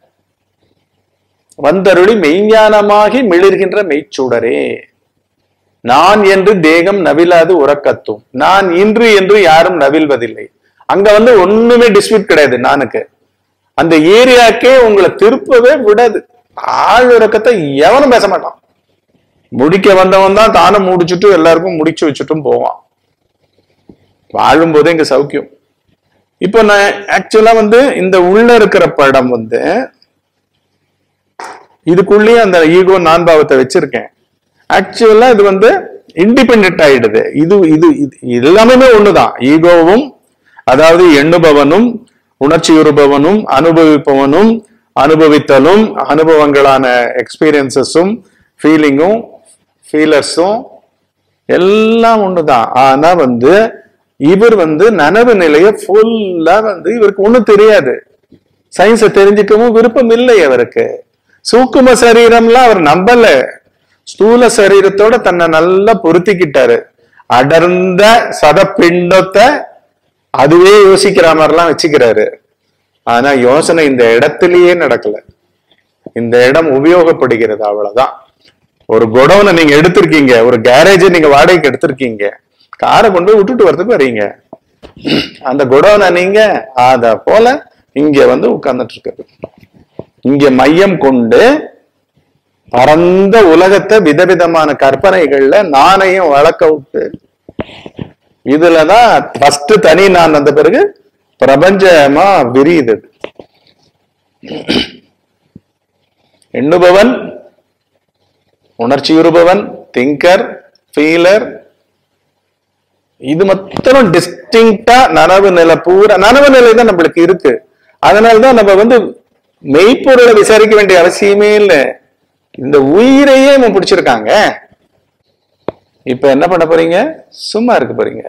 வந்தருளி மெய்ஞானமாகி மிளிர்கின்ற மெய்ச்சூடரே நான் என்று தேகம் நவிலாது உறக்கத்தும் நான் இன்று என்று யாரும் நவில்வதில்லை அங்க வந்து ஒண்ணுமே டிஸ்பியூட் கிடையாது நானுக்கு அந்த ஏரியாக்கே உங்களை திருப்பவே விடாது ஆள் உறக்கத்தை எவனும் பேச மாட்டான் முடிக்க வந்தவன் தான் தானும் முடிச்சுட்டு எல்லாருக்கும் முடிச்சு வச்சுட்டும் போவான் வாழும் போதே இங்க சௌக்கியம் இப்போ நான் ஆக்சுவலா வந்து இந்த உள்ள இருக்கிற படம் வந்து இதுக்குள்ளேயே அந்த ஈகோ நான் பாவத்தை வச்சிருக்கேன் ஆக்சுவலா இது வந்து இண்டிபெண்ட் ஆயிடுது இது இது இது எல்லாமே ஒண்ணுதான் ஈகோவும் அதாவது எண்ணுபவனும் உணர்ச்சியுறுபவனும் அனுபவிப்பவனும் அனுபவித்தலும் அனுபவங்களான எக்ஸ்பீரியன்சஸும் ஃபீலிங்கும் ஃபீலர்ஸும் எல்லாம் ஒண்ணுதான் ஆனா வந்து இவர் வந்து நனவு நிலைய ஃபுல்லா வந்து இவருக்கு ஒண்ணும் தெரியாது சயின்ஸை தெரிஞ்சுக்கவும் விருப்பம் இல்லை அவருக்கு சூக்கும சரீரம்லாம் அவர் நம்பல ஸ்தூல சரீரத்தோட தன்னை நல்லா பொருத்திக்கிட்டாரு அடர்ந்த சதப்பிண்டத்தை அதுவே யோசிக்கிற மாதிரிலாம் வச்சுக்கிறாரு ஆனா யோசனை இந்த இடத்திலேயே நடக்கல இந்த இடம் உபயோகப்படுகிறது அவ்வளவுதான் ஒரு குடோனை நீங்க எடுத்திருக்கீங்க ஒரு கேரேஜை நீங்க வாடகைக்கு எடுத்திருக்கீங்க காரை கொண்டு போய் விட்டுட்டு வரதுக்கு வரீங்க அந்த குடோனை நீங்க அத போல இங்க வந்து உட்கார்ந்துட்டு இருக்காரு இங்க மையம் கொண்டு பரந்த உலகத்தை விதவிதமான கற்பனைகள்ல நானையும் வளர்க்க விட்டு இதுலதான் ஃபர்ஸ்ட் தனி நான் வந்த பிறகு பிரபஞ்சமா விரியுது எண்ணுபவன் உணர்ச்சியுறுபவன் திங்கர் ஃபீலர் இது மொத்தம் டிஸ்டிங்டா நனவு நிலை பூரா நனவு நிலை தான் நம்மளுக்கு இருக்கு அதனாலதான் நம்ம வந்து மெய்ப்பொருளை விசாரிக்க வேண்டிய அவசியமே இல்லை இந்த உயிரையே இவன் பிடிச்சிருக்காங்க இப்ப என்ன பண்ண போறீங்க சும்மா இருக்க போறீங்க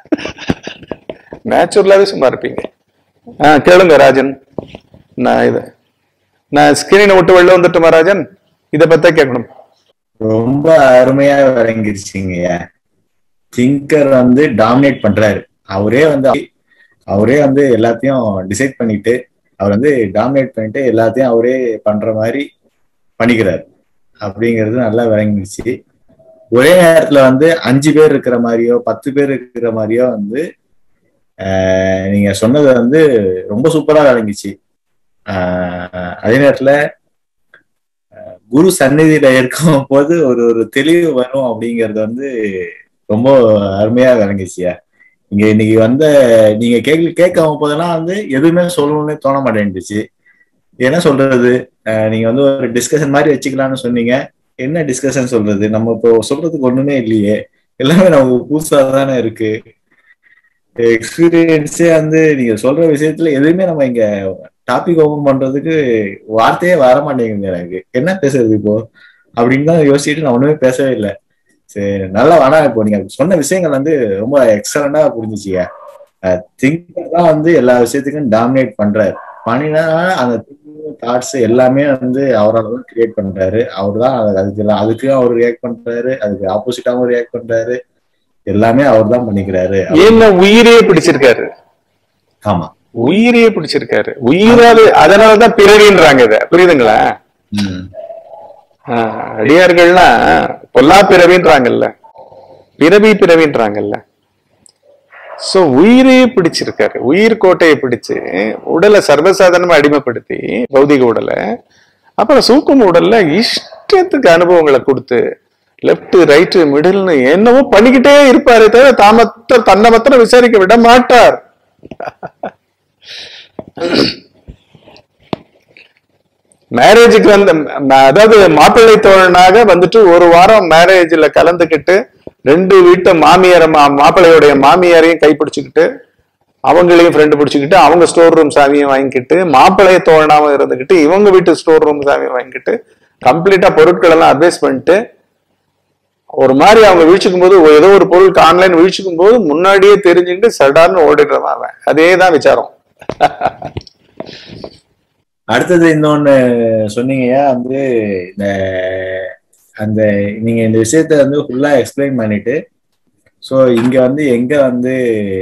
நேச்சுரலாவே சும்மா இருப்பீங்க ஆ கேளுங்க ராஜன் நான் இது நான் ஸ்கிரீனை விட்டு வெளில வந்துட்டுமா ராஜன் இதை பத்தா கேட்கணும் ரொம்ப அருமையா விளங்கிருச்சுங்கய்யா திங்கர் வந்து டாமினேட் பண்றாரு அவரே வந்து அவரே வந்து எல்லாத்தையும் டிசைட் பண்ணிட்டு அவர் வந்து டாமினேட் பண்ணிட்டு எல்லாத்தையும் அவரே பண்ற மாதிரி பண்ணிக்கிறாரு அப்படிங்கிறது நல்லா விளங்கிடுச்சு ஒரே நேரத்துல வந்து அஞ்சு பேர் இருக்கிற மாதிரியோ பத்து பேர் இருக்கிற மாதிரியோ வந்து ஆஹ் நீங்க சொன்னது வந்து ரொம்ப சூப்பரா விளங்கிச்சு ஆஹ் அதே நேரத்துல ஆஹ் குரு சந்நிதியில இருக்கும் போது ஒரு ஒரு தெளிவு வரும் அப்படிங்கிறது வந்து ரொம்ப அருமையா விளங்கிச்சியா இங்க இன்னைக்கு வந்த நீங்க கேள்வி கேட்காம போதெல்லாம் வந்து எதுவுமே சொல்லணும்னு தோண மாட்டேன்டுச்சு என்ன சொல்றது ஆஹ் நீங்க வந்து ஒரு டிஸ்கஷன் மாதிரி வச்சுக்கலாம்னு சொன்னீங்க என்ன டிஸ்கஷன் சொல்றது நம்ம இப்போ சொல்றதுக்கு ஒண்ணுமே இல்லையே எல்லாமே நமக்கு புதுசா தானே இருக்கு எக்ஸ்பீரியன்ஸே வந்து நீங்க சொல்ற விஷயத்துல எதுவுமே நம்ம இங்க டாபிக் ஓபன் பண்றதுக்கு வார்த்தையே வர மாட்டேங்குது எனக்கு என்ன பேசுறது இப்போ அப்படின்னு தான் யோசிச்சுட்டு நான் ஒண்ணுமே பேசவே இல்லை சரி நல்லா வேணா இப்போ நீங்க சொன்ன விஷயங்கள் வந்து ரொம்ப எக்ஸலண்டா புரிஞ்சுச்சிங்க திங்கர் தான் வந்து எல்லா விஷயத்துக்கும் டாமினேட் பண்றாரு பண்ணினா அந்த தாட்ஸ் எல்லாமே வந்து அவரால் தான் கிரியேட் பண்றாரு அவர் தான் அதுக்கு எல்லாம் அதுக்கும் அவர் ரியாக்ட் பண்றாரு அதுக்கு ஆப்போசிட்டாவும் ரியாக்ட் பண்றாரு எல்லாமே அவர் தான் பண்ணிக்கிறாரு ஏன்னா உயிரே பிடிச்சிருக்காரு ஆமா உயிரே பிடிச்சிருக்காரு உயிராது அதனாலதான் பிறவின்றாங்க இத புரியுதுங்களா ம். ஆஹ், அடியார்கள்லாம் பொல்லா பிறவின்றாங்கல்ல பிறவி பிறவின்றாங்கல்ல சோ உயிரே பிடிச்சிருக்காரு உயிர் கோட்டையை பிடிச்சு உடலை சர்வசாதாரணமா அடிமைப்படுத்தி பௌதிக உடலை அப்புறம் சூக்கும் உடல்ல இஷ்டத்துக்கு அனுபவங்களை கொடுத்து லெஃப்ட் ரைட்டு மிடில்னு என்னவோ பண்ணிக்கிட்டே இருப்பாரு தவிர தாமத்த தன்னை மாத்திரம் விசாரிக்க விட மாட்டார் மேரேஜுக்கு வந்த ம- அதாவது மாப்பிள்ளை தோழனாக வந்துட்டு ஒரு வாரம் மேரேஜ்ல கலந்துக்கிட்டு ரெண்டு வீட்டு மாமியார மா மாப்பிள்ளையோடைய மாமியாரையும் கைப்பிடிச்சுக்கிட்டு அவங்களையும் ஃப்ரெண்டு பிடிச்சிக்கிட்டு அவங்க ஸ்டோர் ரூம் சாவியை வாங்கிக்கிட்டு மாப்பிள்ளைய தோழனாவும் இருந்துக்கிட்டு இவங்க வீட்டு ஸ்டோர் ரூம் சாவியை வாங்கிக்கிட்டு கம்ப்ளீட்டா பொருட்கள் எல்லாம் அட்வைஸ் பண்ணிட்டு ஒரு மாதிரி அவங்க வீழ்ச்சிக்கும் போது ஏதோ ஒரு பொருளுக்கு ஆன்லைன் வீழ்ச்சிக்கும் போது முன்னாடியே தெரிஞ்சுக்கிட்டு சடார்னு ஓடிடுறான் அவன் அதே தான் விசாரம் அடுத்தது இன்னொன்னு சொன்னீங்கயா வந்து இந்த அந்த நீங்க இந்த விஷயத்த வந்து ஃபுல்லா எக்ஸ்பிளைன் பண்ணிட்டு ஸோ இங்க வந்து எங்க வந்து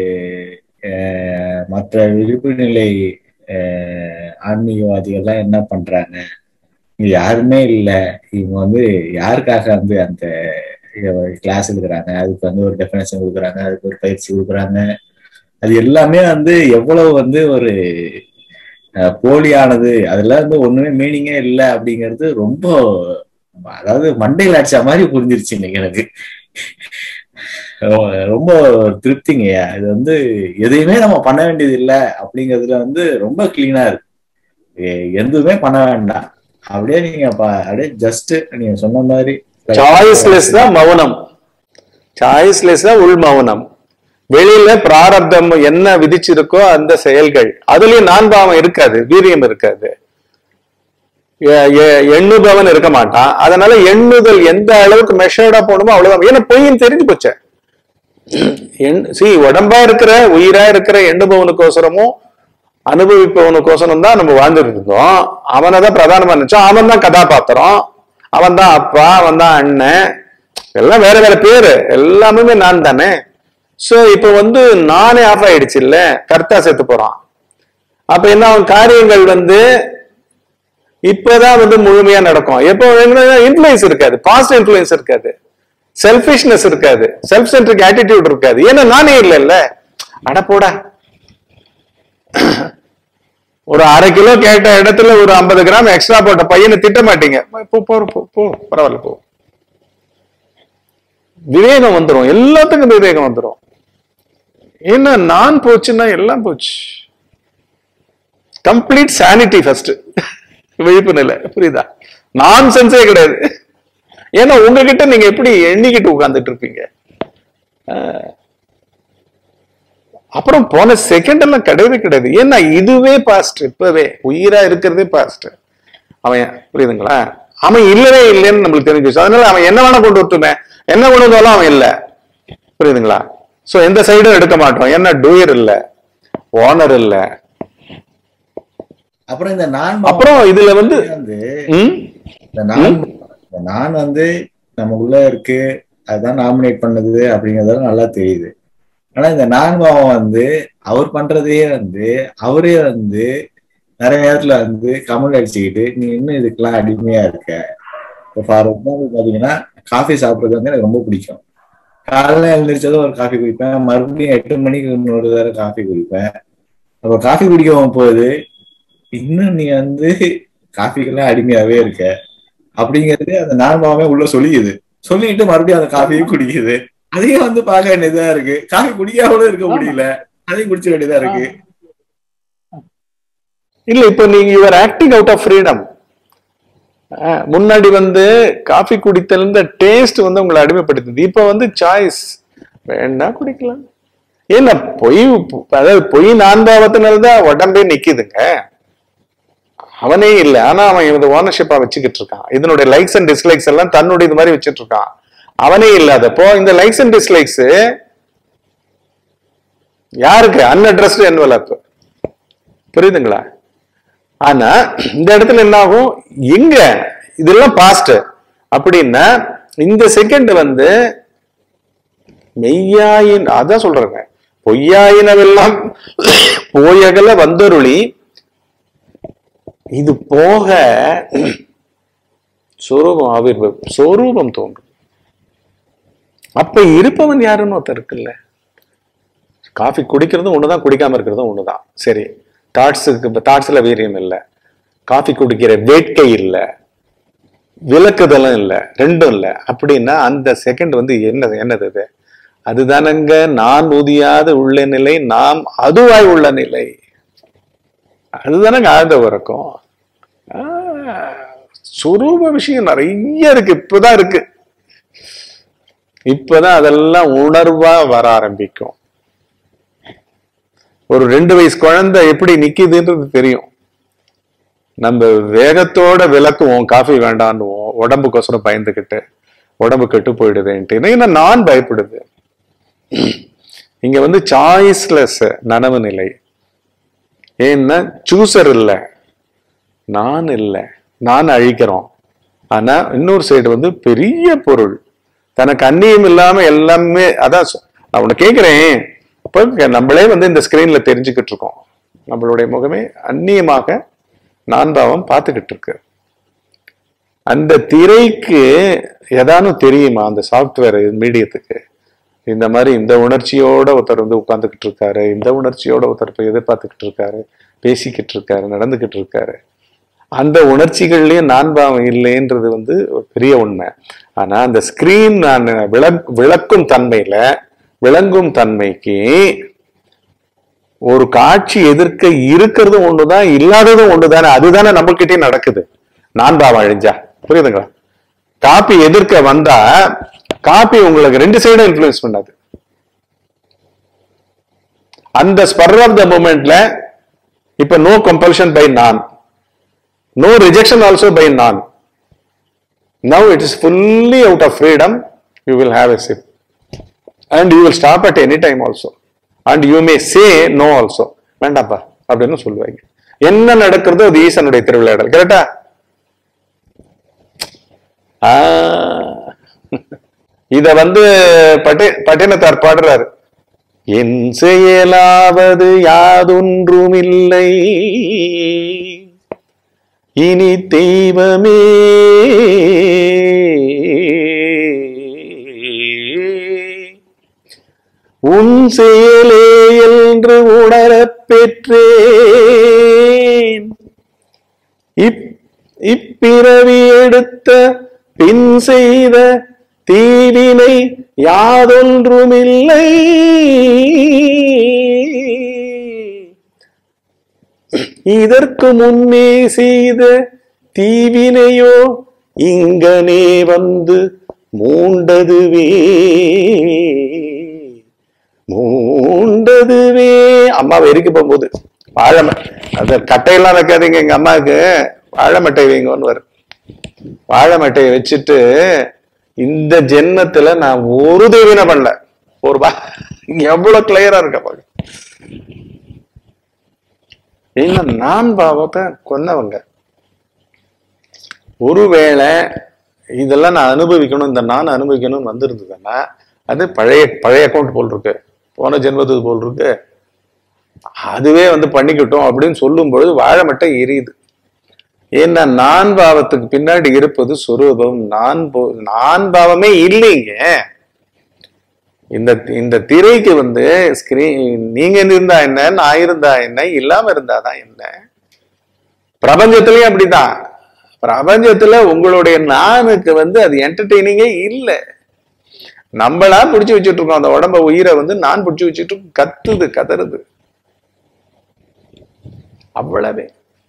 அஹ், மற்ற விழிப்பு நிலை அஹ், ஆன்மீகவாதிகள்லாம் என்ன பண்றாங்க இங்க யாருமே இல்லை இவங்க வந்து யாருக்காக வந்து அந்த கிளாஸ் எடுக்கிறாங்க அதுக்கு வந்து ஒரு டெஃபினேஷன் கொடுக்குறாங்க அதுக்கு ஒரு பயிற்சி கொடுக்குறாங்க அது எல்லாமே வந்து எவ்வளவு வந்து ஒரு அஹ் போலியானது அதுல வந்து ஒண்ணுமே மீனிங்கே இல்லை அப்படிங்கிறது ரொம்ப அதாவது மண்டையில் அடிச்ச மாதிரி புரிஞ்சிருச்சு இன்னைக்கு எனக்கு ரொ- ரொம்ப திருப்திங்கய்யா இது வந்து எதையுமே நம்ம பண்ண வேண்டியது இல்ல அப்படிங்கிறதுல வந்து ரொம்ப கிளீனா இருக்கு எ- எதுவுமே பண்ண வேண்டாம் அப்படியே நீங்க ப- அப்படியே ஜஸ்ட் நீங்க சொன்ன மாதிரி சாய்ஸ்லெஸ் தான் மௌனம் சாய்ஸ்லெஸ் தான் உள் மௌனம் வெளியில பிராரப்தம் என்ன விதிச்சிருக்கோ அந்த செயல்கள் அதுலயும் நான் பாவம் இருக்காது வீரியம் இருக்காது எ- எ- எண்ணுபவன் இருக்க மாட்டான் அதனால எண்ணுதல் எந்த அளவுக்கு மெஷர்டா போகணுமோ அவ்வளவுதான் ஏன்னா பொய்ன்னு தெரிஞ்சு போச்சே எண் சி உடம்பா இருக்கிற உயிரா இருக்கிற எண்ணுபவனுக்கோசரமும் அனுபவிப்பவனுக்கோசரம் தான் நம்ம வாழ்ந்துட்டு இருந்தோம் அவனை தான் பிரதானமா நினைச்சோம் அவன் தான் கதாபாத்திரம் அவன் தான் அப்பா அவன் தான் அண்ணன் எல்லாம் வேற வேற பேரு எல்லாமே நான் தானே சோ இப்ப வந்து நானே ஆஃப் ஆயிடுச்சு இல்ல கர்த்தா செத்து போறான் அப்ப என்ன அவன் காரியங்கள் வந்து இப்பதான் வந்து முழுமையா நடக்கும் எப்போ இன்ஃபுளுன்ஸ் இருக்காது பாஸ்ட் இன்ஃபுளுன்ஸ் இருக்காது செல்ஃபிஷ்னஸ் இருக்காது செல்ஃப் சென்ட்ரிக் ஆட்டிடியூட் இருக்காது ஏன்னா நானே இல்லைல்ல அட போடா ஒரு அரை கிலோ கேட்ட இடத்துல ஒரு ஐம்பது கிராம் எக்ஸ்ட்ரா போட்ட பையனை திட்ட மாட்டீங்க போ போ போ, போ பரவாயில்ல போ விவேகம் வந்துரும் எல்லாத்துக்கும் விவேகம் வந்துரும் ஏன்னா நான் போச்சுன்னா எல்லாம் போச்சு கம்ப்ளீட் சானிட்டி ஃபர்ஸ்ட் விழிப்பு நிலை புரியுதா நான் சென்ஸே கிடையாது ஏன்னா உங்ககிட்ட நீங்க எப்படி எண்ணிக்கிட்டு உட்கார்ந்துட்டு இருப்பீங்க ஆஹ். அப்புறம் போன செகண்ட் எல்லாம் கிடையவே கிடையாது ஏன்னா இதுவே பாஸ்ட் இப்பவே உயிரா இருக்கிறதே பாஸ்ட் அவன் புரியுதுங்களா அவன் இல்லவே இல்லைன்னு நம்மளுக்கு தெரிஞ்சு அதனால அவன் என்ன வேணா கொண்டு வரட்டுமே என்ன கொண்டு வந்தாலும் அவன் இல்ல புரியுதுங்களா சோ எந்த சைடும் எடுக்க மாட்டோம் என்ன டூயர் இல்ல ஓனர் இல்ல அப்புறம் இந்த நான் அப்புறம் இதுல வந்து வந்து ம் இந்த நான் இந்த நான் வந்து நமக்குள்ள இருக்கு அதுதான் நாமினேட் பண்ணுது அப்படிங்கறதெல்லாம் நல்லா தெரியுது ஆனா இந்த நான் பாவம் வந்து அவர் பண்றதையே வந்து அவரே வந்து நிறைய நேரத்துல வந்து கமல் அடிச்சுக்கிட்டு நீ இன்னும் இதுக்கெல்லாம் அடிமையா இருக்க இப்போ ஃபார் எக்ஸாம்பிள் பாத்தீங்கன்னா காஃபி சாப்பிடுறது வந்து எனக்கு ரொம்ப பிடிக்கும் காலைல எழுந்திரிச்சதும் ஒரு காஃபி குடிப்பேன் மறுபடியும் எட்டு மணிக்கு இன்னொரு தடவை காஃபி குடிப்பேன் அப்ப காஃபி குடிக்க போகுது இன்னும் நீ வந்து காஃபிக்கெல்லாம் அடிமையாவே இருக்க அப்படிங்கிறது அந்த நான்பாவே உள்ள சொல்லிக்குது சொல்லிட்டு மறுபடியும் அந்த காஃபியும் குடிக்குது அதையும் வந்து பார்க்க வேண்டியதா இருக்கு காஃபி குடிக்காமலும் இருக்க முடியல அதையும் குடிச்ச வேண்டியதா இருக்கு இல்ல இப்போ நீங்க your acting out of freedom முன்னாடி வந்து காஃபி குடித்தல் இந்த டேஸ்ட் வந்து உங்களை அடிமைப்படுத்துது இப்போ வந்து சாய்ஸ் வேணா குடிக்கலாம் ஏன்னா பொய் அதாவது பொய் நான்பாவத்தினால்தான் உடம்பே நிக்குதுங்க அவனே இல்லை ஆனா அவன் இது ஓனர்ஷிப்பா வச்சுக்கிட்டு இருக்கான் இதனுடைய லைக்ஸ் அண்ட் டிஸ்லைக்ஸ் எல்லாம் தன்னுடைய இது மாதிரி வச்சுட்டு இருக்கான் அவனே இல்லாதப்போ இந்த லைக்ஸ் அண்ட் டிஸ்லைக்ஸ் யாருக்கு அன்அட்ரஸ்டு என்வலப் புரியுதுங்களா ஆனா இந்த இடத்துல என்ன ஆகும் எங்க இதெல்லாம் பாஸ்ட் அப்படின்னா இந்த செகண்ட் வந்து மெய்யாயின் அதான் சொல்றேங்க பொய்யாயினவெல்லாம் போயகல வந்தருளி இது போக சொரூபம் ஆவிர்வம் சொரூபம் தோன்றும் அப்ப இருப்பவன் யாருன்னு ஒருத்தர் இருக்குல்ல காஃபி குடிக்கிறதும் ஒண்ணுதான் குடிக்காம இருக்கிறதும் ஒண்ணுதான் சரி தாட்ஸுக்கு தாட்ஸ்ல வீரியம் இல்லை காஃபி குடிக்கிற வேட்கை இல்லை விளக்குதலும் இல்லை ரெண்டும் இல்லை அப்படின்னா அந்த செகண்ட் வந்து என்னது என்னது இது அதுதானங்க நான் ஊதியாத உள்ள நிலை நாம் அதுவாய் உள்ள நிலை அதுதானங்க ஆழ்ந்த உறக்கம் ஆஹ், சுரூப விஷயம் நிறைய இருக்கு இப்பதான் இருக்கு இப்பதான் அதெல்லாம் உணர்வா வர ஆரம்பிக்கும் ஒரு ரெண்டு வயசு குழந்தை எப்படி நிக்குதுன்றது தெரியும் நம்ம வேகத்தோட விளக்குவோம் காஃபி வேண்டான்னுவோம் உடம்புக்கோசரம் பயந்துக்கிட்டு உடம்பு கெட்டு போயிடுதுன்ட்டு ஏன்னா நான் பயப்படுது இங்க வந்து சாய்ஸ்லெஸ் நனவு நிலை ஏன்னா சூசர் இல்லை நான் இல்லை நான் அழிக்கிறோம் ஆனா இன்னொரு சைடு வந்து பெரிய பொருள் தனக்கு அந்நியம் இல்லாம எல்லாமே அதான் சொ- நான் உன்னை கேட்கிறேன் இப்போ நம்மளே வந்து இந்த ஸ்கிரீன்ல தெரிஞ்சுக்கிட்டு இருக்கோம் நம்மளுடைய முகமே அந்நியமாக நான்பாவம் பார்த்துக்கிட்டு இருக்கு அந்த திரைக்கு ஏதானும் தெரியுமா அந்த சாஃப்ட்வேர் மீடியத்துக்கு இந்த மாதிரி இந்த உணர்ச்சியோட ஒருத்தர் வந்து உட்கார்ந்துகிட்டு இருக்காரு இந்த உணர்ச்சியோட ஒருத்தர் போய் எதிர்பார்த்துக்கிட்டு இருக்காரு பேசிக்கிட்டு இருக்காரு நடந்துகிட்டு இருக்காரு அந்த உணர்ச்சிகள்லயும் நான் பாவம் இல்லைன்றது வந்து ஒரு பெரிய உண்மை ஆனா அந்த ஸ்கிரீன் நான் விளக் விளக்கும் தன்மையில விளங்கும் தன்மைக்கு ஒரு காட்சி எதிர்க்க இருக்கிறதும் ஒண்ணுதான் இல்லாததும் ஒண்ணுதானே அதுதானே நம்மகிட்டயே நடக்குது நான் பாவம் அழிஞ்சா புரியுதுங்களா காப்பி எதிர்க்க வந்தா காப்பி உங்களுக்கு ரெண்டு சைடும் இன்ஃபுளுன்ஸ் பண்ணாது அந்த ஸ்பர் ஆஃப் த மூமெண்ட்ல இப்ப நோ கம்பல்ஷன் பை நான் நோ ரிஜெக்ஷன் ஆல்சோ பை நான் now it is fully out of freedom you will have a sip and you will stop at any time also and you may say no also வேண்டாப்பா அப்படின்னு சொல்லுவாங்க என்ன நடக்கிறதோ அது ஈசனுடைய திருவிளையாடல் கரெக்டா இத வந்து பட்டே பட்டினத்தார் பாடுறாரு என் செயலாவது யாதொன்றுமில்லை இனி தெய்வமே உன் செயலே என்று உணரப் பெற்றேன் இப் இப்பிறவி எடுத்த பின் செய்த தீவினை யாதொன்றுமில்லை இதற்கு முன்னே செய்த தீவினையோ இங்கனே வந்து மூண்டதுவே மூண்டதுவே அம்மாவை எரிக்க போகும்போது வாழை ம- அது கட்டையெல்லாம் வைக்காதீங்க எங்க அம்மாவுக்கு வாழை மட்டை வைங்கன்னு வரும் வாழை மட்டையை வச்சுட்டு இந்த ஜென்மத்துல நான் ஒரு தேவினை பண்ணல ஒரு பா எவ்வளவு கிளியரா இருக்க பாருங்க இன்னும் நான் பாவத்தை கொன்னவங்க ஒருவேளை இதெல்லாம் நான் அனுபவிக்கணும் இந்த நான் அனுபவிக்கணும்னு வந்திருந்ததுன்னா அது பழைய பழைய அக்கௌண்ட் போல் இருக்கு போன ஜென்மத்துக்கு போல் இருக்கு அதுவே வந்து பண்ணிக்கிட்டோம் அப்படின்னு சொல்லும் பொழுது வாழை மட்டை எரியுது ஏன்னா நான் பாவத்துக்கு பின்னாடி இருப்பது சொரூபம் நான் போ நான் பாவமே இல்லைங்க இந்த இந்த திரைக்கு வந்து ஸ்கிரீன் நீங்க இருந்தா என்ன நான் இருந்தா என்ன இல்லாம இருந்தாதான் என்ன பிரபஞ்சத்திலயும் அப்படிதான் பிரபஞ்சத்துல உங்களுடைய நானுக்கு வந்து அது என்டர்டெய்னிங்கே இல்லை நம்மளா பிடிச்சு வச்சுட்டு இருக்கோம் அந்த உடம்ப உயிரை வந்து நான் பிடிச்சு வச்சுட்டு கத்துது கதறுது அவ்வளவே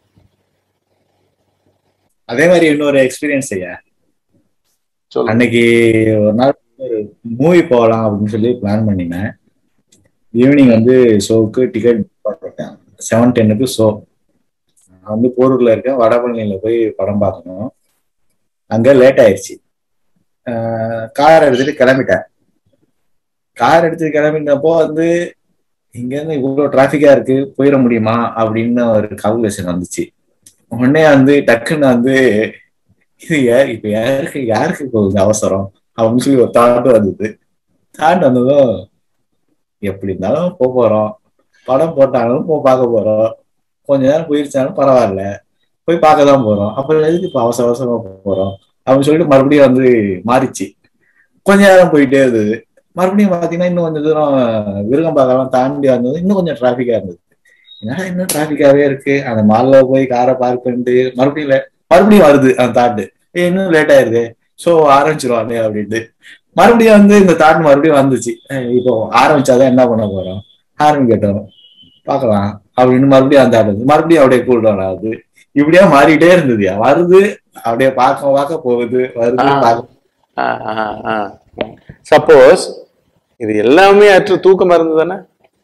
அதே மாதிரி இன்னொரு எக்ஸ்பீரியன்ஸ் ஐயா சொல்லு அன்னைக்கு ஒரு நாள் ஒரு மூவி போகலாம் அப்படின்னு சொல்லி பிளான் பண்ணினேன் ஈவினிங் வந்து ஷோவுக்கு டிக்கெட் போட்டேன் செவன் டென்னுக்கு ஷோ நான் வந்து போரூர்ல இருக்கேன் வடபழனியில போய் படம் பார்க்கணும் அங்க லேட் ஆயிடுச்சு கார் எடுத்துட்டு கிளம்பிட்டேன் கார் எடுத்துட்டு கிளம்பினப்போ வந்து இங்க இருந்து இவ்வளவு டிராபிக்கா இருக்கு போயிட முடியுமா அப்படின்னு ஒரு கால்குலேஷன் வந்துச்சு உடனே வந்து டக்குன்னு வந்து இது யார் இப்ப யாருக்கு யாருக்கு போகுது அவசரம் அப்படின்னு சொல்லி ஒரு தாட் வந்தது தாட் வந்ததும் எப்படி இருந்தாலும் போக போறோம் படம் போட்டாலும் போய் பார்க்க போறோம் கொஞ்ச நேரம் போயிருச்சாலும் பரவாயில்ல போய் பார்க்க தான் போறோம் அப்புறம் எதுக்கு இப்ப அவசர அவசரமா போறோம் அப்படின்னு சொல்லிட்டு மறுபடியும் வந்து மாறிச்சு கொஞ்ச நேரம் போயிட்டே இருந்தது மறுபடியும் பாத்தீங்கன்னா இன்னும் கொஞ்சம் தூரம் விருகம்பாக்கெல்லாம் தாண்டி வந்தது இன்னும் கொஞ்சம் டிராபிக்கா இருந்தது என்னடா இன்னும் டிராபிக்காவே இருக்கு அந்த மால்ல போய் காரை பார்க் பண்ணிட்டு மறுபடியும் le- மறுபடியும் வருது அந்த தாட்டு ஏய், இன்னும் லேட் ஆயிருது ஷோ ஆரம்பிச்சிருவானே அப்படின்ட்டு மறுபடியும் வந்து இந்த தாட் மறுபடியும் வந்துச்சு ஏய், இப்போ ஆரம்பிச்சாதான் என்ன பண்ண போறோம் ஆரம்பிக்கட்டும் பார்க்கலாம் அப்படின்னு மறுபடியும் அந்த ஆடுது மறுபடியும் அப்படியே கூல் டவுன் ஆகுது இப்படியே மாறிட்டே இருந்ததுயா வருது அப்படியே பார்க்க பார்க்க போகுது வருது ஆ. பார்க்க சப்போஸ் இது எல்லாமே அற்று தூக்க மருந்து தானே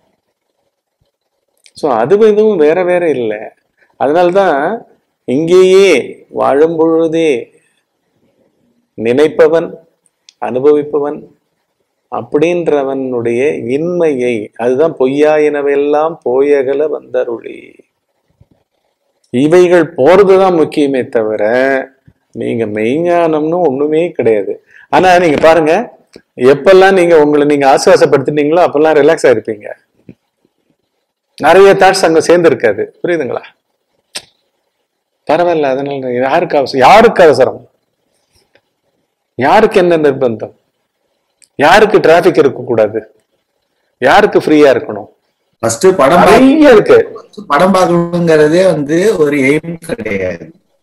ஸோ அதுவும் இதுவும் வேற வேற இல்லை அதனால்தான் இங்கேயே வாழும் பொழுதே நினைப்பவன் அனுபவிப்பவன் அப்படின்றவனுடைய இன்மையை அதுதான் பொய்யாயினவெல்லாம் போயகல வந்தருளி இவைகள் போறதுதான் முக்கியமே தவிர நீங்க மெய்ஞானம்னு ஒண்ணுமே கிடையாது ஆனா நீங்க பாருங்க எப்பெல்லாம் நீங்க உங்களை நீங்க ஆசுவாசப்படுத்திட்டீங்களோ அப்பெல்லாம் ரிலாக்ஸ் ஆயிருப்பீங்க நிறைய தாட்ஸ் அங்க சேர்ந்து இருக்காது புரியுதுங்களா பரவாயில்ல அதனால யாருக்கு அவசரம் யாருக்கு அவசரம் யாருக்கு என்ன நிர்பந்தம் யாருக்கு டிராபிக் இருக்கக்கூடாது யாருக்கு ஃப்ரீயா இருக்கணும் ஃபர்ஸ்ட் படம் பார்க்க- நிறைய இருக்கு படம் பார்க்கணுங்கிறதே வந்து ஒரு எய்ம் கிடையாது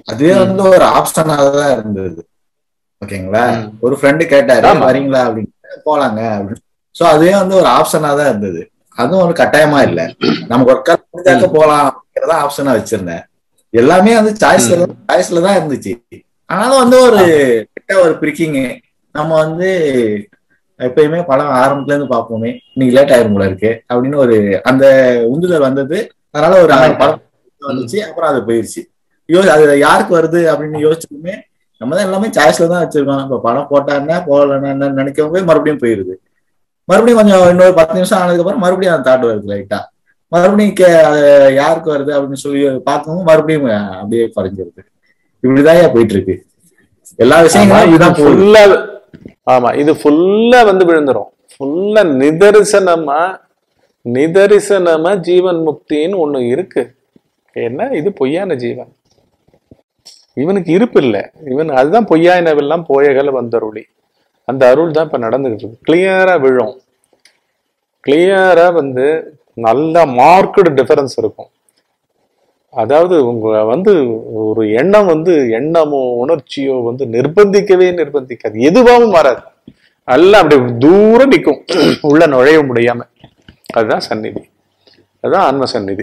அதுவே வந்து ஒரு ஆப்ஷனா தான் இருந்தது ஓகேங்களா ம். ஒரு ஃப்ரெண்டு கேட்டாரு ஆமா. வரீங்களா அப்படின்னு போலாங்க அப்படின்னு சோ அதுவே வந்து ஒரு ஆப்ஷனா தான் இருந்தது அதுவும் ஒரு கட்டாயமா இல்ல நமக்கு ஒர்க் அவுட் முடிஞ்சாக்க போலாம் அப்படிங்கறத ஆப்ஷனா வச்சிருந்தேன் எல்லாமே வந்து சாய்ஸ்ல சாய்ஸ்ல தான் இருந்துச்சு ஆனாலும் வந்து ஒரு கிட்ட ஒரு பிரிக்கிங் நம்ம வந்து எப்பயுமே படம் ஆரம்பத்துல இருந்து பார்ப்போமே இன்னைக்கு லேட் ஆயிரும் போல இருக்கு அப்படின்னு ஒரு அந்த உந்துதல் வந்தது அதனால ஒரு ஆமா. படம் வந்துச்சு அப்புறம் அது போயிருச்சு யோ அது யாருக்கு வருது அப்படின்னு யோசிச்சுமே நம்ம தான் எல்லாமே சாய்ஸ்ல தான் வச்சிருக்கோம் இப்ப படம் போட்டா என்ன போகலன்னா என்ன நினைக்கவும் போய் மறுபடியும் போயிருது மறுபடியும் கொஞ்சம் இன்னொரு பத்து நிமிஷம் ஆனதுக்கு அப்புறம் மறுபடியும் அந்த தாட் வருது லைட்டா மறுபடியும் கே அது யாருக்கு வருது அப்படின்னு சொல்லி பார்க்கவும் மறுபடியும் அப்படியே குறைஞ்சிருது இப்படிதான் போயிட்டு இருக்கு எல்லா ஆமா, விஷயங்களும் இது இப்படிதான் போகுது ஃபுல்லா ஆமா இது ஃபுல்லா வந்து விழுந்துரும் ஃபுல்லா நிதர்சனமா நிதர்சனமா ஜீவன் முக்தின்னு ஒண்ணு இருக்கு என்ன இது பொய்யான ஜீவன் இவனுக்கு இருப்பு இல்லை இவன் அதுதான் பொய்யாயினவெல்லாம் போயகல வந்தருளி அந்த அருள் தான் இப்ப நடந்துகிட்டு இருக்கு கிளியரா விழும் கிளியரா வந்து நல்ல மார்க்கடு டிஃபரன்ஸ் இருக்கும் அதாவது உங்க வந்து ஒரு எண்ணம் வந்து எண்ணமோ உணர்ச்சியோ வந்து நிர்பந்திக்கவே நிர்பந்திக்காது எதுவாகவும் வராது எல்லாம் அப்படி தூரம் நிற்கும் உள்ள நுழைய முடியாம அதுதான் சந்நிதி அதுதான் ஆன்ம சந்நிதி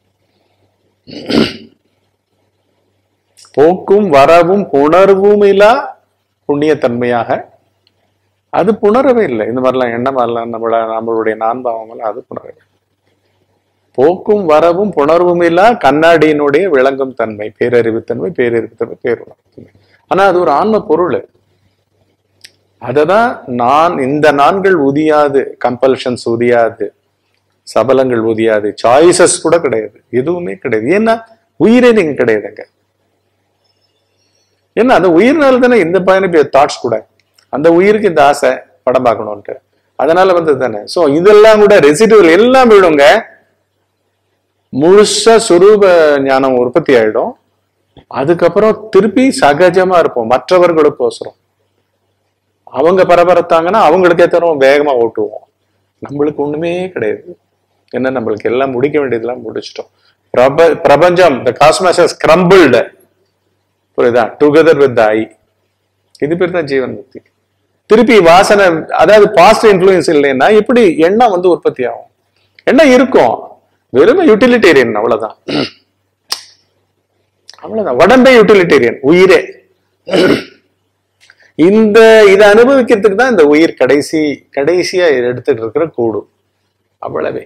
போக்கும் வரவும் புணர்வும் இல்லா புண்ணியத்தன்மையாக அது புணரவே இல்லை இந்த மாதிரிலாம் எண்ணமெல்லாம் நம்மள நம்மளுடைய நான்பாவமெல்லாம் அது புணரவே இல்லை. போக்கும் வரவும் புணர்வும் இல்லா கண்ணாடியினுடைய விளங்கும் தன்மை பேரறிவுத்தன்மை பேரறிவுத்தன்மை பேருணர்வுத்தன்மை ஆனா அது ஒரு ஆன்ம பொருள் அததான் நான் இந்த நான்கள் உதியாது கம்பல்ஷன்ஸ் உதியாது சபலங்கள் உதியாது சாய்ஸஸ் கூட கிடையாது எதுவுமே கிடையாது ஏன்னா உயிரே நீங்க கிடையாதுங்க ஏன்னா அந்த உயிர்னால தானே இந்த பயணி தாட்ஸ் கூட அந்த உயிருக்கு இந்த ஆசை படம் பார்க்கணும்ட்டு அதனால வந்து தானே சோ இதெல்லாம் கூட ரெசிடுவல் எல்லாம் விடுங்க முழுசா சுரூப ஞானம் உற்பத்தி ஆயிடும் அதுக்கப்புறம் திருப்பி சகஜமா இருப்போம் மற்றவர்களுக்கு அவசரம் அவங்க பரபரத்தாங்கன்னா அவங்களுக்கே தரும் வேகமா ஓட்டுவோம் நம்மளுக்கு ஒண்ணுமே கிடையாது என்ன நம்மளுக்கு எல்லாம் முடிக்க வேண்டியதெல்லாம் முடிச்சிட்டோம் பிரப பிரபஞ்சம் த காஸ்மஸ் கிரம்பிள்டு புரியுதா டுகெதர் வித் ஐ இது பேர் தான் ஜீவன் முக்தி திருப்பி வாசனை அதாவது பாசிட்டிவ் இன்ஃபுளுன்ஸ் இல்லைன்னா எப்படி எண்ணம் வந்து உற்பத்தி ஆகும் எண்ணம் இருக்கும் வெறும் யூட்டிலிட்டேரியன் அவ்வளவுதான் அவ்வளவுதான் உடம்பே யூட்டிலிட்டேரியன் உயிரே இந்த இதை அனுபவிக்கிறதுக்கு தான் இந்த உயிர் கடைசி கடைசியா எடுத்துட்டு இருக்கிற கூடு அவ்வளவே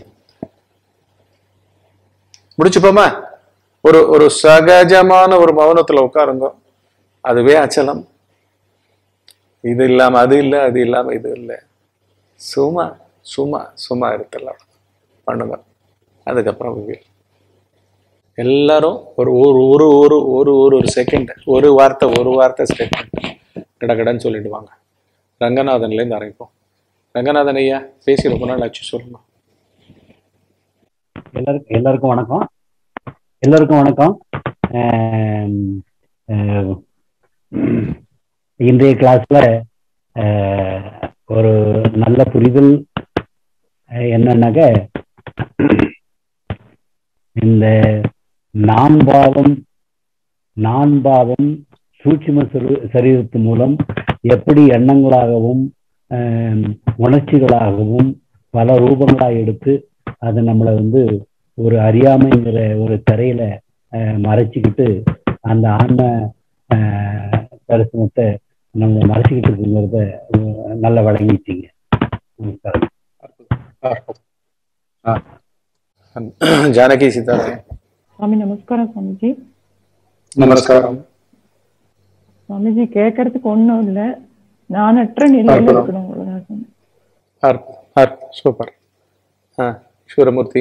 முடிச்சுப்போமா ஒரு ஒரு சகஜமான ஒரு மௌனத்துல உட்காருங்க அதுவே அச்சலம் இது இல்லாம அது இல்லை அது இல்லாம இது இல்லை சும்மா சும்மா சும்மா இருத்தல பண்ணுங்க அதுக்கப்புறம் will. எல்லாரும் ஒரு ஒரு ஒரு ஒரு ஒரு ஒரு ஒரு செகண்ட் ஒரு வார்த்தை ஒரு வார்த்தை ஸ்டேட்மெண்ட் கடகடன்னு சொல்லிட்டு வாங்க ரங்கநாதன்லேருந்து ஆரம்பிப்போம் ரங்கநாதன் ஐயா பேசி ரொம்ப நாள் ஆச்சு சொல்லுங்க எல்லாருக்கும் எல்லாருக்கும் வணக்கம் எல்லாருக்கும் வணக்கம் ஆம், ஆஹ், இன்றைய கிளாஸ்ல ஆஹ், ஒரு நல்ல புரிதல் ஆஹ், என்னன்னாக்க இந்த நான் பாவம் நான் பாவம் சூட்சும சரி- சரீரத்து மூலம் எப்படி எண்ணங்களாகவும் ஆம், உணர்ச்சிகளாகவும் பல ரூபங்களாக எடுத்து அது நம்மளை வந்து ஒரு அறியாமைங்கிற ஒரு திரையில அஹ், மறைச்சிக்கிட்டு அந்த ஆன்ம அஹ், தரிசனத்தை நம்ம மறைச்சிக்கிட்டு இருக்குங்கிறத அஹ், நல்லா வழங்கிட்டீங்க நமஸ்காரம். ஜானகி சீதாராமன் ಸ್ವಾಮಿ ನಮಸ್ಕಾರ ಸ್ವಾಮೀಜಿ நமஸ்காரம் ಸ್ವಾಮೀಜಿ கேட்கறதுக்கு ஒண்ணும் இல்ல நானற்ற நிலையில அற்புதம். இருக்கணும் அவ்வளவுதான் சாமி. அர்த் அர்த் சூப்பர் ஆ சிவரமூர்த்தி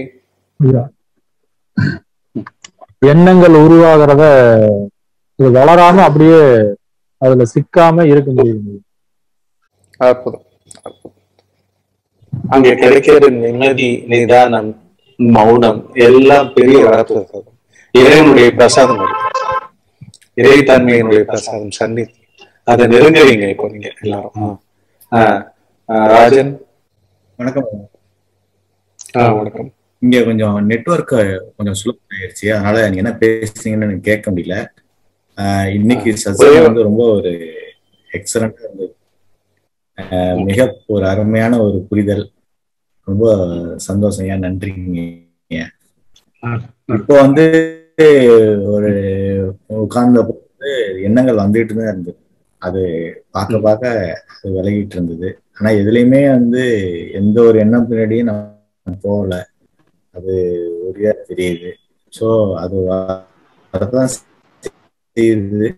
எண்ணங்கள் உருவாகிறத இது வளராம அப்படியே அதுல சிக்காம இருக்க முடியும் அற்புதம் அற்புதம். அங்கே கிடைக்கிற நிம்மதி நிதானம் மௌனம் எல்லாம் பெரிய வரப்பு இறைவனுடைய பிரசாதம் அது இறைத்தன்மையினுடைய பிரசாதம் சந்நிதி அதை நெருங்குறீங்க இப்போ நீங்க எல்லாரும் ஆ. ஆ, ராஜன் வணக்கம் ஆ வணக்கம் இங்க கொஞ்சம் நெட்வொர்க் கொஞ்சம் ஸ்லோ ஆயிடுச்சு அதனால நீங்க என்ன பேசுறீங்கன்னு எனக்கு கேட்க முடியல ஆஹ் இன்னைக்கு ஆ. சத்சங்கம் வந்து ரொம்ப ஒரு எக்ஸலண்டா இருந்தது ஆஹ் மிக ஒரு அருமையான ஒரு புரிதல் ரொம்ப சந்தோஷம் ஏன் நன்றிங்க ஐயா. இப்போ வந்து ஒரு உட்கார்ந்த போது எண்ணங்கள் வந்துட்டு தான் இருந்தது அது பார்க்க பார்க்க அது விலகிட்டு இருந்தது ஆனா எதுலையுமே வந்து எந்த ஒரு எண்ணம் பின்னாடியும் நான் போகல அது உறுதியா தெரியுது ஸோ அது வ- வரதான் செய்யுது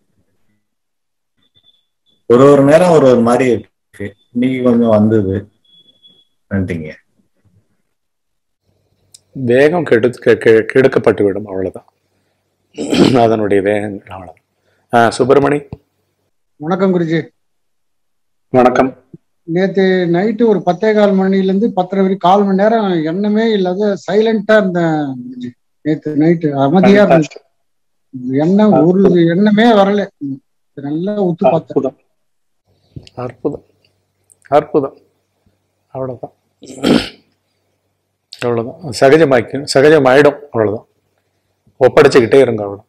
ஒரு ஒரு நேரம் ஒரு ஒரு மாதிரி இருக்கு இன்னைக்கு கொஞ்சம் வந்தது நன்றிங்க வேகம் கெடு கெ- கெ- கெடுக்கப்பட்டு விடும் அவ்வளவுதான் அதனுடைய வேகங்கள் அவ்வளவுதான் ஆ சுப்பிரமணி வணக்கம் குருஜி வணக்கம் நேத்து நைட்டு ஒரு பத்தே கால் மணில இருந்து பத்தரை வரைக்கும் கால் மணி நேரம் எண்ணமே இல்லாத சைலண்டா இருந்தேன் குருஜி நேத்து நைட்டு அமைதியா இருந்துச்சு எண்ணம் ஒரு எண்ணமே வரல ம். நல்லா உத்து பார்த்தேன் அற்புதம் அற்புதம் அற்புதம் அவ்வளவுதான் அவ்வளவுதான் சகஜமாக்கி சகஜமாயிடும் அவ்வளவுதான் ஒப்படைச்சுக்கிட்டே இருங்க அவ்வளவு